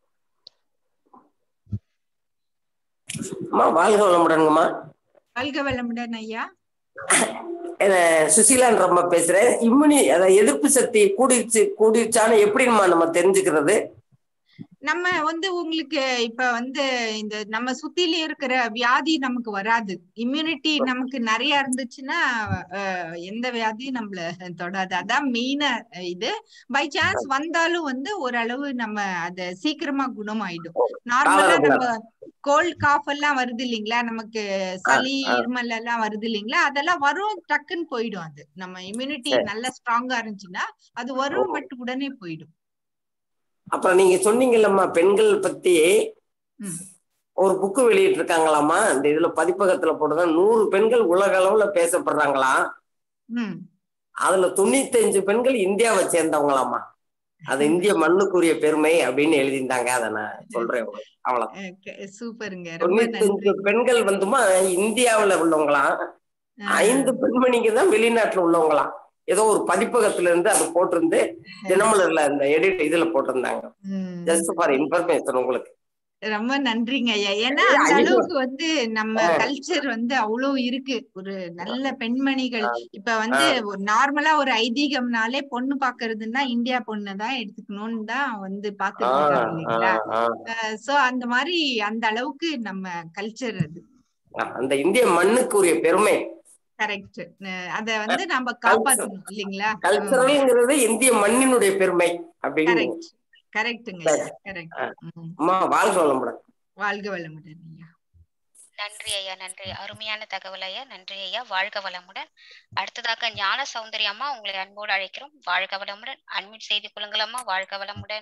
அம்மா வாழ்க வளமுடன்ங்கம்மா வாழ்க வளமுடன் ஐயா அஹ் சுசீலான்றம்மா பேசுறேன் இம்யூனி அதாவது எதிர்ப்பு சக்தி கூடிச்சு கூடிச்சான்னு எப்படிம்மா நம்ம தெரிஞ்சுக்கிறது நம்ம வந்து உங்களுக்கு இப்ப வந்து இந்த நம்ம சுத்தில இருக்கிற வியாதி நமக்கு வராது இம்யூனிட்டி நமக்கு நிறைய இருந்துச்சுன்னா அஹ், எந்த வியாதியும் நம்மள தொடாது அதான் மெயினா இது பை சான்ஸ் வந்தாலும் வந்து ஓரளவு நம்ம அத சீக்கிரமா குணமாயிடும் நார்மலா நம்ம கோல்ட் காஃப் எல்லாம் வருது இல்லைங்களா நமக்கு சளி ஆ. இருமல் எல்லாம் வருது இல்லைங்களா அதெல்லாம் வரும் டக்குன்னு போயிடும் அது நம்ம இம்யூனிட்டி சரி. நல்லா ஸ்ட்ராங்கா இருந்துச்சுன்னா அது வரும் பட் உடனே போயிடும் அப்புறம் நீங்க சொன்னீங்கல்லம்மா பெண்கள் பத்தி ம். ஒரு புக்கு வெளியிட்டு இருக்காங்களாமா இந்த இதுல பதிப்பகத்துல போட்டுதான் நூறு பெண்கள் உலக அளவுல பேசப்படுறாங்களாம் ம் அதுல தொண்ணூத்தஞ்சு பெண்கள் இந்தியாவை சேர்ந்தவங்களாமா அது இந்திய மண்ணுக்குரிய பெருமை அப்படின்னு எழுதியிருந்தாங்க அதை நான் சொல்றேன் உங்களுக்கு அவ்வளவு அஹ் சூப்பருங்க ரொம்ப நன்றி தொண்ணூத்தஞ்சு பெண்கள் வந்துமா இந்தியாவுல உள்ளவங்களாம் ஐந்து பெண்மணிங்க தான் வெளிநாட்டுல உள்ளவங்களாம் ஏதோ ஒரு பதிப்பகத்துல இருந்து அது போட்டிருந்து தினமலர்ல இந்த எடிட் இதுல போட்டிருந்தாங்க ம். ஜஸ்ட் ஃபார் இன்ஃபர்மேஷன் உங்களுக்கு ரொம்ப நன்றிங்க ஐயா ஏன்னா ஏய், அந்த ஐயோ. அளவுக்கு வந்து நம்ம ஆ. கல்ச்சர் வந்து அவ்வளவு இருக்கு ஒரு நல்ல பெண்மணிகள் ஆ. இப்ப வந்து ஆ. ஒரு நார்மலா ஒரு ஐதீகம்னாலே பொண்ணு பாக்குறதுன்னா இந்தியா பொண்ணு தான் எடுத்துக்கணும்னு தான் வந்து பாத்துட்டு ஆ, இருக்காங்க ஆ, இல்லைங்களா ஆ. சோ அந்த மாதிரி அந்த அளவுக்கு நம்ம கல்ச்சர் அது அந்த இந்திய மண்ணுக்குரிய பெருமை கரெக்ட் அத வந்து நம்ம காப்பாத்தணும் இல்லைங்களா கல்ச்சரல்ங்கிறது இந்திய மண்ணினுடைய பெருமை அப்படின்னு கரெக்ட் கரெக்ட்டுங்க ஐயா கரெக்ட் அம்மா வாழ்க வளமுடன் வாழ்க வளமுடன் ஐயா நன்றி ஐயா நன்றி அருமையான தகவல் ஐயா நன்றி ஐயா வாழ்க வளமுடன் அடுத்ததாக ஞான சௌந்தரியம்மா உங்களை அன்போடு அழைக்கிறோம் வாழ்க வளமுடன் அன்மிட் செய்து கொள்ளுங்களம்மா வாழ்க வளமுடன்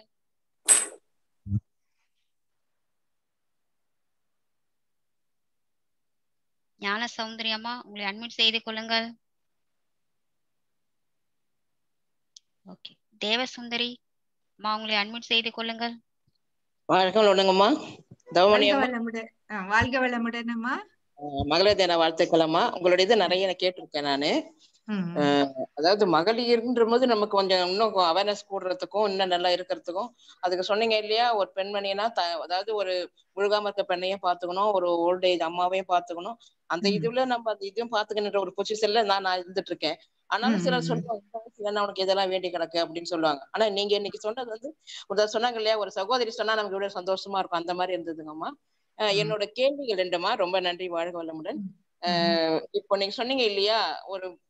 ஞான சௌந்தரியம்மா உங்களை அன்மிட் செய்து கொள்ளுங்கள் ஓகே தேவசுந்தரி அம்மா உங்களை அன்மிட் செய்து கொள்ளுங்கள் வாழ்க வளமுடங்கம்மா வாழ்க தவமணி அம்மா வளமுடன் ஆ, வாழ்க வளமுடன் அம்மா அஹ் மகளிர் தின வாழ்த்துக்கள் அம்மா உங்களுடைய இது நிறைய நான் கேட்டிருக்கேன் நானு ம், ம். அஹ் அதாவது மகளிர்ன்ற போது நமக்கு கொஞ்சம் இன்னும் அவேர்னஸ் கூடுறதுக்கும் இன்னும் நல்லா இருக்கிறதுக்கும் அதுக்கு சொன்னீங்க இல்லையா ஒரு பெண்மணினா த அதாவது ஒரு முழுகாம இருக்க பெண்ணையும் பாத்துக்கணும் ஒரு ஓல்டேஜ் அம்மாவையும் பாத்துக்கணும் அந்த ம். இதுல நம்ம அந்த இதையும் பாத்துக்கணுன்ற ஒரு பொசிஷன்ல நான் நான் இருந்துட்டு இருக்கேன் ஆனாலும் ம், சிலர் ம். சொல்லுவாங்க "இந்த வயசுல என்ன உனக்கு இதெல்லாம் வேண்டி கிடக்கு அப்படின்னு சொல்லுவாங்க ஆனா நீங்க இன்னைக்கு சொன்னது வந்து ஒரு சொன்னாங்க இல்லையா ஒரு சகோதரி சொன்னா நமக்கு இவ்வளவு சந்தோஷமா இருக்கும் அந்த மாதிரி இருந்ததுங்கம்மா அஹ் ம். என்னோட கேள்விகள் ரெண்டுமா ரொம்ப நன்றி வாழ்க வளமுடன் ம். அஹ் இப்போ நீங்க சொன்னீங்க இல்லையா ஒரு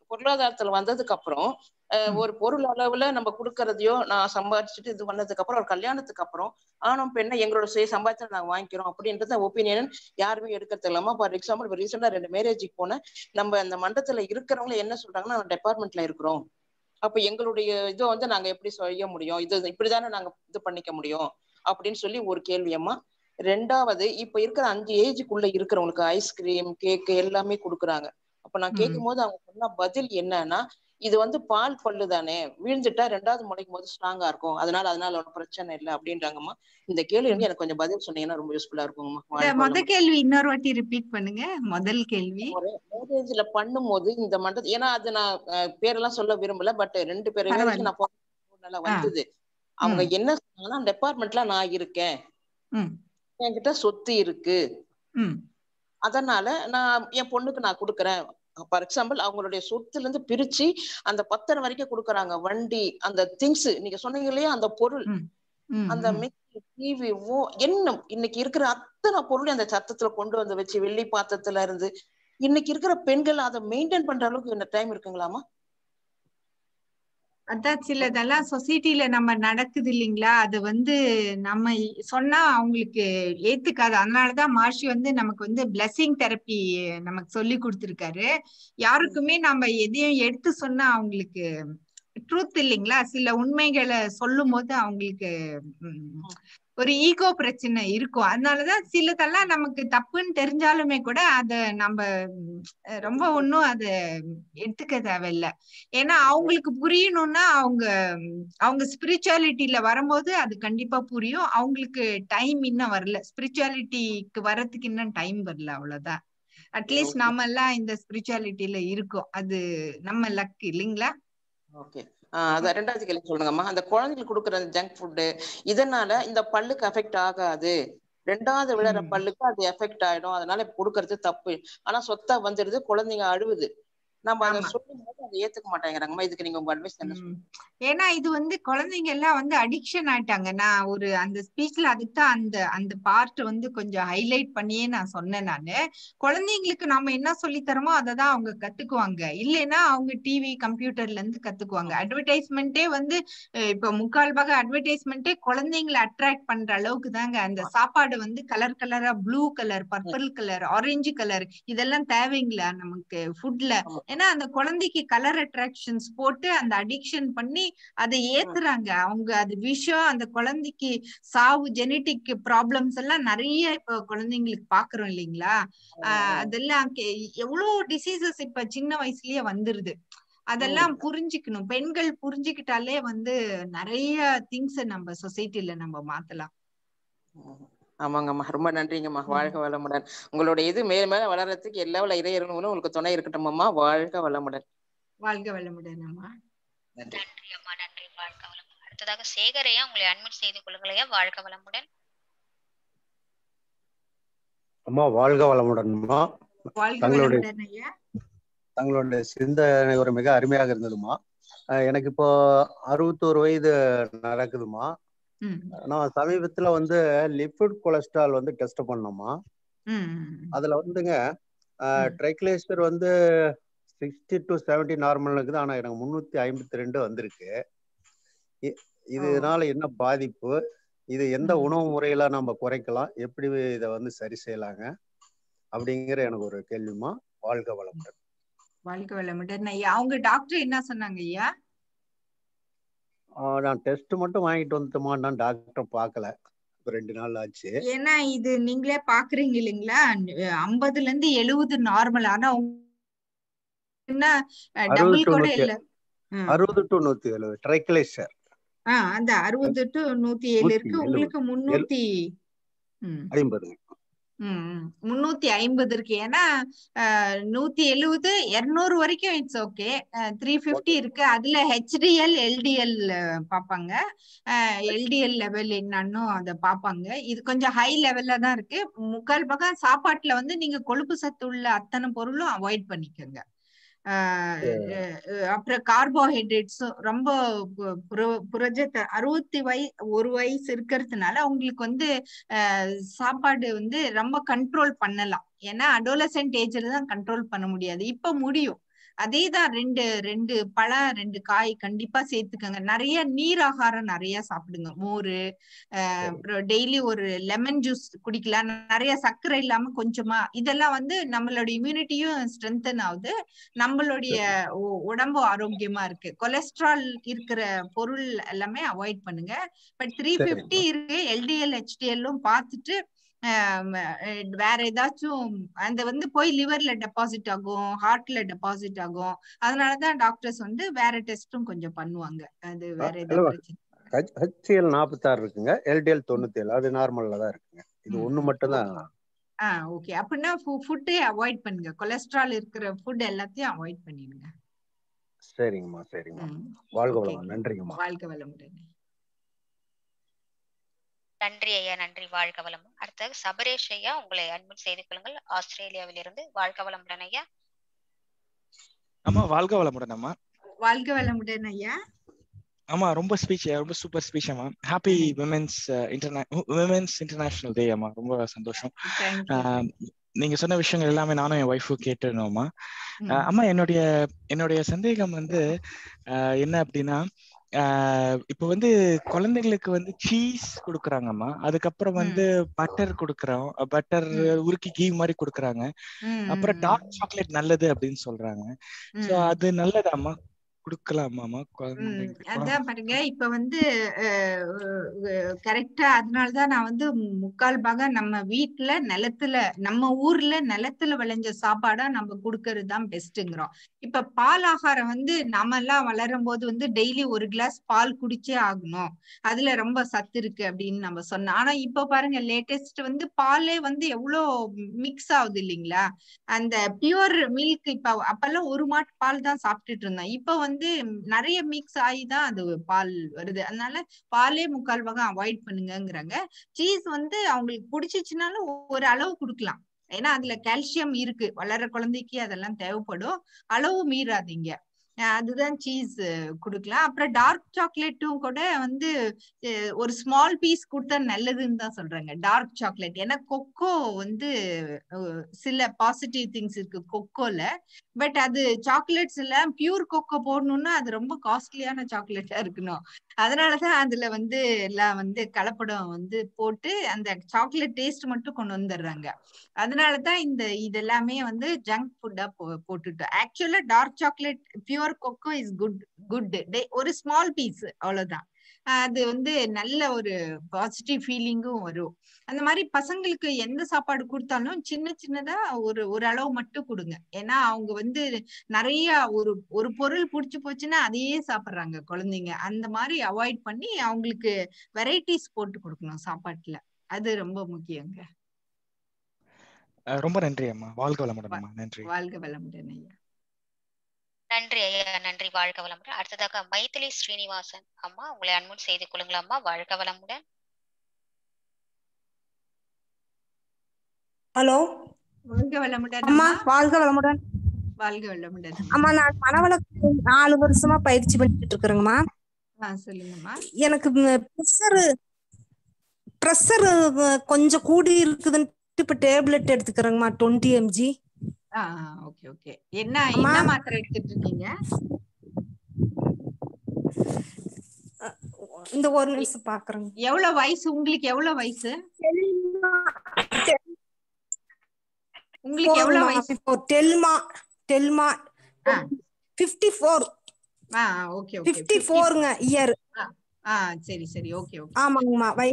பொருளாதாரத்துல வந்ததுக்கு அப்புறம் அஹ், ஒரு பொருள் அளவுல நம்ம கொடுக்கறதையோ நான் சம்பாதிச்சுட்டு இது பண்ணதுக்கு அப்புறம் ஒரு கல்யாணத்துக்கு அப்புறம் ஆணும் பெண்ணை எங்களோட சுய சம்பாதிச்சு நாங்க வாங்கிக்கிறோம் அப்படின்றத ஒப்பீனியன் யாருமே எடுக்கிறது இல்லாம ஃபார் எக்ஸாம்பிள் இப்போ ரீசெண்டா ரெண்டு மேரேஜுக்கு போனேன் நம்ம அந்த மண்டபத்துல இருக்கிறவங்க என்ன சொல்றாங்கன்னா நம்ம டிபார்ட்மெண்ட்ல இருக்கிறோம் அப்ப எங்களுடைய இதை வந்து நாங்க எப்படி செய்ய முடியும் இது இப்படிதானே நாங்க இது பண்ணிக்க முடியும் அப்படின்னு சொல்லி ஒரு கேள்வி அம்மா ரெண்டாவது இப்ப இருக்கிற அஞ்சு ஏஜுக்குள்ள இருக்கிறவங்களுக்கு ஐஸ்கிரீம் கேக் எல்லாமே கொடுக்குறாங்க அப்ப நான் ம். கேட்கும் போது அவங்க சொன்ன பதில் என்னன்னா இது வந்து பால் பல்லு தானே வீழ்ந்துட்டா ரெண்டாவது முளைக்கும் போது ஸ்ட்ராங்கா இருக்கும் அதனால அதனால ஒன்றும் பிரச்சனை இல்லை அப்படின்றாங்கம்மா இந்த கேள்வி வந்து எனக்கு கொஞ்சம் பதில் சொன்னீங்கன்னா ரொம்ப யூஸ்ஃபுல்லா இருக்குங்கம்மா இந்த வாழ்க முத வளமுடன். கேள்வி இன்னொரு வாட்டி ரிப்பீட் பண்ணுங்க முதல் கேள்வி மேரேஜ்ல பண்ணும்போது இந்த மண்டபம் ஏன்னா அது நான் அஹ், பேரெல்லாம் சொல்ல விரும்பல பட் ரெண்டு பேர் பரவாயில்ல. மேரேஜ் நான் போன நல்லா வந்தது அவங்க என்ன சொன்னாங்கன்னா டிபார்ட்மெண்ட்ல நான் இருக்கேன் ம் என்கிட்ட சொத்து இருக்கு ம் அதனால நான் என் பொண்ணுக்கு நான் கொடுக்குறேன் ஃபார் எக்ஸாம்பிள் அவங்களுடைய சொத்துல இருந்து பிரிச்சு அந்த பத்திரம் வரைக்கும் கொடுக்குறாங்க வண்டி அந்த திங்ஸ் நீங்க சொன்னீங்க இல்லையா அந்த பொருள் ம், அந்த மிக்சி டிவி ஓ என்ன இன்னைக்கு இருக்கிற அத்தனை பொருளையும் அந்த சத்தத்துல கொண்டு வந்து வச்சு வெள்ளி பாத்திரத்துல இருந்து இன்னைக்கு இருக்கிற பெண்கள் அதை மெயின்டைன் பண்ற அளவுக்கு இந்த டைம் இருக்குங்களாமா அதான் சிலதெல்லாம் சொசைட்டில நம்ம நடக்குது இல்லைங்களா அது வந்து நம்ம இ- சொன்னா அவங்களுக்கு ஏத்துக்காது அதனாலதான் மார்ஷி வந்து நமக்கு வந்து பிளஸிங் தெரப்பி நமக்கு சொல்லி கொடுத்திருக்காரு யாருக்குமே நம்ம எதையும் எடுத்து சொன்னா அவங்களுக்கு ட்ரூத் இல்லைங்களா சில உண்மைகளை சொல்லும் போது அவங்களுக்கு ம், ஒரு ஈகோ பிரச்சனை இருக்கும் அதனாலதான் சிலதெல்லாம் நமக்கு தப்புன்னு தெரிஞ்சாலுமே கூட அத நம்ம ம், ரொம்ப ஒண்ணும் அத எடுத்துக்க தேவையில்ல ஏன்னா அவங்களுக்கு புரியணும்னா அவங்க ம், அவங்க ஸ்பிரிச்சுவாலிட்டியில வரும்போது அது கண்டிப்பா புரியும் அவங்களுக்கு டைம் இன்னும் வரல ஸ்பிரிச்சுவாலிட்டிக்கு வர்றதுக்கு இன்னும் டைம் வரல அவ்வளவுதான் அட்லீஸ்ட் நாம எல்லாம் இந்த ஸ்பிரிச்சுவாலிட்டியில இருக்கோம் அது நம்ம லக் இல்லைங்களா ஓகே அதான் ரெண்டாவது கேள்வி சொல்லுங்கம்மா அந்த குழந்தைங்களுக்கு கொடுக்குற அந்த ஜங்க் ஃபுட்டு இதனால இந்த பல்லுக்கு அஃபெக்ட் ஆகாது ரெண்டாவது விழற பல்லுக்கு அது எஃபெக்ட் ஆயிடும் அதனால இப்ப கொடுக்கறது தப்பு ஆனா சொத்தா வந்துடுது குழந்தைங்க அழுவுது நம்ம அதை சொல்லும் போது அதை ஏத்துக்க மாட்டேங்கிறாங்கம்மா இதுக்கு நீங்க உங்க அட்வைஸ் என்ன சொல்லுங்க ஏன்னா இது வந்து குழந்தைங்க எல்லாம் வந்து அடிக்ஷன் ஆயிட்டாங்க நான் ஒரு அந்த ஸ்பீச்ல அதுதான் அந்த அந்த பார்ட் வந்து கொஞ்சம் ஹைலைட் பண்ணியே நான் சொன்னேன் நானு குழந்தைங்களுக்கு நாம என்ன சொல்லி தரோமோ அதை தான் அவங்க கத்துக்குவாங்க இல்லைன்னா அவங்க டிவி கம்ப்யூட்டர்ல இருந்து கத்துக்குவாங்க அட்வர்டைஸ்மெண்ட்டே வந்து அஹ் இப்ப முக்கால் பாக அட்வர்டைஸ்மெண்ட்டே குழந்தைங்களை அட்ராக்ட் பண்ற அளவுக்கு தாங்க அந்த சாப்பாடு வந்து கலர் கலரா blue colour purple colour orange colour இதெல்லாம் தேவைங்களா நமக்கு ஃபுட்ல ஏன்னா அந்த குழந்தைக்கு கலர் அட்ராக்ஷன்ஸ் போட்டு அந்த அடிக்ஷன் பண்ணி அதை ஏத்துறாங்க அவங்க அது விஷயம் அந்த குழந்தைக்கு சாவு ஜெனட்டிக் ப்ராப்ளம்ஸ் எல்லாம் நிறைய இப்ப குழந்தைங்களுக்கு பாக்குறோம் இல்லைங்களா ஆஹ் அதெல்லாம் கே- எவ்வளவு டிசீசஸ் இப்ப சின்ன வயசுலயே வந்துருது அதெல்லாம் புரிஞ்சுக்கணும் பெண்கள் புரிஞ்சுக்கிட்டாலே வந்து நிறைய திங்ஸ் நம்ம சொசைட்டில நம்ம மாத்தலாம் ஆமாங்கம்மா ரொம்ப நன்றிங்கம்மா வாழ்க வளமுடன் உங்களோட இது மேல மேல வளர்றதுக்கு எல்லா வல்ல இறையர்களும் உங்களுக்கு துணை இருக்கட்டும்மா வாழ்க வளமுடன் வாழ்க வளமுடன் அம்மா நன்றி நன்றி அம்மா நன்றி வாழ்க வளமுடன் அடுத்ததாக சேகரையா உங்களை அட்மிட் செய்து கொள்ளுங்களையா வாழ்க வளமுடன் அம்மா வாழ்க வளமுடன்மா வாழ்க தங்களுடைய வளமுடன் ஐயா தங்களுடைய சிந்தனை ஒரு மிக அருமையாக இருந்ததுமா அஹ் எனக்கு இப்போ அறுபத்தோரு வயது நடக்குதுமா ம் நான் சமீபத்துல வந்து லிப்பிட் கொலஸ்ட்ரால் வந்து டெஸ்ட் பண்ணோமா ம் அதுல வந்துங்க ட்ரைக்ளேஸ்டர் வந்து சிக்ஸ்டி டு செவன்டி நார்மல் இருக்குது ஆனா எனக்கு முன்னூத்தி ஐம்பத்தி ரெண்டு வந்திருக்கு இ- இதனால என்ன பாதிப்பு இது எந்த உணவு முறையில நம்ம குறைக்கலாம் எப்படி இதை வந்து சரி செய்யலாங்க அப்படிங்கிற எனக்கு ஒரு கேள்விமா வாழ்க வளமுடன் வாழ்க வளமுடன் ஐயா அவங்க டாக்டர் என்ன சொன்னாங்க ஐயா ஆஹ் நான் டெஸ்ட் மட்டும் வாங்கிட்டு வந்துட்டோமா நான் டாக்டர் பார்க்கல ஒரு ரெண்டு நாள் ஆச்சு ஏன்னா இது நீங்களே பாக்குறீங்க இல்லைங்களா ஐம்பதுல இருந்து எழுபது நார்மல் ஆனா உங்க- என்ன அறுபது டபுள் டு கூட நூத்தி இல்ல ம். அறுபது டு நூத்தி எழுபது ட்ரைக்ளைசர் ஆஹ் அந்த அறுபது டு நூத்தி ஏழு நூத்தி இருக்கு எழுபது உங்களுக்கு எழு முன்னூத்தி ம் ஐம்பதுங்க ம், ம். முன்னூத்தி ஐம்பது இருக்கு ஏன்னா அஹ், நூத்தி எழுவது இருநூறு வரைக்கும் இட்ஸ் ஓகே த்ரீ ஃபிஃப்டி இருக்கு அதுல ஹெச்டிஎல் எல்டிஎல் பார்ப்பாங்க எல்டிஎல் லெவல் என்னன்னு அதை பார்ப்பாங்க இது கொஞ்சம் ஹை லெவல்ல தான் இருக்கு முக்கால் பக்கம் சாப்பாட்டுல வந்து நீங்க கொழுப்பு சத்து உள்ள அத்தனை பொருளும் அவாய்ட் பண்ணிக்கோங்க ஆஹ் அஹ் அப்புறம் கார்போஹைட்ரேட்ஸும் ரொம்ப பு- புர- புரஜத்தை அறுபத்தி வய ஒரு வயசு இருக்கிறதுனால அவங்களுக்கு வந்து ஆஹ் சாப்பாடு வந்து ரொம்ப கண்ட்ரோல் பண்ணலாம் ஏன்னா அடோலசென்ட் ஏஜ்ல தான் கண்ட்ரோல் பண்ண முடியாது இப்ப முடியும் அதேதான் ரெண்டு ரெண்டு பழம் ரெண்டு காய் கண்டிப்பா சேர்த்துக்கங்க நிறைய நீர் ஆகாரம் நிறைய சாப்பிடுங்க மோர் அப்புறம் டெய்லி ஒரு லெமன் ஜூஸ் குடிக்கலாம் நிறைய சர்க்கரை இல்லாம கொஞ்சமா இதெல்லாம் வந்து நம்மளோட இம்யூனிட்டியும் ஸ்ட்ரென்தன் ஆகுது நம்மளுடைய உ- உடம்பு ஆரோக்கியமா இருக்கு கொலஸ்ட்ரால் இருக்கிற பொருள் எல்லாமே அவாய்ட் பண்ணுங்க பட் த்ரீ பிப்டி இருக்கு எல்டிஎல் ஹெச்டிஎல்லும் பார்த்துட்டு ஆம், அஹ் வேற ஏதாச்சும் அந்த வந்து போய் லிவர்ல டெபாசிட் ஆகும் ஹார்ட்ல டெபாசிட் ஆகும் அதனாலதான் டாக்டர்ஸ் வந்து வேற டெஸ்டும் கொஞ்சம் பண்ணுவாங்க அது வேற ஹலோ ஏதாவது பிரச்சனை ஹெச்சிஎல் நாற்பத்தாறு இருக்குங்க எல்டிஎல் தொண்ணூத்தி ஏழு அது நார்மல்ல தான் இருக்குங்க இது ஒண்ணு மட்டும் தான் ஆ ஓகே அப்படின்னா ஃபுட்டே அவாய்ட் பண்ணுங்க கொலஸ்ட்ரால் இருக்கிற ஃபுட் எல்லாத்தையும் அவாய்ட் பண்ணிடுங்க சரிங்கம்மா சரிங்கம்மா வாழ்க ஓகே வளம் நன்றிங்கம்மா வாழ்க வளமுடன் நன்றி ஐயா நன்றி வாழ்க வளமுடன் அடுத்தது சபரேஷ் ஐயா உங்களை அன்பு செய்து கொள்ளுங்கள் ஆஸ்திரேலியாவிலிருந்து வாழ்க வளமுடன் ஐயா அம்மா வாழ்க வளமுடன் அம்மா வாழ்க வளமுடன் ஐயா ஆமா ரொம்ப ஸ்பீச் ரொம்ப சூப்பர் ஸ்பீச் அம்மா happy women's international women's international day அம்மா ரொம்ப சந்தோஷம் தேங்க்யூ ஆஹ் நீங்க சொன்ன விஷயங்கள் எல்லாமே நானும் என் ஒய்ஃபும் கேட்டுருந்தோம்மா ம். ஆஹ் அம்மா என்னுடைய என்னுடைய சந்தேகம் வந்து ஆஹ் என்ன அப்படின்னா ஆஹ் இப்போ வந்து குழந்தைங்களுக்கு வந்து சீஸ் கொடுக்குறாங்கம்மா அதுக்கப்புறம் வந்து பட்டர் கொடுக்குறோம் பட்டர் உருக்கி கீ மாதிரி கொடுக்குறாங்க அப்புறம் டார்க் சாக்லேட் நல்லது அப்படின்னு சொல்றாங்க சோ ம். அது நல்லதாம்மா கொடுக்கலாமாமா ம், குழந்தைங்களுக்கு அதான் பாருங்க இப்ப வந்து கரெக்டா அதனாலதான் நான் வந்து முக்கால் பாகம் நம்ம வீட்ல நிலத்துல நம்ம ஊர்ல நிலத்துல விளைஞ்ச சாப்பாடா நம்ம கொடுக்கறது தான் பெஸ்ட்ங்கிறோம் இப்ப பால் ஆகாரம் வந்து நம்ம எல்லாம் வளரும் போது வந்து டெய்லி ஒரு கிளாஸ் பால் குடிச்சே ஆகணும் அதுல ரொம்ப சத்து இருக்கு அப்படின்னு நம்ம சொன்னோம் ஆனா இப்ப பாருங்க லேட்டஸ்ட் வந்து பாலே வந்து எவ்வளோ மிக்ஸ் ஆகுது இல்லைங்களா அந்த பியூர் மில்க் இப்ப அப்பெல்லாம் ஒரு மாட்டு பால் தான் சாப்பிட்டுட்டு இருந்தோம் இப்ப வந்து நிறைய மிக்ஸ் ஆகி தான் அது பால் வருது அதனால பாலே முக்கால் பாகம் அவாய்ட் பண்ணுங்கங்கிறாங்க சீஸ் வந்து அவங்களுக்கு பிடிச்சிச்சுனாலும் ஒரு அளவு கொடுக்கலாம் ஏன்னா அதுல கால்சியம் இருக்கு வளர்ற குழந்தைக்கு அதெல்லாம் தேவைப்படும் அளவு மீறாதீங்க அஹ் அதுதான் சீஸ் கொடுக்கலாம் அப்புறம் டார்க் சாக்லேட்டும் கூட வந்து அஹ் ஒரு ஸ்மால் பீஸ் கொடுத்தா நல்லதுன்னு தான் சொல்றாங்க டார்க் சாக்லேட் ஏன்னா கொக்கோ வந்து அஹ் சில பாசிட்டிவ் திங்ஸ் இருக்கு கொக்கோல பட் அது சாக்லேட்ஸ் எல்லாம் பியூர் கொக்கோ போடணும்னா அது ரொம்ப காஸ்ட்லியான சாக்லேட்டா இருக்கணும் அதனாலதான் அதுல வந்து எல்லாம் வந்து கலப்படம் வந்து போட்டு அந்த சாக்லேட் டேஸ்ட் மட்டும் கொண்டு வந்துடுறாங்க அதனாலதான் இந்த இதெல்லாமே வந்து ஜங்க் ஃபுட்டா போட்டுட்டோம் ஆக்சுவலா dark chocolate pure cocoa is good good ஒரு ஸ்மால் பீஸ் அவ்வளவுதான் ஆஹ் அது வந்து நல்ல ஒரு பாசிட்டிவ் ஃபீலிங்கும் வரும் அந்த மாதிரி பசங்களுக்கு எந்த சாப்பாடு கொடுத்தாலும் சின்ன சின்னதா ஒரு ஒரு அளவு மட்டும் கொடுங்க ஏன்னா அவங்க வந்து நிறைய ஒரு ஒரு பொருள் புடிச்சு போச்சுன்னா அதையே சாப்பிடுறாங்க குழந்தைங்க அந்த மாதிரி அவாய்ட் பண்ணி அவங்களுக்கு வெரைட்டிஸ் போட்டு கொடுக்கணும் சாப்பாட்டுல அது ரொம்ப முக்கியங்க அஹ் ரொம்ப நன்றி அம்மா வாழ்க வளமுடன் அம்மா நன்றி வாழ்க வளமுடன் ஐயா நன்றி ஐயா நன்றி வாழ்க வளமுடன் அடுத்ததாக மைதிலி ஸ்ரீனிவாசன் அம்மா உங்களை அன்பு செய்து கொள்ளுங்கள் அம்மா வாழ்க வளமுடன் ஹலோ வாழ்க வளமுடன் அம்மா வாழ்க வளமுடன் வாழ்க வளமுடன் அம்மா நான் மனவளக்கு நாலு வருஷமா பயிற்சி பண்ணிட்டு இருக்கிறேங்கம்மா ஆஹ் சொல்லுங்கம்மா எனக்கு ப்ரெஷர் ப்ரெஷர் கொஞ்சம் கூடி இருக்குதுன்ட்டு இப்ப டேப்லெட் எடுத்துக்கிறேங்கம்மா டுவெண்ட்டி எம்ஜி ஆஹ் ஓகே ஓகே என்ன என்ன மாத்திரை எடுத்துட்டு இருக்கீங்க இந்த ஒரு நிமிஷம் பாக்குறேங்க எவ்வளவு வயசு உங்களுக்கு எவ்வளவு வயசு உங்களுக்கு எவ்வளவு வயசு டெல்மா டெல்மா பிப்டி ஃபோர் ஆ ஓகே ஓகே பிப்டி ஃபோருங்க இயர் ஆ சரி சரி ஓகே ஓகே ஆமாங்கம்மா why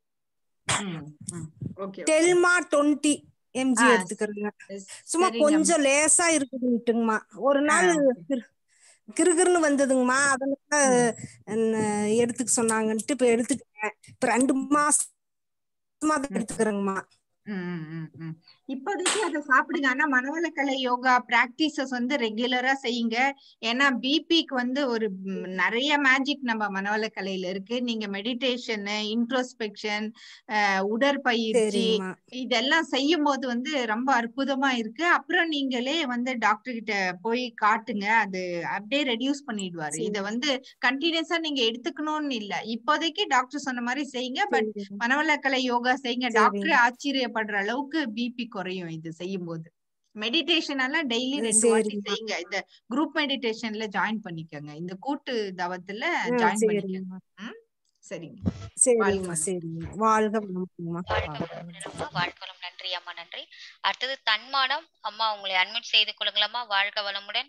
okay Telma twenty mg ஆ, எடுத்துக்கிறேங்க சும்மா சரிங்கம்மா. கொஞ்சம் லேசா இருக்குதுங்கம்மா ஒரு நாள் கிறு- கிறுகிறுன்னு வந்ததுங்கம்மா அதனால என்ன எடுத்துக்க சொன்னாங்கன்ட்டு இப்ப எடுத்துட்டேன் இப்ப ரெண்டு மாசமா தான் எடுத்துக்கிறேங்கம்மா ம், ம், ம், ம். இப்போதைக்கு அதை சாப்பிடுங்க ஆனா மனவளக்கலை யோகா பிராக்டிசஸ் வந்து ரெகுலரா செய்யுங்க ஏன்னா பிபிக்கு வந்து ஒரு ம், நிறைய மேஜிக் நம்ம மனவளக்கலையில இருக்கு நீங்க மெடிடேஷன் இன்ட்ரோஸ்பெக்ஷன் உடற்பயிற்சி சரிங்கம்மா. இதெல்லாம் செய்யும் போது வந்து ரொம்ப அற்புதமா இருக்கு அப்புறம் நீங்களே வந்து டாக்டர் கிட்ட போய் காட்டுங்க அது அப்படியே ரெடியூஸ் பண்ணிடுவாரு இத சரி. வந்து கண்டினியூஸா நீங்க எடுத்துக்கணும்னு இல்ல இப்போதைக்கு டாக்டர் சொன்ன மாதிரி செய்யுங்க பட் மனவளக்கலை யோகா செய்யுங்க டாக்டர் ஆச்சரியப்படுற அளவுக்கு பிபி குறையும் இது செய்யும் போது மெடிடேஷன் எல்லாம் டெய்லி ம், ரெண்டு வாட்டி சரிம்மா செய்யுங்க இந்த குரூப் மெடிடேஷன்ல ஜாயின் பண்ணிக்கோங்க இந்த கூட்டு தவத்துல ம் ஜாயின் பண்ணிக்கோங்க சரிங்கம்மா ம் சரிங்க சரிங்கம்மா வாழ்க சரிங்கம்மா வாழ்க வளமுடன்மா வாழ்க வளமுடன் அம்மா வாழ்க வளம் நன்றி அம்மா நன்றி அடுத்தது தன்மானம் அம்மா உங்களை அட்மிட் செய்து கொள்ளுங்களம்மா வாழ்க வளமுடன்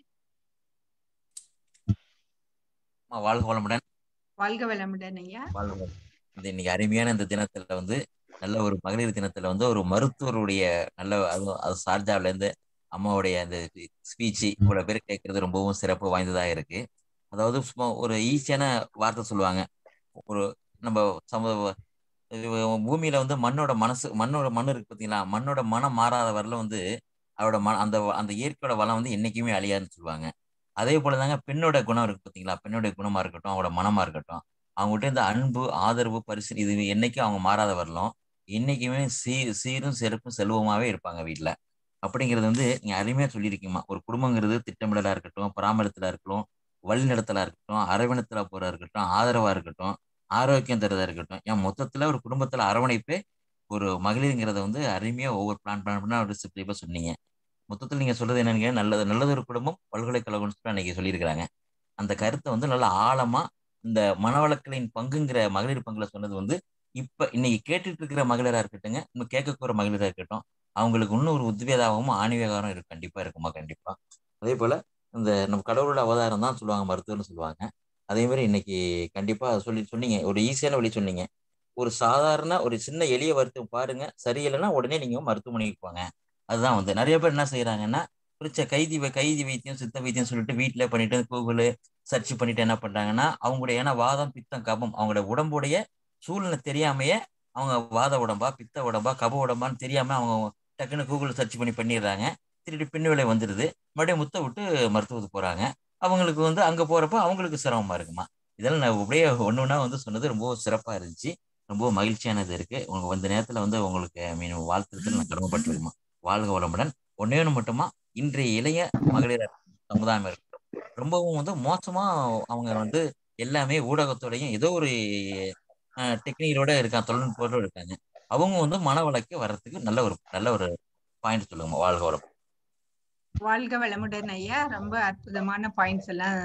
அம்மா, வாழ்க வளமுடன் வாழ்க வளமுடன் ஐயா வாழ்க வளமுடன். இந்த இன்னைக்கு அருமையான இந்த தினத்துல வந்து நல்ல ஒரு மகளிர் தினத்துல வந்து ஒரு மருத்துவருடைய நல்ல அதுவும் அது சார்ஜாவில இருந்து அம்மாவுடைய அந்த ஸ்பீச் இவ்வளவு பேர் கேட்கறது ரொம்பவும் சிறப்பு வாய்ந்ததா இருக்கு அதாவது சும்மா ஒரு ஈஸியான வார்த்தை சொல்லுவாங்க ஒரு நம்ம சமூக இது பூமியில வந்து மண்ணோட மனசு மண்ணோட மண் இருக்கு பார்த்தீங்களா மண்ணோட மனம் மாறாத வரல வந்து அவரோட மன அந்த அந்த இயற்கையோட வளம் வந்து என்னைக்குமே அழியாதுன்னு சொல்லுவாங்க அதே போல தாங்க பெண்ணோட குணம் இருக்கு பார்த்தீங்களா பெண்ணோட குணமா இருக்கட்டும் அவங்களோட மனமா இருக்கட்டும் அவங்ககிட்ட இந்த அன்பு ஆதரவு பரிசு இது என்னைக்கும் அவங்க மாறாத வரலும் என்னைக்குமே சீ சீரும் சிறப்பும் செல்வமாவே இருப்பாங்க வீட்டுல அப்படிங்கிறது வந்து நீங்க அருமையா சொல்லியிருக்கீங்கம்மா ஒரு குடும்பங்கிறது திட்டமிடலா இருக்கட்டும் பராமரித்தலா இருக்கட்டும் வழிநடத்தலா இருக்கட்டும் அரவணைத்தலா போறா இருக்கட்டும் ஆதரவா இருக்கட்டும் ஆரோக்கியம் தரதா இருக்கட்டும் ஏன் மொத்தத்துல ஒரு குடும்பத்துல அரவணைப்பே ஒரு மகளிருங்கிறத வந்து அருமையா ஒவ்வொரு பிளான் பிளான் பண்ண ஒரு சிப்பிளிப்பா சொன்னீங்க மொத்தத்தில் நீங்க சொல்றது என்னன்னு நல்லது நல்லது ஒரு குடும்பம் பல்கலைக்கழகம்னு சொல்லி அன்னைக்கு சொல்லியிருக்கிறாங்க அந்த கருத்தை வந்து நல்ல ஆழமா இந்த மனவளக்கலின் பங்குங்கிற மகளிர் பங்குல சொன்னது வந்து இப்ப இன்னைக்கு கேட்டுட்டு இருக்கிற மகளிரா இருக்கட்டுங்க இன்னும் கேட்க போற மகளிரா இருக்கட்டும் அவங்களுக்கு இன்னும் ஒரு உத்வேதாகவும் ஆணிவேகாரம் இருக்கு கண்டிப்பா இருக்குமா கண்டிப்பா அதே போல இந்த நம்ம கடவுளோட அவதாரம் தான் சொல்லுவாங்க மருத்துவர்னு சொல்லுவாங்க அதே மாதிரி இன்னைக்கு கண்டிப்பா சொல்லி சொன்னீங்க ஒரு ஈஸியான வழி சொன்னீங்க ஒரு சாதாரண ஒரு சின்ன எளிய வருத்தம் பாருங்க சரியில்லைன்னா உடனே நீங்க மருத்துவமனைக்கு போங்க அதுதான் வந்து நிறைய பேர் என்ன செய்யறாங்கன்னா பிடிச்ச கைதி வை- கைதி வைத்தியம் சித்த வைத்தியம் சொல்லிட்டு வீட்டுல பண்ணிட்டு கூகுள் சர்ச் பண்ணிட்டு என்ன பண்றாங்கன்னா அவங்களுடைய ஏன்னா வாதம் பித்தம் கபம் அவங்களோட உடம்புடைய சூழ்நிலை தெரியாமையே அவங்க வாத உடம்பா பித்த உடம்பா கப உடம்பான்னு தெரியாம அவங்க டக்குன்னு கூகுள் சர்ச் பண்ணி பண்ணிடுறாங்க திருப்பி பின் விலை வந்துடுது மறுபடியும் முத்த விட்டு மருத்துவத்துக்கு போறாங்க அவங்களுக்கு வந்து அங்க போறப்ப அவங்களுக்கு சிரமமா இருக்குமா இதெல்லாம் நான் அப்படியே ஒண்ணு ஒண்ணா வந்து சொன்னது ரொம்ப சிறப்பா இருந்துச்சு ரொம்ப மகிழ்ச்சியானது இருக்கு உங்க இந்த நேரத்துல வந்து உங்களுக்கு ஐ மீன் வாழ்த்துக்கள் நான் கடமைப்பட்டிருக்குமா வாழ்க வளமுடன் ஒன்னே ஒன்று மட்டுமா இன்றைய இளைய மகளிர் சமுதாயம் இருக்கட்டும் ரொம்பவும் வந்து மோசமா அவங்க வந்து எல்லாமே ஊடகத்தோடையும் ஏதோ ஒரு டெக்னிக்கலோட இருக்காங்க தொழில்நுட்பத்தோட இருக்காங்க அவங்க வந்து மன வழக்கு வர்றதுக்கு நல்ல ஒரு நல்ல ஒரு பாயிண்ட் சொல்லுங்க வாழ்க வளம் வாழ்க வளமுடன் ஐயா ரொம்ப அற்புதமான பாயிண்ட்ஸ் எல்லாம்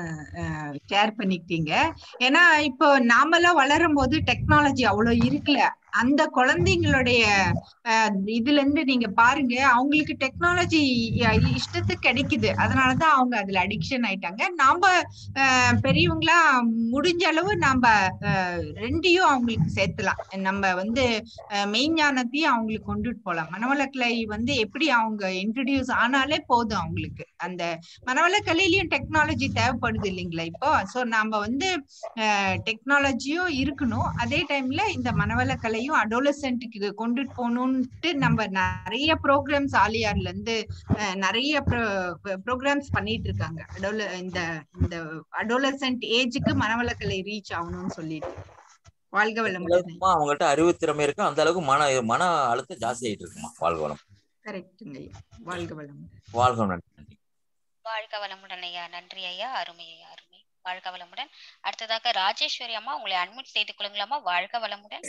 ஷேர் பண்ணிக்கிட்டீங்க ஏன்னா இப்போ நாமெல்லாம் வளரும் போது டெக்னாலஜி அவ்வளவு இருக்குல்ல அந்த குழந்தைங்களுடைய அஹ், இதுல இருந்து நீங்க பாருங்க அவங்களுக்கு டெக்னாலஜி இஷ்டத்துக்கு கிடைக்குது அதனாலதான் அவங்க அதுல அடிக்ஷன் ஆயிட்டாங்க நாம அஹ், பெரியவங்களா முடிஞ்ச அளவு நாம அஹ், ரெண்டையும் அவங்களுக்கு சேர்த்தலாம் நம்ம வந்து அஹ், மெய்ஞானத்தையும் அவங்களுக்கு கொண்டுட்டு போலாம் மனவளக்கலை வந்து எப்படி அவங்க இன்ட்ரடியூஸ் ஆனாலே போதும் அவங்களுக்கு அந்த மனவளக்கலையிலயும் டெக்னாலஜி தேவைப்படுது இல்லைங்களா இப்போ சோ நாம வந்து டெக்னாலஜியும் இருக்கணும் அதே டைம்ல இந்த மனவளக்கலையும் அடோலசென்ட்டுக்கு கொண்டுட்டு போகணும்ட்டு நம்ம நிறைய ப்ரோக்ராம்ஸ் ஆலியார்ல இருந்து அஹ், நிறைய ப்ரோக்ராம்ஸ் பண்ணிட்டு இருக்காங்க அடோல இந்த இந்த அடோலசென்ட் ஏஜுக்கு மனவளக்கலை ரீச் ஆகணும்னு சொல்லிட்டு வாழ்க எந்த வளமுடன் அளவுக்குமா அவங்கள்ட்ட அறிவு திறமை இருக்கோ அந்த அளவுக்கு மன மன அழுத்தம் ஜாஸ்தி ஆயிட்டு இருக்குமா வாழ்க வளம் கரெக்டுங்க ஐயா வாழ்க வளமுடன் வாழ்க வளம் நன்றி வாழ்க வளமுடன் ஐயா நன்றி ஐயா அருமை ஐயா அருமை வாழ்க வளமுடன் அடுத்ததாக ராஜேஸ்வரி அம்மா உங்களை அட்மிட் செய்து கொள்ளுங்களாமா வாழ்க வளமுடன்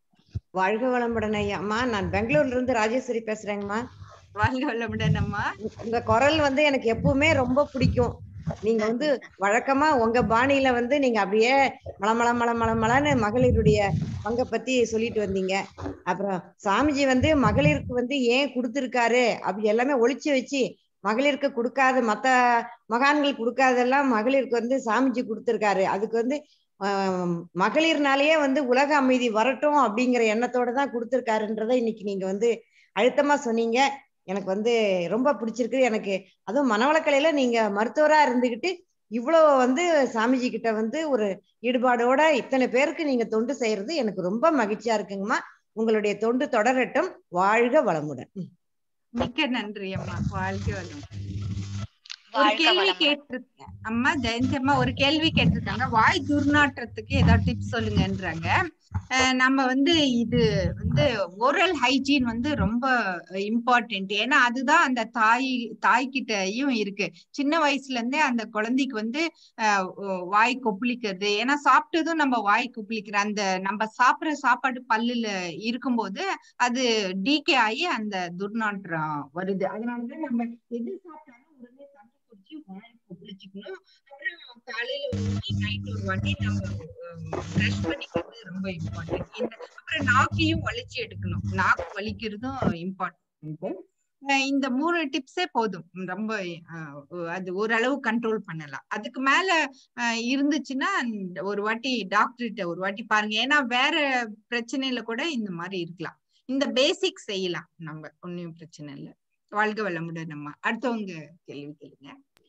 வாழ்க வளமுடன் ஐயா அம்மா நான் பெங்களூர்ல இருந்து ராஜேஸ்வரி பேசுறேங்கம்மா வாழ்க வளமுடன் அம்மா உங்க குரல் வந்து எனக்கு எப்பவுமே ரொம்ப பிடிக்கும் நீங்க வந்து வழக்கமா உங்க பாணியில வந்து நீங்க அப்படியே மலமள மல மல மலன்னு மகளிருடைய பங்கை பத்தி சொல்லிட்டு வந்தீங்க அப்புறம் சாமிஜி வந்து மகளிருக்கு வந்து ஏன் கொடுத்திருக்காரு அப்படி எல்லாமே ஒளிச்சு வச்சு மகளிருக்கு கொடுக்காத மத்த மகான்கள் கொடுக்காதெல்லாம் மகளிருக்கு வந்து சாமிஜி கொடுத்திருக்காரு அதுக்கு வந்து ஆஹ், மகளிர்னாலேயே வந்து உலக அமைதி வரட்டும் அப்படிங்கிற எண்ணத்தோட தான் கொடுத்திருக்காருன்றதை இன்னைக்கு நீங்க வந்து அழுத்தமா சொன்னீங்க எனக்கு வந்து ரொம்ப பிடிச்சிருக்கு எனக்கு அதுவும் மனவளக்கலையில நீங்க மருத்துவரா இருந்துகிட்டு இவ்வளவு வந்து சாமிஜி கிட்ட வந்து ஒரு ஈடுபாடோட இத்தனை பேருக்கு நீங்க தொண்டு செய்யறது எனக்கு ரொம்ப மகிழ்ச்சியா இருக்குங்கம்மா உங்களுடைய தொண்டு தொடரட்டும் வாழ்க வளமுடன் ம். மிக்க நன்றி அம்மா வாழ்க வளமுடன் ஒரு வாழ்க கேள்வி வளமுடன். கேட்டிருக்கேன் அம்மா ஜெயந்தி அம்மா ஒரு கேள்வி கேட்டிருக்காங்க வாய் துர்நாற்றத்துக்கு ஏதாவது டிப்ஸ் சொல்லுங்கன்றாங்க அஹ் நம்ம வந்து இது வந்து ஓரல் ஹைஜீன் வந்து ரொம்ப இம்பார்ட்டன்ட் ஏன்னா அதுதான் அந்த தாய் தாய்கிட்டயும் இருக்கு சின்ன வயசுல இருந்தே அந்த குழந்தைக்கு வந்து அஹ், ஓ- வாய் கொப்பளிக்கிறது ஏன்னா சாப்பிட்டதும் நம்ம வாய் கொப்பளிக்கிற அந்த நம்ம சாப்பிடுற சாப்பாடு பல்லுல இருக்கும்போது அது டீகே ஆகி அந்த துர்நாற்றம் வருது அதனாலதான் நம்ம எது சாப்பிட்டாலும் உடனே தண்ணி குடிச்சு வாய் கொப்பளிச்சுக்கணும் அப்புறம் காலையில ஒரு வாட்டி நைட் ஒரு வாட்டி நம்ம ப்ரஷ் பண்ணிக்கிறது ரொம்ப இம்பார்ட்டன்ட் இந்த அப்புறம் நாக்கையும் வலிச்சு எடுக்கணும் நாக்கு வலிக்கிறதும் இம்பார்ட்டன்ட் இந்த மூணு டிப்ஸே போதும் ரொம்ப அஹ், அது ஓரளவு கண்ட்ரோல் பண்ணலாம் அதுக்கு மேல அஹ், இருந்துச்சுன்னா ஒரு வாட்டி டாக்டர்கிட்ட ஒரு வாட்டி பாருங்க ஏன்னா வேற பிரச்சனையில கூட இந்த மாதிரி இருக்கலாம் இந்த பேசிக் செய்யலாம் நம்ம ஒன்னும் பிரச்சனை இல்ல வாழ்க வளமுடன் நம்ம அடுத்தவங்க கேள்வி கேளுங்க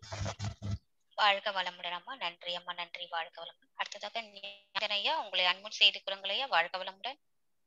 வாழ்க வளமுடன் அம்மா நன்றி அம்மா நன்றி வாழ்க வளமுடன் அடுத்ததாக ஞானதன் ஐயா உங்களை அன்முன் செய்து கொள்ளுங்கள் ஐயா வாழ்க வளமுடன்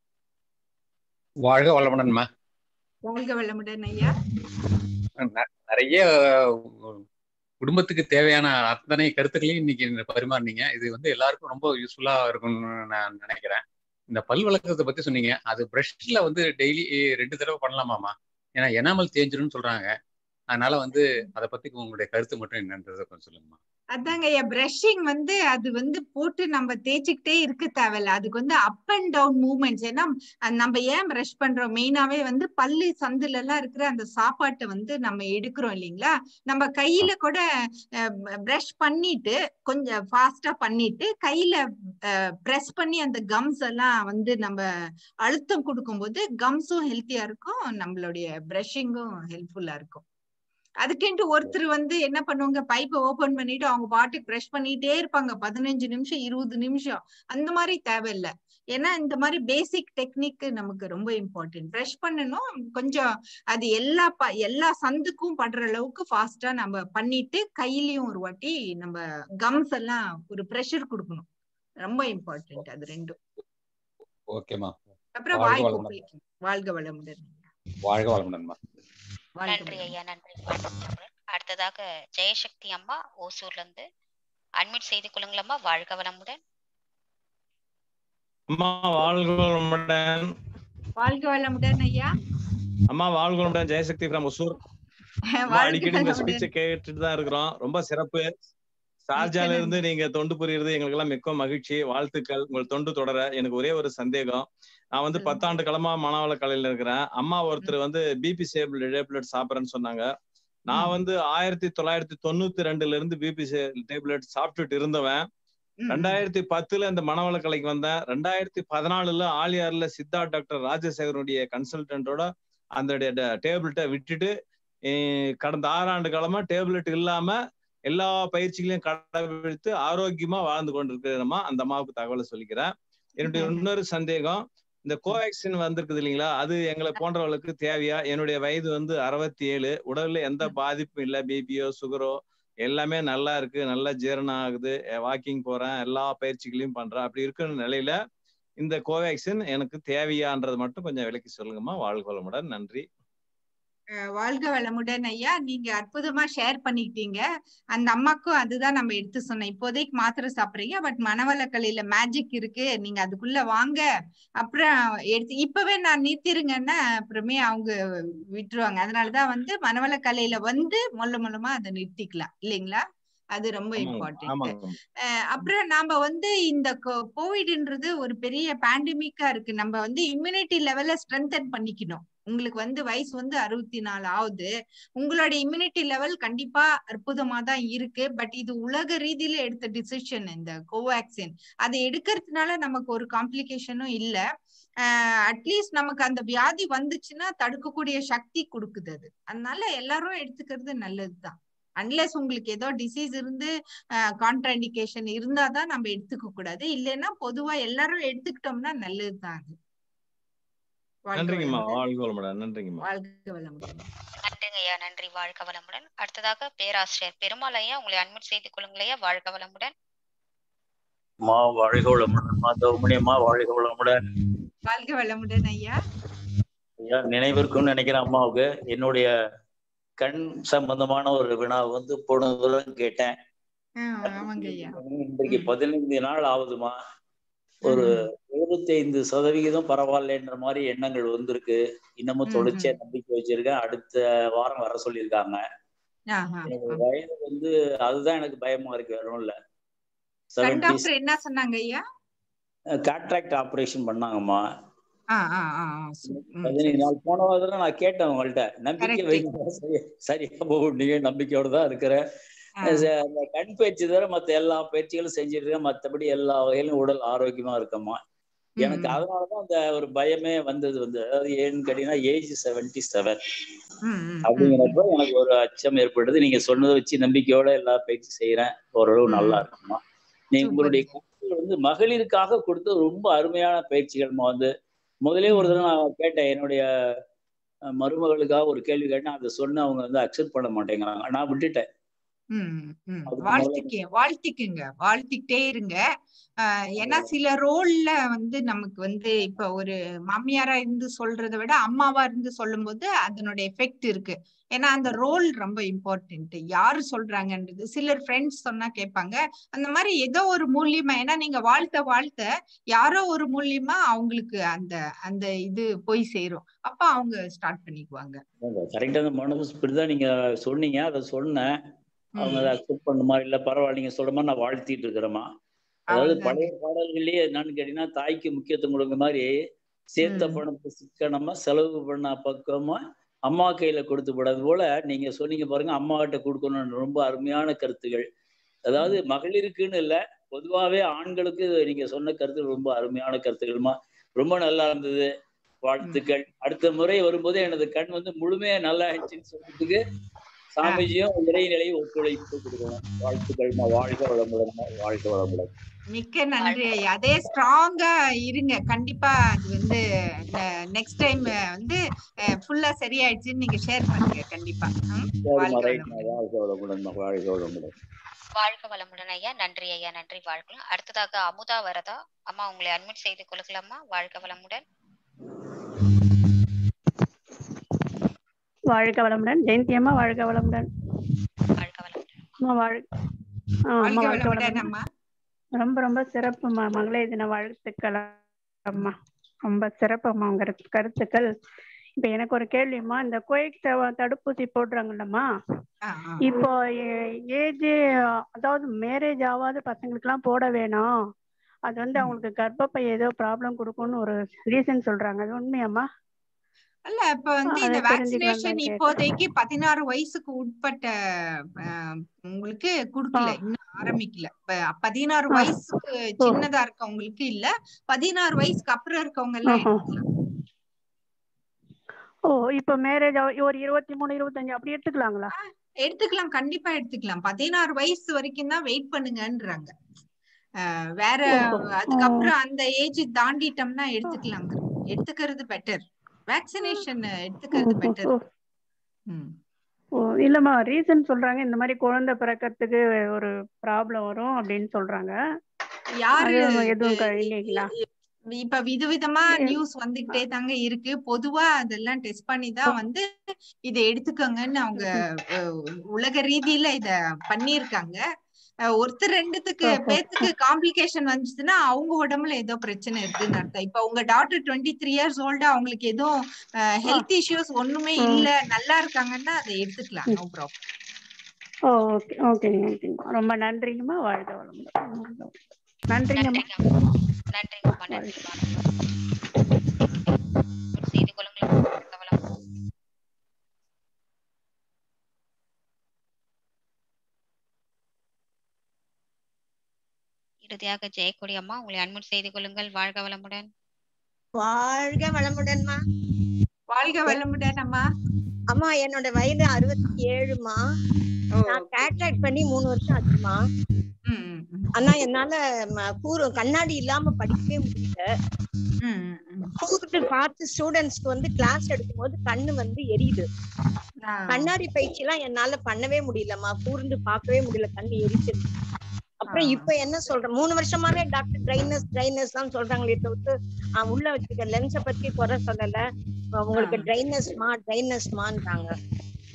வாழ்க வளமுடன்மா வாழ்க வளமுடன் ஐயா ந- நிறைய அஹ், குடும்பத்துக்கு தேவையான அத்தனை கருத்துக்களையும் இன்னைக்கு பரிமாறினீங்க இது வந்து எல்லாருக்கும் ரொம்ப யூஸ்ஃபுல்லா இருக்கும்னு நான் நினைக்கிறேன் இந்த பல் விளக்கத்தை பத்தி சொன்னீங்க அது பிரஷ்ல வந்து டெய்லி ரெண்டு தடவை பண்ணலாமாமா ஏன்னா எனாமல் தேஞ்சிரும்னு சொல்றாங்க அதனால வந்து அதை பத்தி உங்களுடைய கருத்து மட்டும் என்னன்றதை கொஞ்சம் சொல்லுங்கம்மா அதாங்க ஐயா பிரஷிங் வந்து அது வந்து போட்டு நம்ம தேய்ச்சிக்கிட்டே இருக்க தேவையில்ல அதுக்கு வந்து அப் அண்ட் டவுன் மூவ்மெண்ட்ஸ் ஏன்னா அஹ் நம்ம ஏன் பிரஷ் பண்றோம் மெயினாவே வந்து பல்லு சந்துல எல்லாம் இருக்கிற அந்த சாப்பாட்டை வந்து நம்ம எடுக்கிறோம் இல்லைங்களா நம்ம கையில கூட பிரஷ் பண்ணிட்டு கொஞ்சம் ஃபாஸ்டா பண்ணிட்டு கையில பிரஸ் பண்ணி அந்த கம்ஸ் எல்லாம் வந்து நம்ம அழுத்தம் கொடுக்கும்போது கம்ஸும் ஹெல்த்தியா இருக்கும் நம்மளுடைய பிரஷிங்கும் ஹெல்ப்ஃபுல்லா இருக்கும் அதுக்குன்ட்டு ஒருத்தர் வந்து என்ன பண்ணுவாங்க பைப்பை ஓபன் பண்ணிட்டு அவங்க பாட்டுக்கு ப்ரெஷ் பண்ணிட்டே இருப்பாங்க பதினஞ்சு நிமிஷம் இருபது நிமிஷம் அந்த மாதிரி தேவையில்லை ஏன்னா இந்த மாதிரி பேசிக் டெக்னிக் நமக்கு ரொம்ப இம்பார்ட்டன்ட் ப்ரெஷ் பண்ணணும் கொஞ்சம் அது எல்லா ப எல்லா சந்துக்கும் படுற அளவுக்கு ஃபாஸ்டா நம்ம பண்ணிட்டு கையிலயும் ஒரு வாட்டி நம்ம கம்ஸ் எல்லாம் ஒரு ப்ரெஷர் கொடுக்கணும் ரொம்ப இம்பார்ட்டன்ட் அது ரெண்டும் ஓகேம்மா அப்புறம் வாழ்க வாய் வளமுடன் கொப்பளிக்கணும் வாழ்க வளமுடன் வாழ்க வளமுடன்மா வாழ்க நன்றி வளமுடன் ஐயா நன்றி வாழ்க வளமுடன் அடுத்ததாக ஜெயசக்தி அம்மா ஓசூர்ல இருந்து அட்மிட் செய்து கொள்ளுங்களம்மா வாழ்க வளமுடன் அம்மா வாழ்க வளமுடன் வாழ்க வளமுடன் ஐயா அம்மா வாழ்க வளமுடன் ஜெயசக்தி ஃப்ரம் ஒசூர் அம்மா வாழ்க அடிக்கடி உங்க வளமுடன் ஸ்பீச்சை கேட்டுட்டு தான் இருக்கிறோம் ரொம்ப சிறப்பு ஷார்ஜால மிக்க இருந்து நீங்க தொண்டு புரியுறது எங்களுக்கு எல்லாம் மிக்க மகிழ்ச்சி வாழ்த்துக்கள் உங்கள் தொண்டு தொடர எனக்கு ஒரே ஒரு சந்தேகம் நான் வந்து பத்தாண்டு காலமா மனவள கலையில இருக்கிறேன் அம்மா ஒருத்தர் வந்து பிபி சேபிள் டேப்லெட் சாப்பிட்றேன்னு சொன்னாங்க நான் வந்து ஆயிரத்தி தொள்ளாயிரத்தி தொண்ணூத்தி ரெண்டுல இருந்து பிபி டேப்லெட் சாப்பிட்டுட்டு இருந்தவன் ரெண்டாயிரத்தி பத்துல இந்த மனவள கலைக்கு வந்தேன் ரெண்டாயிரத்தி பதினாலுல ஆலியார்ல சித்தா டாக்டர் ராஜசேகரனுடைய கன்சல்டன்டோட அந்த டேப்லெட்டை விட்டுட்டு eh, கடந்த ஆறாண்டு காலமா டேப்லெட் இல்லாம எல்லா பயிற்சிகளையும் கடைபிடித்து ஆரோக்கியமா வாழ்ந்து கொண்டிருக்கிறோமா அந்த அம்மாவுக்கு தகவலை சொல்லிக்கிறேன் என்னுடைய இன்னொரு சந்தேகம் இந்த கோவேக்சின் வந்திருக்குது இல்லைங்களா அது எங்களை போன்றவர்களுக்கு தேவையா என்னுடைய வயது வந்து அறுபத்தி ஏழு உடல்ல எந்த பாதிப்பும் இல்லை பிபியோ சுகரோ எல்லாமே நல்லா இருக்கு நல்லா ஜீரணம் ஆகுது வாக்கிங் போறேன் எல்லா பயிற்சிகளையும் பண்றேன் அப்படி இருக்கிற நிலையில இந்த கோவேக்சின் எனக்கு தேவையான்றது மட்டும் கொஞ்சம் விளக்கி சொல்லுங்கம்மா வாழ்க வளமுடன் நன்றி அஹ் வாழ்க வளமுடன் ஐயா நீங்க அற்புதமா ஷேர் பண்ணிக்கிட்டீங்க அந்த அம்மாக்கும் அதுதான் நம்ம எடுத்து சொன்னோம் இப்போதைக்கு மாத்திரை சாப்பிடுறீங்க பட் மனவளக்கலையில மேஜிக் இருக்கு நீங்க அதுக்குள்ள வாங்க அப்புறம் எடுத்து இப்பவே நான் நிறுத்திருங்கன்னா அப்புறமே அவங்க விட்டுருவாங்க அதனாலதான் வந்து மனவளக்கலையில வந்து மொல்ல மொல்லமா அதை நிறுத்திக்கலாம் இல்லைங்களா அது ரொம்ப ஆமாங்க இம்பார்ட்டன்ட் ஆமாங்க அப்புறம் நாம வந்து இந்த கோவிட்ன்றது ஒரு பெரிய பேண்டமிக்கா இருக்கு நம்ம வந்து இம்யூனிட்டி லெவல ஸ்ட்ரென்தன் பண்ணிக்கணும் உங்களுக்கு வந்து வயசு வந்து அறுபத்தி நாலு ஆகுது உங்களோட இம்யூனிட்டி லெவல் கண்டிப்பா அற்புதமா தான் இருக்கு பட் இது உலக ரீதியில எடுத்த டிசிஷன் இந்த கோவேக்சின் அதை எடுக்கிறதுனால நமக்கு ஒரு காம்ப்ளிகேஷனும் இல்ல அட்லீஸ்ட் நமக்கு அந்த வியாதி வந்துச்சுன்னா தடுக்கக்கூடிய சக்தி கொடுக்குது அது அதனால எல்லாரும் எடுத்துக்கிறது நல்லதுதான் அன்லெஸ் உங்களுக்கு ஏதோ டிசீஸ் இருந்து கான்ட்ராண்டிகேஷன் இருந்தாதான் நம்ம எடுத்துக்க கூடாது இல்லைன்னா பொதுவா எல்லாரும் எடுத்துக்கிட்டோம்னா நல்லதுதான் அது வாழ்க நன்றிங்கம்மா வளமுடன் வாழ்க வளமுடன் நன்றிங்கம்மா வாழ்க வளமுடன் நன்றிங்க ஐயா நன்றி வாழ்க வளமுடன் அடுத்ததாக பேராசிரியர் பெருமாள் ஐயா உங்களை அட்மிட் செய்து கொள்ளுங்கள் ஐயா வாழ்க வளமுடன் அம்மா வாழ்க வளமுடன் அம்மா தௌமணி அம்மா வாழ்க வளமுடன் வாழ்க வளமுடன் ஐயா ஐயா நினைவிருக்கும்னு நினைக்கிறேன் அம்மாவுக்கு என்னுடைய கண் சம்பந்தமான ஒரு வினா வந்து போன தூரம் கேட்டேன் ஆஹ் ஆமாங்க ஐயா இன்றைக்கு பதினைந்து நாள் ஆகுதுமா ஒரு எழுபத்தி ஐந்து சதவிகிதம் பரவாயில்லைன்ற மாதிரி எண்ணங்கள் வந்திருக்கு இன்னமும் தொடர்ச்சியா நம்பிக்கை வச்சிருக்கேன் அடுத்த வாரம் வர சொல்லியிருக்காங்க ஆஹா. எனக்கு வயது வந்து அதுதான் எனக்கு பயமா இருக்கு வேற ஒண்ணும் இல்ல கண் செவன்டி டாக்டர் என்ன சொன்னாங்க ஐயா காட்ராக்ட் ஆபரேஷன் பண்ணாங்கம்மா ஆ ஆ ஆ ஆ, சு- ம், பதினைந்து நாள் போன வாரத்துல நான் கேட்டேன் உங்கள்ட்ட நம்பிக்கை Correct. வைங்க சரியா சரியா போகும் நீங்க நம்பிக்கையோட தான் இருக்கிறேன் ச- அந்த கண் பயிற்சி தவிர மத்த எல்லா பயிற்சிகளும் செஞ்சுட்டு இருக்கேன் மத்தபடி எல்லா வகையிலும் உடல் ஆரோக்கியமா இருக்கம்மா எனக்கு அதனாலதான் அந்த ஒரு பயமே வந்தது வந்து அதாவது ஏன்னு கேட்டீங்கன்னா ஏஜ் செவன்டி செவன் ம், ம், அப்படிங்கிறப்ப எனக்கு ஒரு அச்சம் ஏற்படுது நீங்க சொன்னதை வச்சு நம்பிக்கையோட எல்லா பயிற்சி செய்யறேன் ஓரளவு நல்லா இருக்குமா நீங்க உங்களுடைய கருத்துக்கள் வந்து மகளிருக்காக கொடுத்த ரொம்ப அருமையான பயிற்சிகள்மா வந்து முதலே ஒரு தடவை நான் கேட்டேன் என்னுடைய அஹ், மருமகளுக்காக ஒரு கேள்வி கேட்டேன் அதை சொன்ன அவங்க வந்து அக்செப்ட் பண்ண மாட்டேங்கிறாங்க நான் விட்டுட்டேன் ம், ம். அதுக்கு வாழ்த்திக்க வாழ்த்திக்குங்க வாழ்த்திக்கிட்டே இருங்க ஆஹ் ஏன்னா சில ரோல்ல வந்து நமக்கு வந்து இப்ப ஒரு மாமியாரா இருந்து சொல்றதை விட அம்மாவா இருந்து சொல்லும்போது அதனுடைய எஃபெக்ட் இருக்கு ஏன்னா அந்த ரோல் ரொம்ப இம்பார்ட்டன்ட் யாரு சொல்றாங்கன்றது சிலர் ஃப்ரெண்ட்ஸ் சொன்னா கேட்பாங்க அந்த மாதிரி ஏதோ ஒரு மூலியமா ஏன்னா நீங்க வாழ்த்த வாழ்த்த யாரோ ஒரு மூலியமா அவங்களுக்கு அந்த அந்த இது போய் சேரும் அப்ப அவங்க ஸ்டார்ட் பண்ணிக்குவாங்க கரெக்டான மனசு இப்படிதான் நீங்க சொன்னீங்க அதை சொன்னேன் அவங்க அதை அக்செப்ட் பண்ணுமா இல்ல பரவாயில்ல நீங்க சொல்ற மாதிரி நான் வாழ்த்திட்டு இருக்கிறேம்மா அதாவது அவ்வளவுதாங்க. பழைய பாடல்கள்லயே என்னன்னு கேட்டீங்கன்னா தாய்க்கு முக்கியத்துவம் கொடுங்க மாதிரி சேர்த்த பணத்தை சிக்கனமா செலவு பண்ண பக்கமா அம்மா கையில கொடுத்து விடாது போல நீங்க சொன்னீங்க பாருங்க அம்மா கிட்ட கொடுக்கணும்னு ரொம்ப அருமையான கருத்துகள் அதாவது மகளிருக்குன்னு இல்ல பொதுவாவே ஆண்களுக்கு நீங்க சொன்ன கருத்து ரொம்ப அருமையான கருத்துக்கள்மா ரொம்ப நல்லா இருந்தது வாழ்த்துக்கள் அடுத்த முறை வரும்போது எனது கண் வந்து முழுமையா நல்லா இருந்துச்சுன்னு சொல்றதுக்கு சாமிஜியும் இறைநிலையும் ஒத்துழைப்பு கொடுக்கணும் வாழ்த்துக்கள்மா வாழ்க வளமுடன் வாழ்க வளமுடன் மிக்க நன்றி ஐயா அதே ஸ்ட்ராங்கா இருங்க கண்டிப்பா அது வந்து நெக்ஸ்ட் டைம் வந்து ஃபுல்லா சரியாயிடுச்சுன்னு நீங்க ஷேர் பண்ணுங்க கண்டிப்பா ம்? சரிம்மா வாழ்க ரைட்மா வாழ்க வளமுடன் வாழ்க வளமுடன் வாழ்க வளமுடன் ஐயா நன்றி ஐயா நன்றி வாழ்க்கலாம் அடுத்ததாக அமுதா வரதா அம்மா உங்களை அட்மிட் செய்து கொள்கலாமா வாழ்க வளமுடன் வாழ்க வளமுடன் ஜெயந்தி அம்மா வாழ்க வளமுடன் அம்மா வாழ் ஆ, அம்மா வாழ்க வாழ்க வளமுடன் வளமுடன் அம்மா ரொம்ப ரொம்ப சிறப்புமா மகளிர் தின வாழ்த்துக்கள் அம்மா ரொம்ப சிறப்புமா உங்க கருத்து- கருத்துக்கள் இப்ப எனக்கு ஒரு கேள்விம்மா இந்த கோவிட் த- தடுப்பூசி போடுறாங்கல்லம்மா இப்போ ஏஜ் அதாவது மேரேஜ் ஆகாத பசங்களுக்குலாம் போட வேணாம் அது வந்து அவங்களுக்கு கர்ப்பப்பை ஏதோ ப்ராப்ளம் கொடுக்கும்னு ஒரு ரீசன் சொல்றாங்க அது உண்மையாம்மா அல்ல இப்ப வந்து அதை இந்த தெரிஞ்சுக்கலாம் வேக்சினேஷன் தான் கேட்டேன். இப்போதைக்கு பதினாறு வயசுக்கு உட்பட்ட அஹ், உங்களுக்கு குடுக்கல இன்னும் ஆரம்பிக்கல இப்ப பதினாறு ஆ. வயசுக்கு சின்னதா இருக்கவங்களுக்கு இல்ல பதினாறு வயசுக்கு அப்புறம் இருக்கவங்க எல்லாம் ஆஹா. எடுத்துக்கலாம் ஓ இப்போ மேரேஜ் ஒரு இருபத்தி மூணு இருபத்தஞ்சு அப்படி எடுத்துக்கலாங்களா எடுத்துக்கலாம் கண்டிப்பா எடுத்துக்கலாம் பதினாறு வயசு வரைக்கும் தான் வெயிட் பண்ணுங்கன்றாங்க அஹ், வேற ஓஹோ. அதுக்கப்புறம் அந்த ஏஜ் தாண்டிட்டோம்னா எடுத்துக்கலாங்க எடுத்துக்கிறது பெட்டர் வேக்சினேஷன் எடுத்துக்கிறது பெட்டர் ஓ இல்லம்மா ரீசன் சொல்றாங்க இந்த மாதிரி குழந்தை பிறக்கிறதுக்கு ஒரு ப்ராப்ளம் வரும் அப்படின்னு சொல்றாங்க யாரு அது எதுவும் க- இல்லைங்களா இப்ப விதவிதமா நியூஸ் வந்துகிட்டே தாங்க இருக்கு பொதுவா அதெல்லாம் டெஸ்ட் பண்ணி தான் வந்து இதை எடுத்துக்கோங்கன்னு அவங்க அஹ், உலக ரீதியில இத பண்ணிருக்காங்க அஹ், ஒருத்தர் ரெண்டுத்துக்கு பேத்துக்கு காம்ப்ளிகேஷன் வந்துச்சுன்னா அவங்க உடம்புல ஏதோ பிரச்சனை இருக்குன்னு அர்த்தம் இப்ப உங்க டாக்டர் டுவெண்ட்டி த்ரீ இயர்ஸ் ஓல்டா அவங்களுக்கு எதுவும் ஹெல்த் இஷ்யூஸ் ஒண்ணுமே இல்ல நல்லா இருக்காங்கன்னா அதை எடுத்துக்கலாம் நோ ப்ராப்ளம் ஓ ஓகே ஓகேங்க ஓகேங்க ரொம்ப நன்றிங்கம்மா வாழ்க வளமுடன் நன்றிங்கம்மா நன்றிங்கம்மா நன்றிம்மா செய்து கொள்ளுங்கள் வாழ்க வளமுடன் இறுதியாக ஜெயக்கொடி அம்மா உங்களை அட்மிட் செய்து கொள்ளுங்கள் வாழ்க வளமுடன் வாழ்க வளமுடன்மா வாழ்க வளமுடன் அம்மா அம்மா என்னோட வயது அறுபத்தி ஏழுமா நான் கேட்ராக்ட் பண்ணி மூணு வருஷம் ஆச்சுமா ஆனா என்னால ம- கூறு கண்ணாடி இல்லாம படிக்கவே முடியல கூர்ந்து பார்த்து ஸ்டூடெண்ட்ஸ்க்கு வந்து கிளாஸ் எடுக்கும்போது கண்ணு வந்து எரியுது கண்ணாடி பயிற்சி எல்லாம் என்னால பண்ணவே முடியலம்மா கூர்ந்து பார்க்கவே முடியல கண்ணு எரிச்சிருது அப்புறம் இப்ப என்ன சொல்றேன் மூணு வருஷமாவே டாக்டர் ட்ரைனஸ் ட்ரைனஸ் தான் சொல்றாங்களே தவிர்த்து ஆஹ் உள்ள வச்சிருக்க லென்ஸை பத்தி குறை சொல்லல அஹ் உங்களுக்கு ட்ரைனஸ்மா ட்ரைனஸ்மான்றாங்க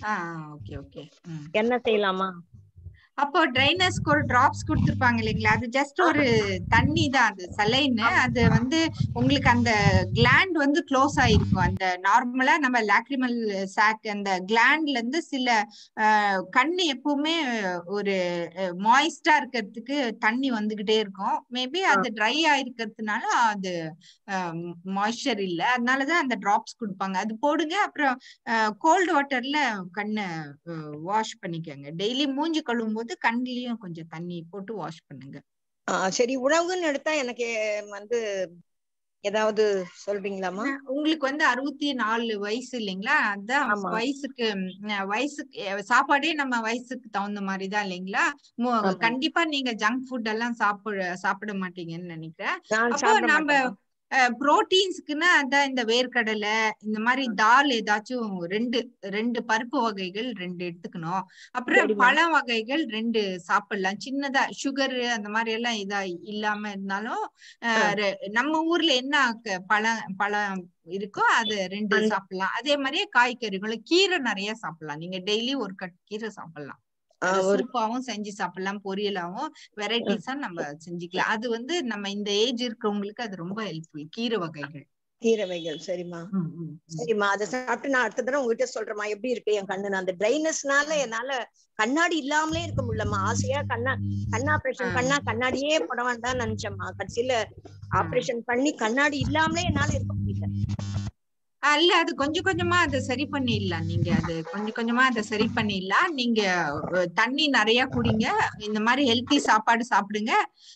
ஆ ஓகே ஓகே ம் என்ன செய்யலாமா அப்போ ட்ரைனர்ஸ்க்கு ஒரு டிராப்ஸ் கொடுத்துருப்பாங்க இல்லைங்களா அது ஜஸ்ட் ஒரு தண்ணி தான் அது சலைன்னு அது வந்து உங்களுக்கு அந்த கிளாண்ட் வந்து க்ளோஸ் ஆயிருக்கும் அந்த நார்மலா நம்ம லாக்ரிமல் சாக் அந்த கிளாண்ட்ல இருந்து சில அஹ், கண்ணு எப்பவுமே ஒரு மாய்ஸ்டா இருக்கிறதுக்கு தண்ணி வந்துகிட்டே இருக்கும் மேபி அது ட்ரை ஆயிருக்கிறதுனால அது மாய்ஸ்சர் இல்ல அதனாலதான் அந்த டிராப்ஸ் கொடுப்பாங்க அது போடுங்க அப்புறம் கோல்டு வாட்டர்ல கண்ணை வாஷ் பண்ணிக்கோங்க டெய்லி மூஞ்சி கழுவும் போது கண்ணுலயும் கொஞ்சம் தண்ணி போட்டு வாஷ் பண்ணுங்க ஆ, சரி உணவுன்னு எடுத்தா எனக்கு வந்து ஏதாவது சொல்றீங்களாமா உங்களுக்கு வந்து அறுபத்தி நாலு வயசு இல்லைங்களா அதான் ஆமா. வயசுக்கு ம், வயசுக்கு அஹ், சாப்பாடே நம்ம வயசுக்கு தகுந்த மாதிரி தான் இல்லைங்களா மு- ஆமா. கண்டிப்பா நீங்க ஜங்க் ஃபுட் எல்லாம் சாப்பிட சாப்பிட மாட்டீங்கன்னு நினைக்கிறேன் நான் அப்போ சாப்பிட நம்ம மாட்டேன் புரோட்டீன்ஸ்க்குன்னா அதான் இந்த வேர்க்கடலை இந்த மாதிரி தால் ஏதாச்சும் ரெண்டு ரெண்டு பருப்பு வகைகள் ரெண்டு எடுத்துக்கணும் அப்புறம் சரிம்மா. பழ வகைகள் ரெண்டு சாப்பிடலாம் சின்னதா சுகர் அந்த மாதிரி எல்லாம் இதா இல்லாம இருந்தாலும் அஹ், ரெ- நம்ம ஊர்ல என்ன க- பழம் பழம் இருக்கோ அது ரெண்டு அந்த- சாப்பிடலாம் அதே மாதிரியே காய்கறிகளும் கீரை நிறைய சாப்பிடலாம் நீங்க டெய்லி ஒரு கட் கீரை சாப்பிடலாம் ஆ, அது ஒரு சூப்பாவும் செஞ்சு சாப்பிடலாம் பொரியலாவும் வெரைட்டிஸா நம்ம செஞ்சுக்கலாம் அது வந்து நம்ம இந்த ஏஜ் இருக்கிறவங்களுக்கு அது ரொம்ப ஹெல்ப்ஃபுல் கீரை வகைகள் கீரவைகள் சரிம்மா சரிம்மா அதை சாப்பிட்டு நான் அடுத்த தடவை உங்ககிட்ட சொல்றேம்மா எப்படி இருக்கு என் கண்ணு நான் அந்த ட்ரைனஸ்னால என்னால கண்ணாடி இல்லாமலே இருக்க முடியலம்மா ஆசையா கண்ணா கண் ஆபரேஷன் பண்ணா கண்ணாடியே போட வேண்டாம்னு நினைச்சேம்மா கடைசியில ஆபரேஷன் பண்ணி கண்ணாடி இல்லாமலே என்னால இருக்க முடியல அல்ல அது கொஞ்சம் கொஞ்சமா அதை சரி பண்ணிடலாம் நீங்க அது கொஞ்சம் கொஞ்சமா அதை சரி பண்ணிடலாம் நீங்க அஹ், தண்ணி நிறைய குடிங்க இந்த மாதிரி ஹெல்த்தி சாப்பாடு சாப்பிடுங்க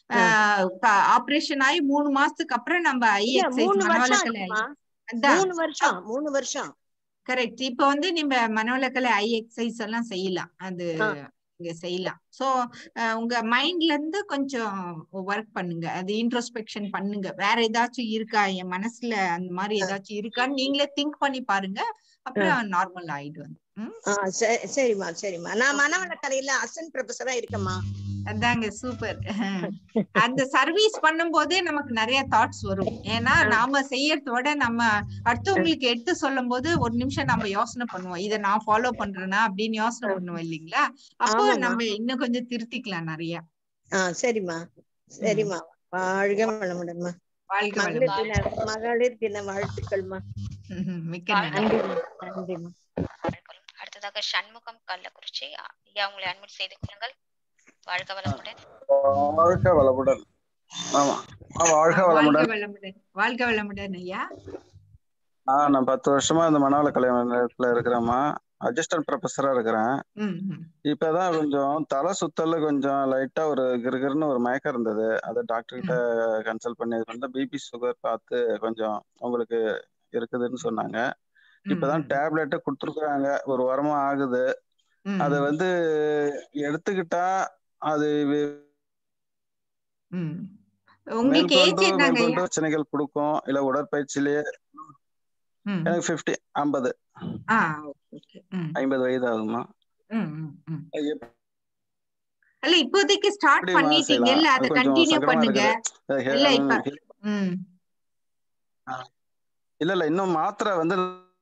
ஆபரேஷன் ஆகி மூணு மாசத்துக்கு அப்புறம் நம்ம ஐ இல்ல எக்ஸசைஸ் மூணு வருஷம் மனவளக்கலை ஆச்சுமா அதான் மூணு வருஷம் மூணு வருஷம் கரெக்ட் இப்ப வந்து நீங்க மனவளக்கலை ஐ எக்ஸசைஸ் எல்லாம் செய்யலாம் அது ஆ. நீங்க செய்யலாம் சோ உங்க மைண்ட்ல இருந்து கொஞ்சம் ஒர்க் பண்ணுங்க அது இன்ட்ரோஸ்பெக்ஷன் பண்ணுங்க வேற ஏதாச்சும் இருக்கா என் மனசுல அந்த மாதிரி ஏதாச்சும் இருக்கான்னு நீங்களே திங்க் பண்ணி பாருங்க அப்புறம் நார்மல் ஆயிடும் ம்? ஆ, சரி- சரிம்மா சரிம்மா நான் மனவளக்கலையில அசன் ப்ரொஃபஸரா இருக்கேம்மா அதாங்க சூப்பர் அந்த சர்வீஸ் பண்ணும்போதே நமக்கு நிறைய தாட்ஸ் வரும் ஏன்னா நாம செய்யறதோட நம்ம அடுத்தவங்களுக்கு எடுத்து சொல்லும் போது ஒரு நிமிஷம் நம்ம யோசனை பண்ணுவோம் இதை நான் ஃபாலோ பண்றேனா அப்படின்னு யோசனை பண்ணுவோம் இல்லைங்களா அப்போ ஆமாம்மா. நம்ம இன்னும் கொஞ்சம் திருத்திக்கலாம் நிறைய ஆ சரிம்மா சரிம்மா வாழ்க வளமுடன்மா வாழ்க மகளிர் வளமுடன். தின மகளிர் தின வாழ்த்துக்கள்மா மிக்க நன்றி நன்றிம்மா நன்றிம்மா அடுத்ததாக சண்முகம் கள்ளக்குறிச்சி ஐயா உங்களை அட்மிட் செய்து கொள்ளுங்கள் வாழ்க வளமுடன் வாழ்க வளமுடன் ஆமா ஆ, வாழ்க வாழ்க வளமுடன் வளமுடன் வாழ்க வளமுடன் ஐயா ஆ நான் பத்து வருஷமா இந்த மனவள கலை நிலையத்துல இருக்கிறேம்மா அசிஸ்டன்ட் ப்ரொஃபஸரா இருக்கிறேன் ம், ம். இப்பதான் கொஞ்சம் தலை சுத்தல கொஞ்சம் லைட்டா ஒரு கிறுகிறுன்னு ஒரு மயக்கம் இருந்தது அதை டாக்டர் கிட்ட கன்சல்ட் பண்ணி இது பண்ணி பிபி சுகர் பார்த்து கொஞ்சம் உங்களுக்கு இருக்குதுன்னு சொன்னாங்க இப்பதான் டேப்லெட்டை கொடுத்துருக்குறாங்க ஒரு வாரமா ஆகுது ம், அதை ம். வந்து எடுத்துக்கிட்டா அது வி- ம். உங்களுக்கு ஏஜ் மேற்கொண்டு என்னங்க ஐயா மேற்கொண்டு பிரச்சனைகள் கொடுக்கும் இல்ல உடற்பயிற்சியிலேயே ம். எனக்கு பிப்டி ஐம்பது ஆ ஓகே ஓகே ம் ஐம்பது வயது ஆகுமா ம் ம் ம் எப்படி அல்ல இப்போதைக்கு ஸ்டார்ட் எப்படிம்மா பண்ணிட்டீங்கல்ல செய்யலாம் அதை அது கொஞ்சம் கண்டினியூ சங்கடமா பண்ணுங்க இருக்குது ஹே- இல்ல இப்ப ஹே- ம் இல்ல இல்ல இன்னும் மாத்திரை வந்து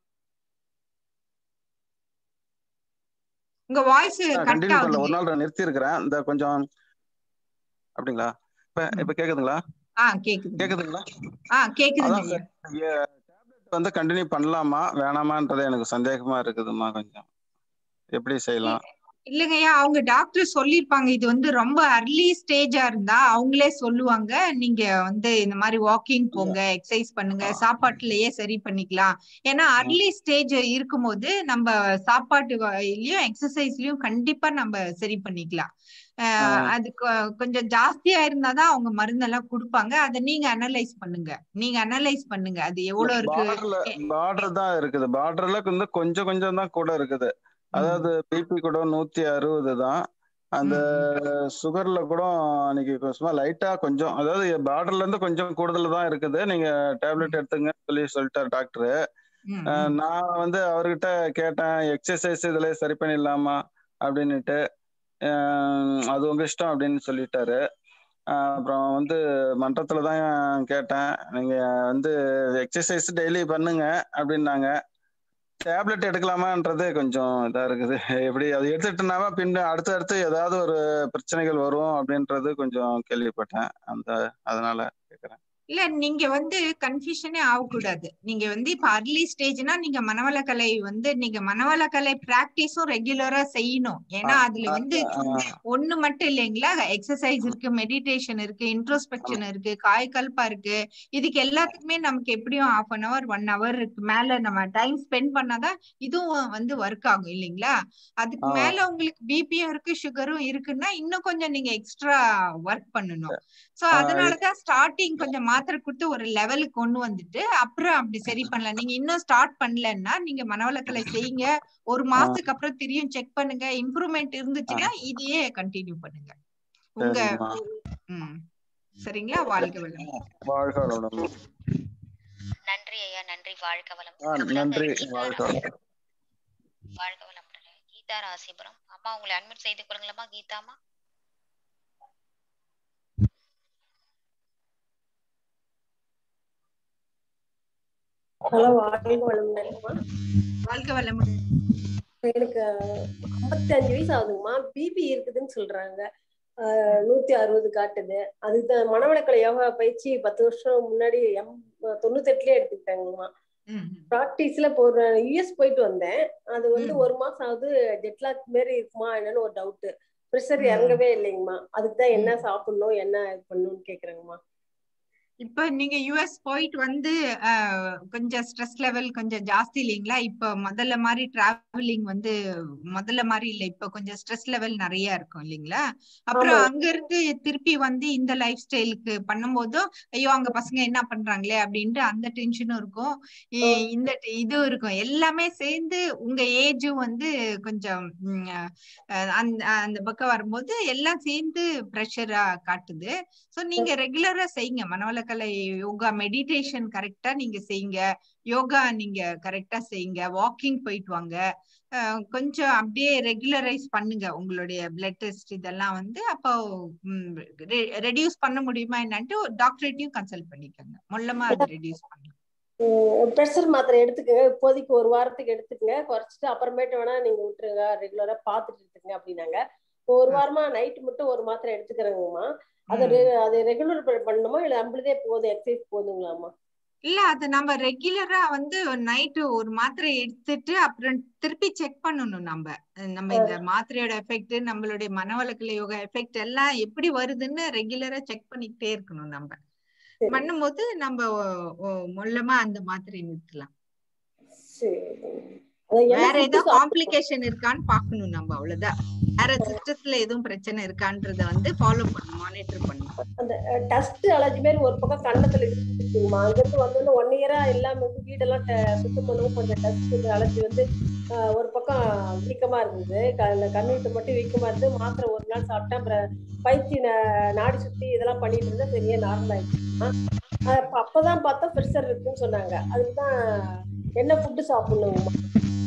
உங்க வாய்ஸ் கட் கண்டினியூ பண்ணல ஆகுதுங்க ஒரு நாள் நான் நிறுத்தி இருக்கிறேன் இந்த கொஞ்சம் அப்படிங்களா இப்ப இப்ப கேக்குதுங்களா ஆ கேக்குது கேக்குதுங்களா ஆ கேக்குதுங்க அதான் ஐயா டேப்லெட் வந்து கண்டினியூ பண்ணலாமா வேணாமான்றது எனக்கு சந்தேகமா இருக்குதுமா கொஞ்சம் எப்படி செய்யலாம் இல்லைங்கய்யா அவங்க டாக்டர் சொல்லிருப்பாங்க இது வந்து ரொம்ப அர்லி ஸ்டேஜா இருந்தா அவங்களே சொல்லுவாங்க நீங்க வந்து இந்த மாதிரி வாக்கிங் போங்க எக்ஸசைஸ் பண்ணுங்க சாப்பாட்டுலயே சரி பண்ணிக்கலாம் ஏன்னா அர்லி ஸ்டேஜ் இருக்கும்போது நம்ம சாப்பாட்டு வகையிலயும் எக்ஸசைஸ்லயும் கண்டிப்பா நம்ம சரி பண்ணிக்கலாம் அஹ் அது கொ- கொஞ்சம் ஜாஸ்தியா இருந்தாதான் அவங்க மருந்தெல்லாம் கொடுப்பாங்க அதை நீங்க அனலைஸ் பண்ணுங்க நீங்க அனலைஸ் பண்ணுங்க அது எவ்வளவு இருக்கு பார்டர்ல பார்டர் தான் இருக்குது பார்டர்ல வந்து கொஞ்சம் கொஞ்சம் தான் கூட இருக்குது அதாவது பிபி கூட நூத்தி அறுபது தான் அந்த சுகர்ல கூட அன்னைக்கு சும்மா லைட்டா கொஞ்சம் அதாவது பார்டர்ல இருந்து கொஞ்சம் கூடுதல் தான் இருக்குது நீங்க டேப்லெட் எடுத்துங்க சொல்லி சொல்லிட்டார் டாக்டர் நான் வந்து அவர்கிட்ட கேட்டேன் எக்ஸசைஸ் இதுல சரி பண்ணிடலாமா அப்படின்னுட்டு அஹ் அது உங்க இஷ்டம் அப்படின்னு சொல்லிட்டாரு அஹ் அப்புறம் வந்து மன்றத்துல தான் கேட்டேன் நீங்க வந்து எக்ஸசைஸ் டெய்லி பண்ணுங்க அப்படின்னாங்க டேப்லெட் எடுக்கலாமான்றது கொஞ்சம் இதா இருக்குது எப்படி அது எடுத்துட்டோம்னாவா பின்ன அடுத்து அடுத்து ஏதாவது ஒரு பிரச்சனைகள் வரும் அப்படின்றது கொஞ்சம் கேள்விப்பட்டேன் அந்த அதனால கேக்குறேன் இல்ல நீங்க வந்து கன்ஃபியூஷனே ஆகக்கூடாது நீங்க வந்து இப்ப அர்லி ஸ்டேஜ்னா நீங்க மனவளக்கலை வந்து நீங்க மனவளக்கலை பிராக்டிஸும் ரெகுலரா செய்யணும் ஏன்னா அதுல வந்து ஒண்ணு மட்டும் இல்லைங்களா எக்ஸசைஸ் இருக்கு மெடிடேஷன் இருக்கு இன்ட்ரோஸ்பெக்ஷன் இருக்கு காய்கல்பா இருக்கு இதுக்கு எல்லாத்துக்குமே நமக்கு எப்படியும் half an hour one hour மேல நம்ம டைம் ஸ்பெண்ட் பண்ணாதான் இதுவும் வந்து ஒர்க் ஆகும் இல்லைங்களா அதுக்கு ஆ. மேல உங்களுக்கு பிபியும் இருக்கு சுகரும் இருக்குன்னா இன்னும் கொஞ்சம் நீங்க எக்ஸ்ட்ரா ஒர்க் பண்ணணும் சோ ஆ, அதனாலதான் ஸ்டார்டிங் கொஞ்சம் மாத்திரை கொடுத்து ஒரு லெவலுக்கு கொண்டு வந்துட்டு அப்புறம் அப்படி சரி பண்ணலாம் நீங்க இன்னும் ஸ்டார்ட் பண்ணலன்னா நீங்க மனவளக்கலை செய்யுங்க ஒரு மாசத்துக்கு அப்புறம் திரும்பியும் செக் பண்ணுங்க இம்ப்ரூவ்மெண்ட் இருந்துச்சுன்னா இதையே கண்டினியூ பண்ணுங்க உங்க சரிம்மா ம் சரிங்களா வாழ்க்கை வளம் வாழ்க வளமுடன் நன்றி ஐயா நன்றி வாழ்க வளம் ஆ, நன்றி வாழ்க வளமுடன் வாழ்க வளமுடன் கீதா ராசிபுரம் அம்மா உங்களை அட்மிட் செய்து கொள்ளுங்களா கீதாமா ஹலோ வாழ்க வளமுடன்மா வாழ்க்கை வளமுடன் எனக்கு ஐம்பத்தஞ்சு வயசு ஆகுதுங்கம்மா பிபி இருக்குதுன்னு சொல்றாங்க ஆஹ் நூத்தி அறுபது காட்டுது அதுதான் மனவளக்கலை யோகா பயிற்சி பத்து வருஷம் முன்னாடி எம் தொண்ணூத்தெட்டுலயே எடுத்துக்கிட்டாங்கம்மா ப்ராக்டிஸ்ல இப்போ ஒரு யூஎஸ் போயிட்டு வந்தேன் அது வந்து ஒரு மாசம் ஆகுது ஜெட்லாக் மாரி இருக்குமா என்னன்னு ஒரு டவுட் ப்ரெஷர் ம். இறங்கவே இல்லைங்கம்மா அதுக்கு தான் என்ன சாப்பிடணும் என்ன இது பண்ணணும்னு கேக்குறேங்கம்மா இப்ப நீங்க யுஎஸ் போயிட்டு வந்து அஹ், கொஞ்சம் ஸ்ட்ரெஸ் லெவல் கொஞ்சம் ஜாஸ்தி இல்லைங்களா இப்ப முதல்ல மாதிரி டிராவலிங் வந்து முதல்ல மாதிரி இல்ல இப்ப கொஞ்சம் ஸ்ட்ரெஸ் லெவல் நிறைய இருக்கும் இல்லைங்களா அப்புறம் ஆமா. அங்க இருந்து திருப்பி வந்து இந்த லைஃப் ஸ்டைலுக்கு பண்ணும்போதும் ஐயோ அங்க பசங்க என்ன பண்றாங்களே அப்படின்ட்டு அந்த டென்ஷனும் இருக்கும் இ- இந்த ட- இதுவும் இருக்கும் எல்லாமே சேர்ந்து உங்க ஏஜும் வந்து கொஞ்சம் ம், அஹ், அந்த அந்த பக்கம் வரும்போது எல்லாம் சேர்ந்து ப்ரெஷரா காட்டுது சோ நீங்க ரெகுலரா செய்யுங்க மனவளக்கலை யோகா மெடிடேஷன் கரெக்டா நீங்க செய்யுங்க யோகா நீங்க கரெக்டா செய்யுங்க வாக்கிங் போயிட்டு வாங்க அஹ் கொஞ்சம் அப்படியே ரெகுலரைஸ் பண்ணுங்க உங்களுடைய பிளட் டெஸ்ட் இதெல்லாம் வந்து அப்போ ரெடியூஸ் பண்ண முடியுமா என்னன்ட்டு டாக்டர்கிட்டயும் கன்சல்ட் பண்ணிக்கோங்க மொல்லமா அதை ரெடியூஸ் பண்ணுங்க ப்ரெஷர் மாத்திரை எடுத்துக்கங்க இப்போதைக்கு ஒரு வாரத்துக்கு எடுத்துக்கங்க குறைச்சிட்டு அப்புறமேட்டு வேணா நீங்க விட்டுருங்க ரெகுலரா பாத்துட்டு இருக்குங்க அப்படின்னாங்க இப்போ ஒரு வாரமா நைட் மட்டும் ஒரு மாத்திரை எடுத்துக்கிறேங்கம்மா அது ரெ- அது ரெகுலர் பண்ணணுமா இல்ல நம்மளதே போதும் எக்ஸசைஸ் போதுங்களாம்மா இல்ல அது நம்ம ரெகுலரா வந்து நைட்டு ஒரு மாத்திரை எடுத்துட்டு அப்புறம் திருப்பி செக் பண்ணணும் நம்ம அஹ் நம்ம இந்த மாத்திரையோட எஃபெக்ட் நம்மளுடைய மனவளக்கலை யோகா எஃபெக்ட் எல்லாம் எப்படி வருதுன்னு ரெகுலரா செக் பண்ணிக்கிட்டே இருக்கணும் நம்ம பண்ணும்போது நம்ம ஒ- ஒ- மொல்லமா அந்த மாத்திரை நிறுத்தலாம் சரி அதான் என்ன வேற food ஏதோ சாப்பிடணும்? காம்ப்ளிகேஷன் இருக்கான்னு பாக்கணும் நம்ம அவ்வளவுதான் வேற சிஸ்டத்துல எதுவும் பிரச்சனை இருக்கான்றத வந்து ஃபாலோ பண்ணணும் மானிட்டர் பண்ணணும் அந்த டஸ்ட் அலர்ஜி மாதிரி ஒரு பக்கம் கண்ணத்துல இருக்குமா அங்க இருந்து வந்தோன்னு ஒன் இயரா எல்லாம் வந்து வீடெல்லாம் ட- சுத்தம் பண்ணவும் கொஞ்சம் டஸ்ட் அலர்ஜி வந்து ஆஹ், ஒரு பக்கம் வீக்கமா இருந்தது க- அந்த கண்ணுட்டு மட்டும் வீக்கமா இருந்து மாத்திரை ஒரு நாள் சாப்பிட்டேன் அப்புறம் பயிற்சி நா- நாடி சுத்தி இதெல்லாம் பண்ணிட்டு இருந்தா சரியா நார்மல் ஆயிடுச்சு அப்ப- அப்பதான் பார்த்தா ப்ரெஷர் இருக்குன்னு சொன்னாங்க அதுக்குதான் என்ன ஃபுட்டு சாப்பிடணுங்கம்மா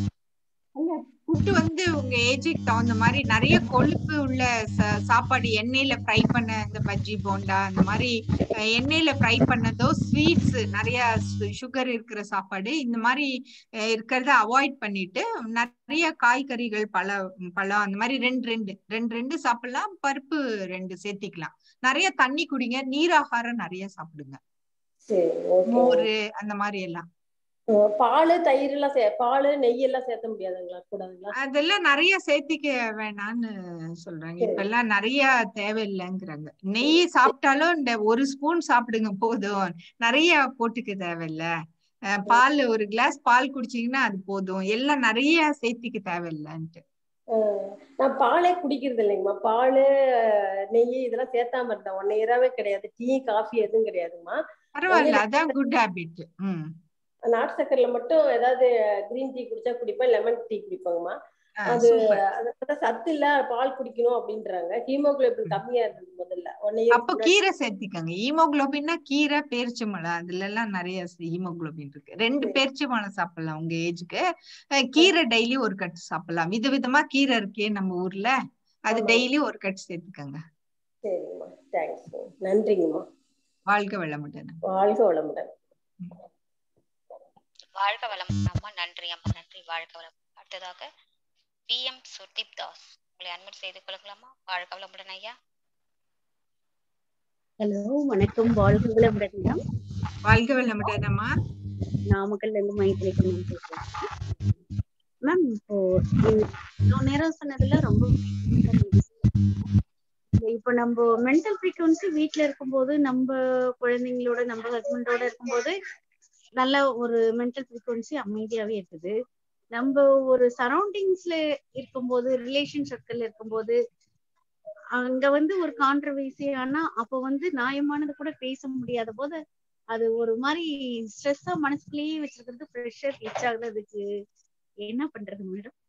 ஃபுட்டு வந்து உங்க ஏஜுக்கு தகுந்த மாதிரி நிறைய கொழுப்பு உள்ள ச- சாப்பாடு எண்ணெயில ஃப்ரை பண்ண இந்த பஜ்ஜி போண்டா அந்த மாதிரி அஹ், எண்ணெயில ஃப்ரை பண்ணதோ ஸ்வீட்ஸ் நிறைய சுகர் இருக்கிற சாப்பாடு இந்த மாதிரி அஹ், இருக்கிறத அவாய்ட் பண்ணிட்டு நிறைய காய்கறிகள் பழ பழம் அந்த மாதிரி ரெண்டு ரெண்டு ரெண்டு ரெண்டு சாப்பிடலாம் பருப்பு ரெண்டு சேர்த்திக்கலாம் நிறைய தண்ணி குடிங்க நீராகாரம் நிறைய சாப்பிடுங்க சரி ஓகே மோர் அந்த மாதிரி எல்லாம் பால் தயிர் எல்லாம் சே பால் நெய் எல்லாம் சேர்த்த முடியாதுங்களா கூடாதுங்களா அதெல்லாம் நிறைய சேர்த்திக்க வேணாம்னு சொல்றாங்க இப்ப எல்லாம் நிறைய தேவையில்லைங்கிறாங்க நெய் சாப்பிட்டாலும் இந்த ஒரு ஸ்பூன் சாப்பிடுங்க போதும் நிறைய போட்டுக்க தேவையில்ல அஹ் பால் ஒரு கிளாஸ் பால் குடிச்சீங்கன்னா அது போதும் எல்லாம் நிறைய சேர்த்திக்க தேவையில்லைன்ட்டு ஆஹ் நான் பாலே குடிக்கிறது இல்லைங்கம்மா பால் நெய் இதெல்லாம் சேர்த்தாம இருந்தேன் ஒன் இயராவே கிடையாது டீ காஃபி எதுவும் கிடையாதுங்கம்மா பரவாயில்ல அதான் குட் ஹாபிட் ம் நாட்டு சக்கரையில மட்டும் ஏதாவது கிரீன் டீ குடிச்சா குடிப்பேன் லெமன் டீ குடிப்பேங்கம்மா ஆ, அது super. அது அதான் சத்து இல்ல பால் குடிக்கணும் அப்படின்றாங்க ஹீமோகுளோபின் கம்மியா இருந்தது முதல்ல ஒன் அப்போ கீரை சேர்த்திக்கங்க ஹீமோகுளோபின்னா கீரை பேரிச்சம்பழம் அதுல எல்லாம் நிறைய ஹீமோகுளோபின் இருக்கு ரெண்டு பேரிச்சம்பழம் சாப்பிடலாம் உங்க ஏஜுக்கு கீரை டெய்லி ஒரு கட்டு சாப்பிடலாம் விதவிதமா கீரை இருக்கே நம்ம ஊர்ல அது ஆமா. டெய்லி ஒரு கட்டு சேர்த்துக்கங்க சரிங்கம்மா தேங்க்ஸ் நன்றிங்கம்மா வாழ்க வளமுடன் வாழ்க வளமுடன் வாழ்க வளம் அம்மா நன்றி அம்மா நன்றி வாழ்க வளம் அடுத்ததாக வி எம் சுர்தீப் தாஸ் உங்களை அன்மிட் செய்து கொள்ளுங்களாமா வாழ்க வளமுடன் ஐயா ஹலோ வணக்கம் வாழ்க வளமுடன் மேடம் வாழ்க வளமுடன் அம்மா நாமக்கல்ல இருந்து மைத்திரி மேம் பேசுறேன் மேம் இப்போ இவ்வளோ நேரம் சொன்னதுல ரொம்ப இப்போ நம்ம மென்டல் ஃப்ரீக்வன்சி வீட்ல இருக்கும்போது நம்ம குழந்தைங்களோட நம்ம ஹஸ்பண்டோட இருக்கும்போது நல்ல ஒரு மென்டல் ஃப்ரீக்வன்சி அமைதியாவே இருக்குது நம்ம ஒரு சரௌண்டிங்ஸ்ல இருக்கும்போது ரிலேஷன் சர்க்கிள் இருக்கும்போது அங்க வந்து ஒரு கான்ட்ரவர்சி ஆனா அப்ப வந்து நியாயமானது கூட பேச முடியாத போது அது ஒரு மாதிரி ஸ்ட்ரெஸ்ஸா மனசுக்குள்ளேயே வச்சிருக்கிறது ப்ரெஷர் ரீச் ஆகுது அதுக்கு என்ன பண்றது மேடம்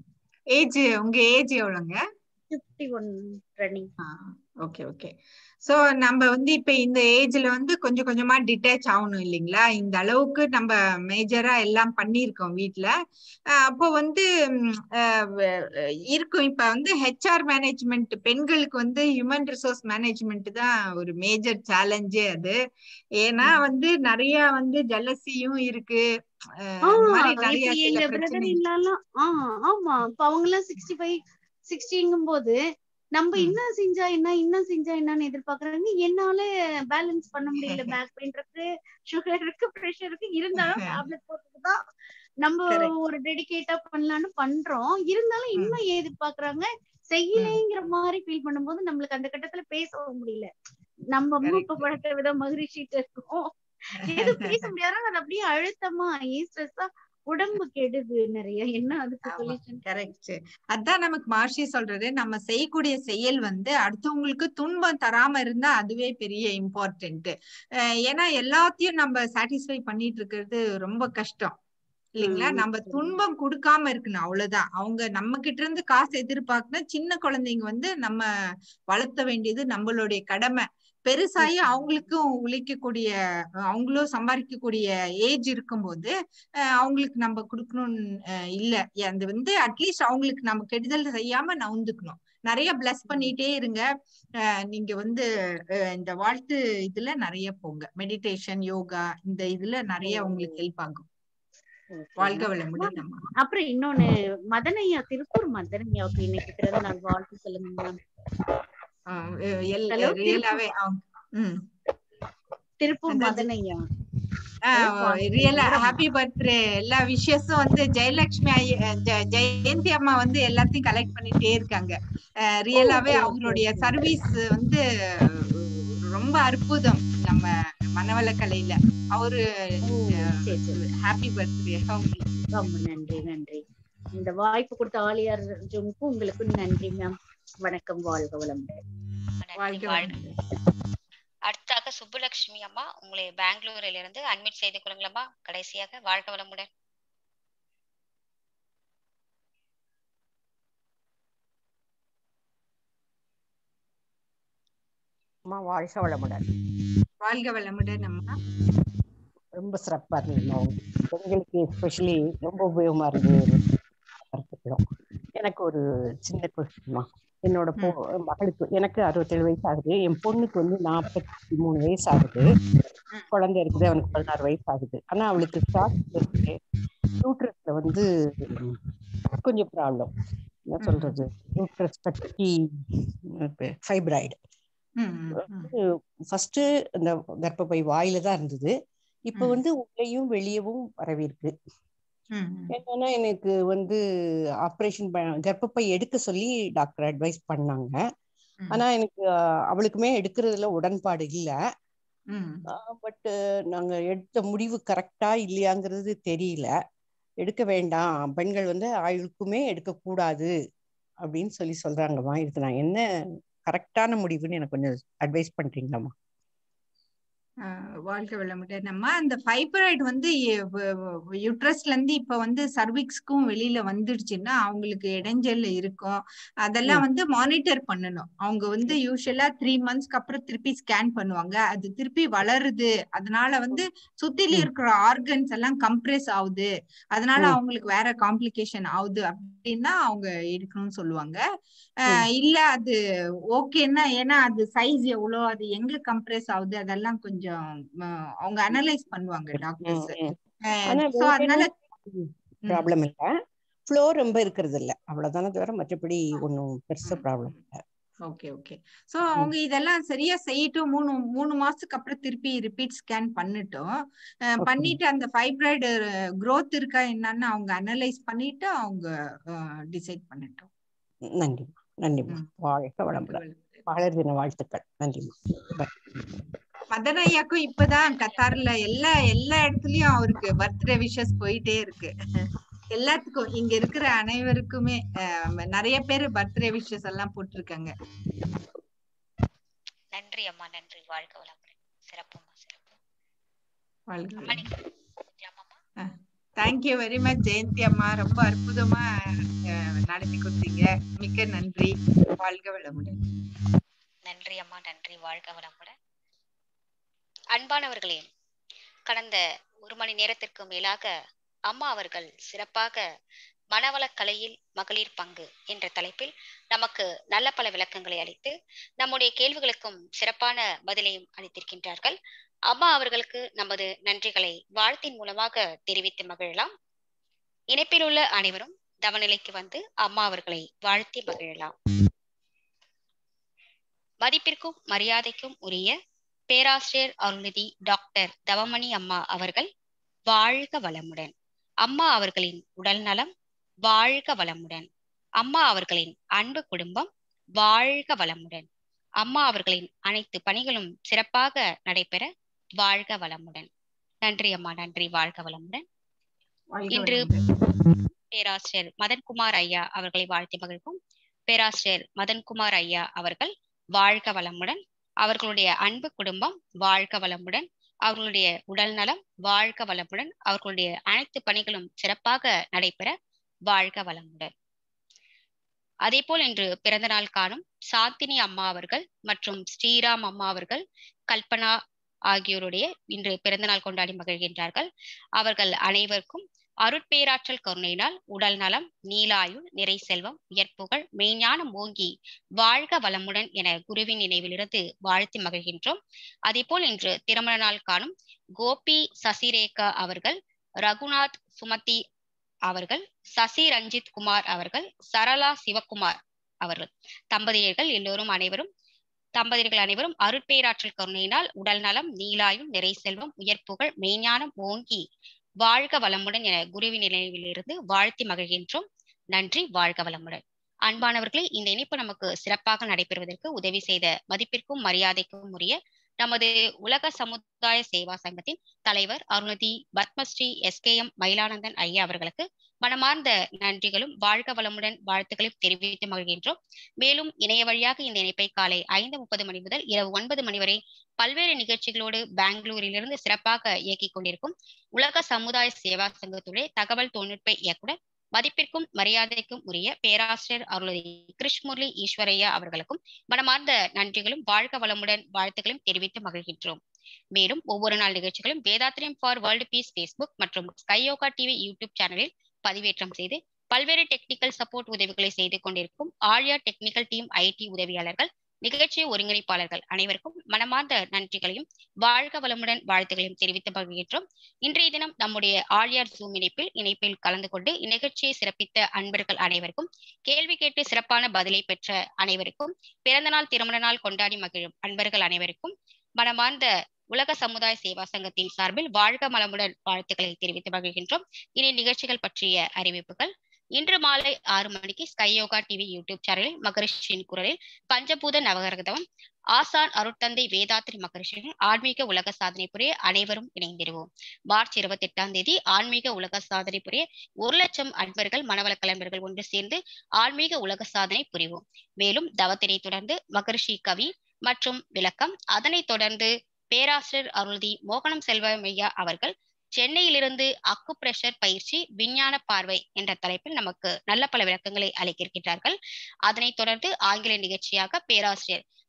ஏஜ் உங்க ஏஜ் எவ்வளவுங்க fifty one running okay okay so நம்ம வந்து இப்ப இந்த ஏஜ்ல வந்து கொஞ்சம் கொஞ்சமா டிட்டாச் ஆகணும் இல்லைங்களா இந்த அளவுக்கு நம்ம மேஜரா எல்லாம் பண்ணியிருக்கோம் வீட்ல அஹ் அப்போ வந்து ம், அஹ் வ- இருக்கும் இப்ப வந்து ஹெச்ஆர் மேனேஜ்மெண்ட் பெண்களுக்கு வந்து ஹியூமன் ரிசோர்ஸ் மேனேஜ்மெண்ட் தான் ஒரு மேஜர் சேலஞ்சே அது ஏன்னா வந்து நிறைய வந்து ஜலசியும் இருக்கு அஹ் இந்த மாதிரி ஆஹ் நிறைய இப்ப சில எங்க பிரச்சனை பிரதர் இல்லாலாம் ஆஹ் ஆமா இப்ப அவங்க எல்லாம் சிக்ஸ்டி ஃபைவ் சிக்ஸ்டிங்கும் போது நம்ம இன்னும் செஞ்சா என்ன இன்னும் செஞ்சா என்னன்னு எதிர்பார்க்கறாங்க என்னால பேலன்ஸ் பண்ண முடியல பேக் பெயின் இருக்கு சுகர் இருக்கு ப்ரெஷர் இருக்கு இருந்தாலும் டேப்லெட் போட்டுட்டு தான் நம்ம Correct. ஒரு டெடிகேட்டா பண்ணலாம்னு பண்றோம் இருந்தாலும் இன்னும் எதிர்பார்க்கறாங்க செய்யலைங்கிற மாதிரி ஃபீல் பண்ணும்போது நம்மளுக்கு அந்த கட்டத்துல பேசவும் முடியல நம்ம அம்மா அப்பா பழக்க விதம் மகிழ்ச்சிட்டு இருக்கோம் எதுவும் பேச முடியாது அது அப்படியே அழுத்தமா ஸ்ட்ரெஸ்ஸா உடம்பு கெடுது நிறைய என்ன அதுக்கு சொல்யூஷன் கரெக்ட் அதான் நமக்கு மார்ஷி சொல்றது நம்ம செய்யக்கூடிய செயல் வந்து அடுத்தவங்களுக்கு துன்பம் தராம இருந்தா அதுவே பெரிய இம்பார்ட்டன்ட் ஏன்னா எல்லாத்தையும் நம்ம சாட்டிஸ்ஃபை பண்ணிட்டு இருக்கிறது ரொம்ப கஷ்டம் இல்லைங்களா நம்ம துன்பம் கொடுக்காம இருக்கணும் அவ்வளவுதான் அவங்க நம்ம கிட்ட இருந்து காசு எதிர்பார்க்கணும் சின்ன குழந்தைங்க வந்து நம்ம வளர்த்த வேண்டியது நம்மளுடைய கடமை பெருசாகி அவங்களுக்கும் உழைக்கக்கூடிய அஹ் அவங்களும் சம்பாதிக்கக்கூடிய ஏஜ் இருக்கும்போது அஹ் அவங்களுக்கு நம்ம கொடுக்கணும்னு அஹ் இல்ல அது வந்து அட்லீஸ்ட் அவங்களுக்கு நம்ம கெடுதல் செய்யாம நவுந்துக்கணும் நிறைய பிளஸ் பண்ணிட்டே இருங்க அஹ் நீங்க வந்து அஹ் இந்த வாழ்த்து இதுல நிறைய போங்க மெடிடேஷன் யோகா இந்த இதுல நிறைய உங்களுக்கு ஹெல்ப் ஆகும் வாழ்க வளமுடன் நம்ம அப்புறம் இன்னொன்னு மதனையா திருப்பூர் மதனையாவுக்கு இன்னைக்கு பிறந்த நாள் வாழ்த்து சொல்லுங்க மேம் Hello, ரியலாவே ம் திருப்பூர் மதனையா ரியலா ஹாப்பி பர்த்டே எல்லா விஷயஸும் வந்து ஜெயலட்சுமி ஐய- ஜெ- ஜெயந்தி அம்மா வந்து எல்லாத்தையும் கலெக்ட் பண்ணிட்டே இருக்காங்க ரியலாவே okay, அவங்களுடைய சர்வீஸ் வந்து ரொம்ப அற்புதம் நம்ம மனவளக்கலையில அவரு ஹாப்பி பர்த்டே அவங்களுக்கு ரொம்ப நன்றி நன்றி இந்த வாய்ப்பு கொடுத்த ஆலியார் அர்ஜுனுக்கும் உங்களுக்கும் நன்றி மேம் வணக்கம் வாழ்க வளமுடன் நன்றி வாழ்க அடுத்தாக சுப்புலட்சுமி அம்மா உங்களை பெங்களூரில் இருந்து அட்மிட் செய்து கொள்ளுங்களம்மா கடைசியாக வாழ்க வளமுடன் அம்மா வாழ்க வளமுடன் வாழ்க வளமுடன் அம்மா ரொம்ப சிறப்பா இருந்தீங்க பெண்களுக்கு எஸ்பெஷலி ரொம்ப உபயோகமா இருந்தது கருத்துக்களும் எனக்கு ஒரு சின்ன கொஸ்டின்மா என்னோட பொ மகளுக்கு எனக்கு அறுபத்தேழு வயசு ஆகுது என் பொண்ணுக்கு வந்து நாற்பத்தி மூணு வயசு ஆகுது குழந்தை இருக்குது அவனுக்கு பதினாறு வயசு ஆகுது ஆனா அவளுக்கு ஸ்டார்ட் இருக்கு யூட்ரஸ்ல வந்து கொஞ்சம் ப்ராப்ளம் என்ன சொல்றது யூட்ரஸ் கட்டி ஃபைப்ராய்டு ஃபர்ஸ்ட் இந்த கர்ப்பப்பை வாயில தான் இருந்தது இப்ப வந்து உள்ளேயும் வெளியவும் வரவிருக்கு என்னன்னா எனக்கு வந்து ஆப்ரேஷன் கர்ப்பப்பை எடுக்க சொல்லி டாக்டர் அட்வைஸ் பண்ணாங்க ஆனா எனக்கு அஹ், அவளுக்குமே எடுக்கிறதுல உடன்பாடு இல்ல பட் நாங்க எடுத்த முடிவு கரெக்டா இல்லையாங்கிறது தெரியல எடுக்க வேண்டாம் பெண்கள் வந்து ஆயுளுக்குமே எடுக்க கூடாது அப்படின்னு சொல்லி சொல்றாங்கம்மா இதுக்கு நான் என்ன கரெக்டான முடிவுன்னு எனக்கு கொஞ்சம் அட்வைஸ் பண்றீங்களாம்மா ஆஹ் வாழ்க வளமுடன் நம்ம அந்த ஃபைப்ராய்டு வந்து யுட்ரஸ்ல இருந்து இப்ப வந்து சர்விக்ஸ்க்கும் வெளியில வந்துடுச்சுன்னா அவங்களுக்கு இடைஞ்சல்ல இருக்கும் அதெல்லாம் வந்து மானிட்டர் பண்ணணும் அவங்க வந்து யூஸ்வலா த்ரீ மந்த்ஸ்க்கு அப்புறம் திருப்பி ஸ்கேன் பண்ணுவாங்க அது திருப்பி வளருது அதனால வந்து சுத்தில இருக்கிற ஆர்கன்ஸ் எல்லாம் கம்ப்ரெஸ் ஆகுது அதனால அவங்களுக்கு வேற காம்ப்ளிகேஷன் ஆகுது அப்படின்னா அவங்க எடுக்கணும்னு சொல்லுவாங்க ம். அஹ் இல்ல அது ஓகேன்னா ஏன்னா அது சைஸ் எவ்வளோ அது எங்க கம்ப்ரஸ் ஆகுது அதெல்லாம் கொஞ்சம் அஹ் அவங்க அனலைஸ் பண்ணுவாங்க ம், டாக்டர்ஸ் ம். ஆனா சோ அதனால ப்ராப்ளம் இல்ல ஃப்ளோ ரொம்ப இருக்கிறது இல்ல அவ்வளவுதானே தவிர மற்றபடி ஒன்றும் பெருசா ப்ராப்ளம் இல்ல ஓகே ஓகே சோ அவங்க இதெல்லாம் சரியா செய்யட்டும் மூணு மூணு மாசத்துக்கு அப்புறம் திருப்பி ரிப்பீட் ஸ்கேன் பண்ணட்டும் அஹ் ஓகே பண்ணிட்டு அந்த ஃபைப்ராய்டு growth இருக்கா என்னன்னு அவங்க அனலைஸ் பண்ணிட்டு அவங்க டிசைட் பண்ணட்டும் நன்றிம்மா நன்றிம்மா வாழ்க வளமுடன் மகளிர் தின வாழ்த்துக்கள் நன்றிம்மா Bye. மதன் ஐயாக்கும் இப்பதான் கத்தார்ல எல்லா எல்லா இடத்துலயும் அவருக்கு பர்த்டே விஷஸ் போயிட்டே இருக்கு எல்லாத்துக்கும் இங்க இருக்கிற அனைவருக்குமே அஹ், நிறைய பேர் பர்த்டே விஷஸ் எல்லாம் போட்டிருக்காங்க நன்றி அம்மா நன்றி வாழ்க வளமுடன் சிறப்புமா சிறப்பு வாழ்க அம்மா நீங்க பேசலாமாம்மா? தேங்க்யூ வெரி மச் ஜெயந்தி அம்மா ரொம்ப அற்புதமா அஹ், நடத்தி கொடுத்தீங்க மிக்க நன்றி வாழ்க வளமுடன் நன்றி அம்மா நன்றி வாழ்க வளமுடன் அன்பானவர்களே கடந்த ஒரு மணி நேரத்திற்கு மேலாக அம்மா அவர்கள் சிறப்பாக மனவளக்கலையில் மகளிர் பங்கு என்ற தலைப்பில் நமக்கு நல்ல பல விளக்கங்களை அளித்து நம்முடைய கேள்விகளுக்கும் சிறப்பான பதிலையும் அளித்திருக்கின்றார்கள் அம்மா அவர்களுக்கு நமது நன்றிகளை வாழ்த்தின் மூலமாக தெரிவித்து மகிழலாம் இணைப்பில் உள்ள அனைவரும் தவநிலைக்கு வந்து அம்மா அவர்களை வாழ்த்தி மகிழலாம் மதிப்பிற்கும் மரியாதைக்கும் உரிய பேராசிரியர் அருள்நிதி டாக்டர் தவமணி அம்மா அவர்கள் வாழ்க வளமுடன் அம்மா அவர்களின் உடல் நலம் வாழ்க வளமுடன் அம்மா அவர்களின் அன்பு குடும்பம் வாழ்க வளமுடன் அம்மா அவர்களின் அனைத்து பணிகளும் சிறப்பாக நடைபெற வாழ்க வளமுடன் நன்றி அம்மா நன்றி வாழ்க வளமுடன் வாழ்க இன்று வளமுடன் பேராசிரியர் மதன்குமார் ஐயா அவர்களை வாழ்த்தி மகிழ்வும் பேராசிரியர் மதன்குமார் ஐயா அவர்கள் வாழ்க வளமுடன் அவர்களுடைய அன்பு குடும்பம் வாழ்க வளமுடன் அவர்களுடைய உடல் நலம் வாழ்க வளமுடன் அவர்களுடைய அனைத்து பணிகளும் சிறப்பாக நடைபெற வாழ்க வளமுடன் அதேபோல் இன்று பிறந்த நாள் காணும் சாந்தினி அம்மா அவர்கள் மற்றும் ஸ்ரீராம் அம்மா அவர்கள் கல்பனா ஆகியோருடைய இன்று பிறந்த நாள் கொண்டாடி மகிழ்கின்றார்கள் அவர்கள் அனைவருக்கும் அருட்பேராற்றல் கருணையினால் உடல் நலம் நீலாயுள் நிறை செல்வம் உயர்ப்புகள் மெய்ஞானம் ஓங்கி வாழ்க வளமுடன் என குருவின் நினைவிலிருந்து வாழ்த்தி மகிழ்கின்றோம் அதேபோல் இன்று திருமண நாள் காணும் கோபி சசிரேகா அவர்கள் ரகுநாத் சுமதி அவர்கள் சசி ரஞ்சித் குமார் அவர்கள் சரளா சிவகுமார் அவர்கள் தம்பதியர்கள் எல்லோரும் அனைவரும் தம்பதியர்கள் அனைவரும் அருட்பேராற்றல் கருணையினால் உடல் நலம் நீலாயும் நிறை செல்வம் உயர்ப்புகள் மெய்ஞானம் ஓங்கி வாழ்க வளமுடன் என குருவின் நினைவிலிருந்து வாழ்த்தி மகிழ்கின்றோம் நன்றி வாழ்க வளமுடன் அன்பானவர்களே இந்த இணைப்பு நமக்கு சிறப்பாக நடைபெறுவதற்கு உதவி செய்த மதிப்பிற்கும் மரியாதைக்கும் உரிய நமது உலக சமுதாய சேவா சங்கத்தின் தலைவர் Arunathi Padmashri S K M Mayilanandan ஐயா அவர்களுக்கு மனமார்ந்த நன்றிகளும் வாழ்க வளமுடன் வாழ்த்துக்களையும் தெரிவித்து மகிழ்கின்றோம் மேலும் இணைய வழியாக இந்த இணைப்பை காலை ஐந்து முப்பது மணி முதல் இரவு ஒன்பது மணி வரை பல்வேறு நிகழ்ச்சிகளோடு பெங்களூரிலிருந்து சிறப்பாக இயக்கிக் கொண்டிருக்கும் உலக சமுதாய சேவா சங்கத்துடைய தகவல் தொழில்நுட்ப இயக்குனர் மதிப்பிற்கும் மரியாதைக்கும் உரிய பேராசிரியர் அருளதி கிருஷ்முரளி ஈஸ்வரையா அவர்களுக்கும் மனமார்ந்த நன்றிகளும் வாழ்க வளமுடன் வாழ்த்துக்களையும் தெரிவித்து மகிழ்கின்றோம் மேலும் ஒவ்வொரு நாள் நிகழ்ச்சிகளும் Vethathiriyam for world peace Facebook மற்றும் ஸ்கையோகா டிவி யூடியூப் சேனலில் பதிவேற்றம் செய்து பல்வேறு டெக்னிக்கல் சப்போர்ட் உதவிகளை செய்து கொண்டிருக்கும் ஆழியா டெக்னிக்கல் டீம் ஐடி உதவியாளர்கள் நிகழ்ச்சி ஒருங்கிணைப்பாளர்கள் அனைவருக்கும் மனமார்ந்த நன்றிகளையும் வாழ்க வளமுடன் வாழ்த்துகளையும் தெரிவித்து மகிழ்கின்றோம் இன்றைய தினம் நம்முடைய ஆழியார் ஜூம் இணைப்பில் இணைப்பில் கலந்து கொண்டு இந்நிகழ்ச்சியை சிறப்பித்த அன்பர்கள் அனைவருக்கும் கேள்வி கேட்டு சிறப்பான பதிலை பெற்ற அனைவருக்கும் பிறந்த நாள் திருமண நாள் கொண்டாடி மகிழும் அன்பர்கள் அனைவருக்கும் மனமார்ந்த உலக சமுதாய சேவா சங்கத்தின் சார்பில் வாழ்க மலமுடன் வாழ்த்துக்களை தெரிவித்து மகிழ்கின்றோம் இனி நிகழ்ச்சிகள் பற்றிய அறிவிப்புகள் இன்று மாலை ஆறு மணிக்கு ஸ்கை யோகா டிவி யூடியூப் சேனலில் மகரிஷியின் குரலில் பஞ்சபூத நவகிரகதவம் ஆசான் அருட்தந்தை வேதாத்ரி மகரிஷியின் ஆன்மீக உலக சாதனை புரிய அனைவரும் இணைந்திருவோம் மார்ச் இருபத்தி எட்டாம் தேதி ஆன்மீக உலக சாதனை புரிய ஒரு லட்சம் அன்பர்கள் மனவள கலைஞர்கள் ஒன்று சேர்ந்து ஆன்மீக உலக சாதனை புரிவோம் மேலும் தவத்தினை தொடர்ந்து மகரிஷி கவி மற்றும் விளக்கம் அதனைத் தொடர்ந்து பேராசிரியர் அருள்தி மோகனம் செல்வமையா அவர்கள் சென்னையிலிருந்து அக்கு பிரஷர் பயிற்சி விஞ்ஞான பார்வை என்ற தலைப்பில் நமக்கு நல்ல பல விளக்கங்களை அளிக்கின்றார்கள் அதனைத் தொடர்ந்து ஆங்கில நிகழ்ச்சியாக பேராசிரியர்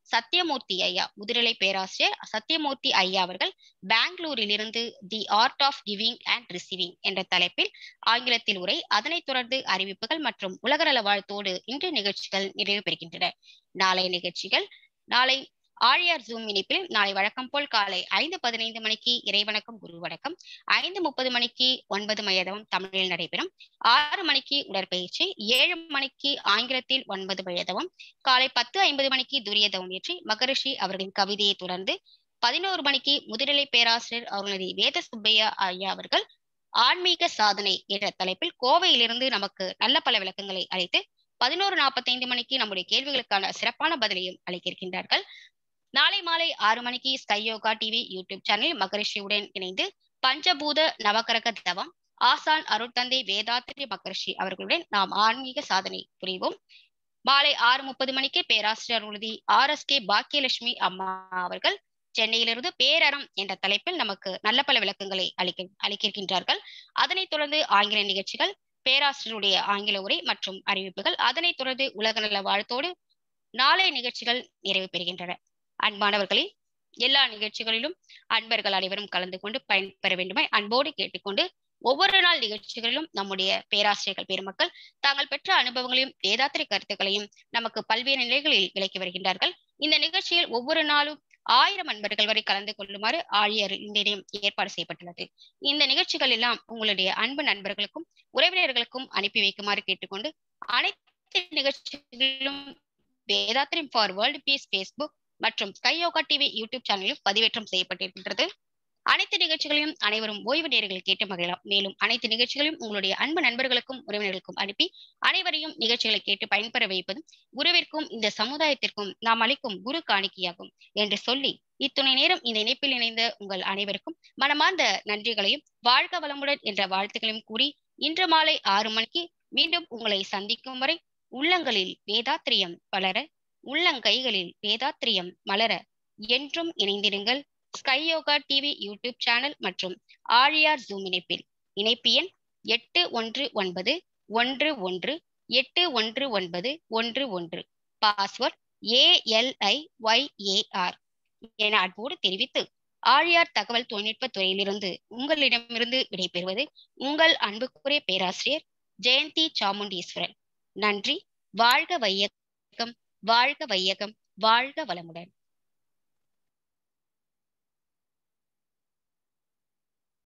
சத்யமூர்த்தி ஐயா முதுநிலை பேராசிரியர் சத்யமூர்த்தி ஐயா அவர்கள் பெங்களூரில் இருந்து the art of giving and receiving என்ற தலைப்பில் ஆங்கிலத்தில் உரை அதனைத் தொடர்ந்து அறிவிப்புகள் மற்றும் உலகநல வாழ்த்தோடு இன்று நிகழ்ச்சிகள் நிறைவு பெறுகின்றன நாளைய நிகழ்ச்சிகள் நாளை ஆழியார் ஜூம் இணைப்பில் நாளை வழக்கம் போல் காலை ஐந்து பதினைந்து மணிக்கு இறைவணக்கம் குரு வணக்கம் ஐந்து முப்பது மணிக்கு ஒன்பது மயதம் தமிழில் நடைபெறும் ஆறு மணிக்கு உடற்பயிற்சி ஏழு மணிக்கு ஆங்கிலத்தில் ஒன்பது மயதவம் காலை பத்து ஐம்பது மணிக்கு துரியதவம் ஏற்றி மகரிஷி அவர்களின் கவிதையை தொடர்ந்து பதினோரு மணிக்கு முதுநிலை பேராசிரியர் அருள்நிதி வேத சுப்பையா ஐயா அவர்கள் ஆன்மீக சாதனை என்ற தலைப்பில் கோவையிலிருந்து நமக்கு நல்ல பல விளக்கங்களை அளித்து பதினோரு நாற்பத்தைந்து மணிக்கு நம்முடைய கேள்விகளுக்கான சிறப்பான பதிலையும் அளிக்க இருக்கின்றார்கள் நாளை மாலை ஆறு மணிக்கு ஸ்கை யோகா டிவி யூடியூப் சேனலில் மகரிஷியுடன் இணைந்து பஞ்சபூத நவகரக தவம் ஆசான் அருட்தந்தை வேதாத்திரி மகரிஷி அவர்களுடன் நாம் ஆன்மீக சாதனை புரிவோம் மாலை ஆறு முப்பது மணிக்கு பேராசிரியர் உறுதி ஆர் எஸ் கே பாக்கியலட்சுமி அம்மா அவர்கள் சென்னையிலிருந்து பேரறம் என்ற தலைப்பில் நமக்கு நல்ல பல விளக்கங்களை அளிக்க அளிக்கின்றார்கள் அதனைத் தொடர்ந்து ஆங்கில நிகழ்ச்சிகள் பேராசிரியருடைய ஆங்கில உரை மற்றும் அறிவிப்புகள் அதனைத் தொடர்ந்து உலக நல வாழ்த்தோடு நாளைய நிகழ்ச்சிகள் நிறைவு பெறுகின்றன அன்பானவர்களே எல்லா நிகழ்ச்சிகளிலும் அன்பர்கள் அனைவரும் கலந்து கொண்டு பயன்பெற வேண்டுமாய் அன்போடு கேட்டுக்கொண்டு ஒவ்வொரு நாள் நிகழ்ச்சிகளிலும் நம்முடைய பேராசிரியர்கள் பெருமக்கள் தாங்கள் பெற்ற அனுபவங்களையும் வேதாத்திரி கருத்துக்களையும் நமக்கு பல்வேறு நிலைகளில் விளக்கி வருகின்றார்கள் இந்த நிகழ்ச்சியில் ஒவ்வொரு நாளும் ஆயிரம் அன்பர்கள் வரை கலந்து கொள்ளுமாறு ஆழியர் இந்த இணையம் ஏற்பாடு செய்யப்பட்டுள்ளது இந்த நிகழ்ச்சிகள் எல்லாம் உங்களுடைய அன்பு நண்பர்களுக்கும் உறவினர்களுக்கும் அனுப்பி வைக்குமாறு கேட்டுக்கொண்டு அனைத்து நிகழ்ச்சிகளிலும் Vethathiram for world peace Facebook மற்றும் ஸ்கை யோகா டிவி யூடியூப் சேனலில் பதிவேற்றம் செய்யப்பட்டிருக்கின்றது அனைத்து நிகழ்ச்சிகளையும் அனைவரும் ஓய்வு நேரங்கள் கேட்டு மகிழலாம் மேலும் அனைத்து நிகழ்ச்சிகளையும் உங்களுடைய அன்பு நண்பர்களுக்கும் உறவினர்களுக்கும் அனுப்பி அனைவரையும் நிகழ்ச்சிகளை கேட்டு பயன்பெற வைப்பதும் குருவிற்கும் இந்த சமுதாயத்திற்கும் நாம் அளிக்கும் குரு காணிக்கையாகும் என்று சொல்லி இத்துணை நேரம் இந்த இணைப்பில் இணைந்த உங்கள் அனைவருக்கும் மனமார்ந்த நன்றிகளையும் வாழ்க வளமுடன் என்ற வாழ்த்துக்களையும் கூறி இன்று மாலை ஆறு மணிக்கு மீண்டும் உங்களை சந்திக்கும் வரை உள்ளங்களில் வேதாத்திரியம் வளர உள்ளங்கைகளில் வேதாத்திரியம் மலர என்றும் இணைந்திருங்கள் Sky Yoga TV YouTube channel மற்றும் ஆழியார் ஜூம் இணைப்பில் இணைப்பு எண் எட்டு ஒன்று ஒன்பது ஒன்று ஒன்று எட்டு ஒன்று ஒன்பது ஒன்று ஒன்று பாஸ்வேர்ட் ஏஎல்ஐ ஒய்ஏஆர் என அன்போடு தெரிவித்து ஆழியார் தகவல் தொழில்நுட்ப துறையிலிருந்து உங்களிடமிருந்து விடைபெறுவது உங்கள் அன்புக்குரிய பேராசிரியர் ஜெயந்தி சாமுண்டீஸ்வரன் நன்றி வாழ்க வையகம் வாழ்க வையகம் வாழ்க வளமுடன்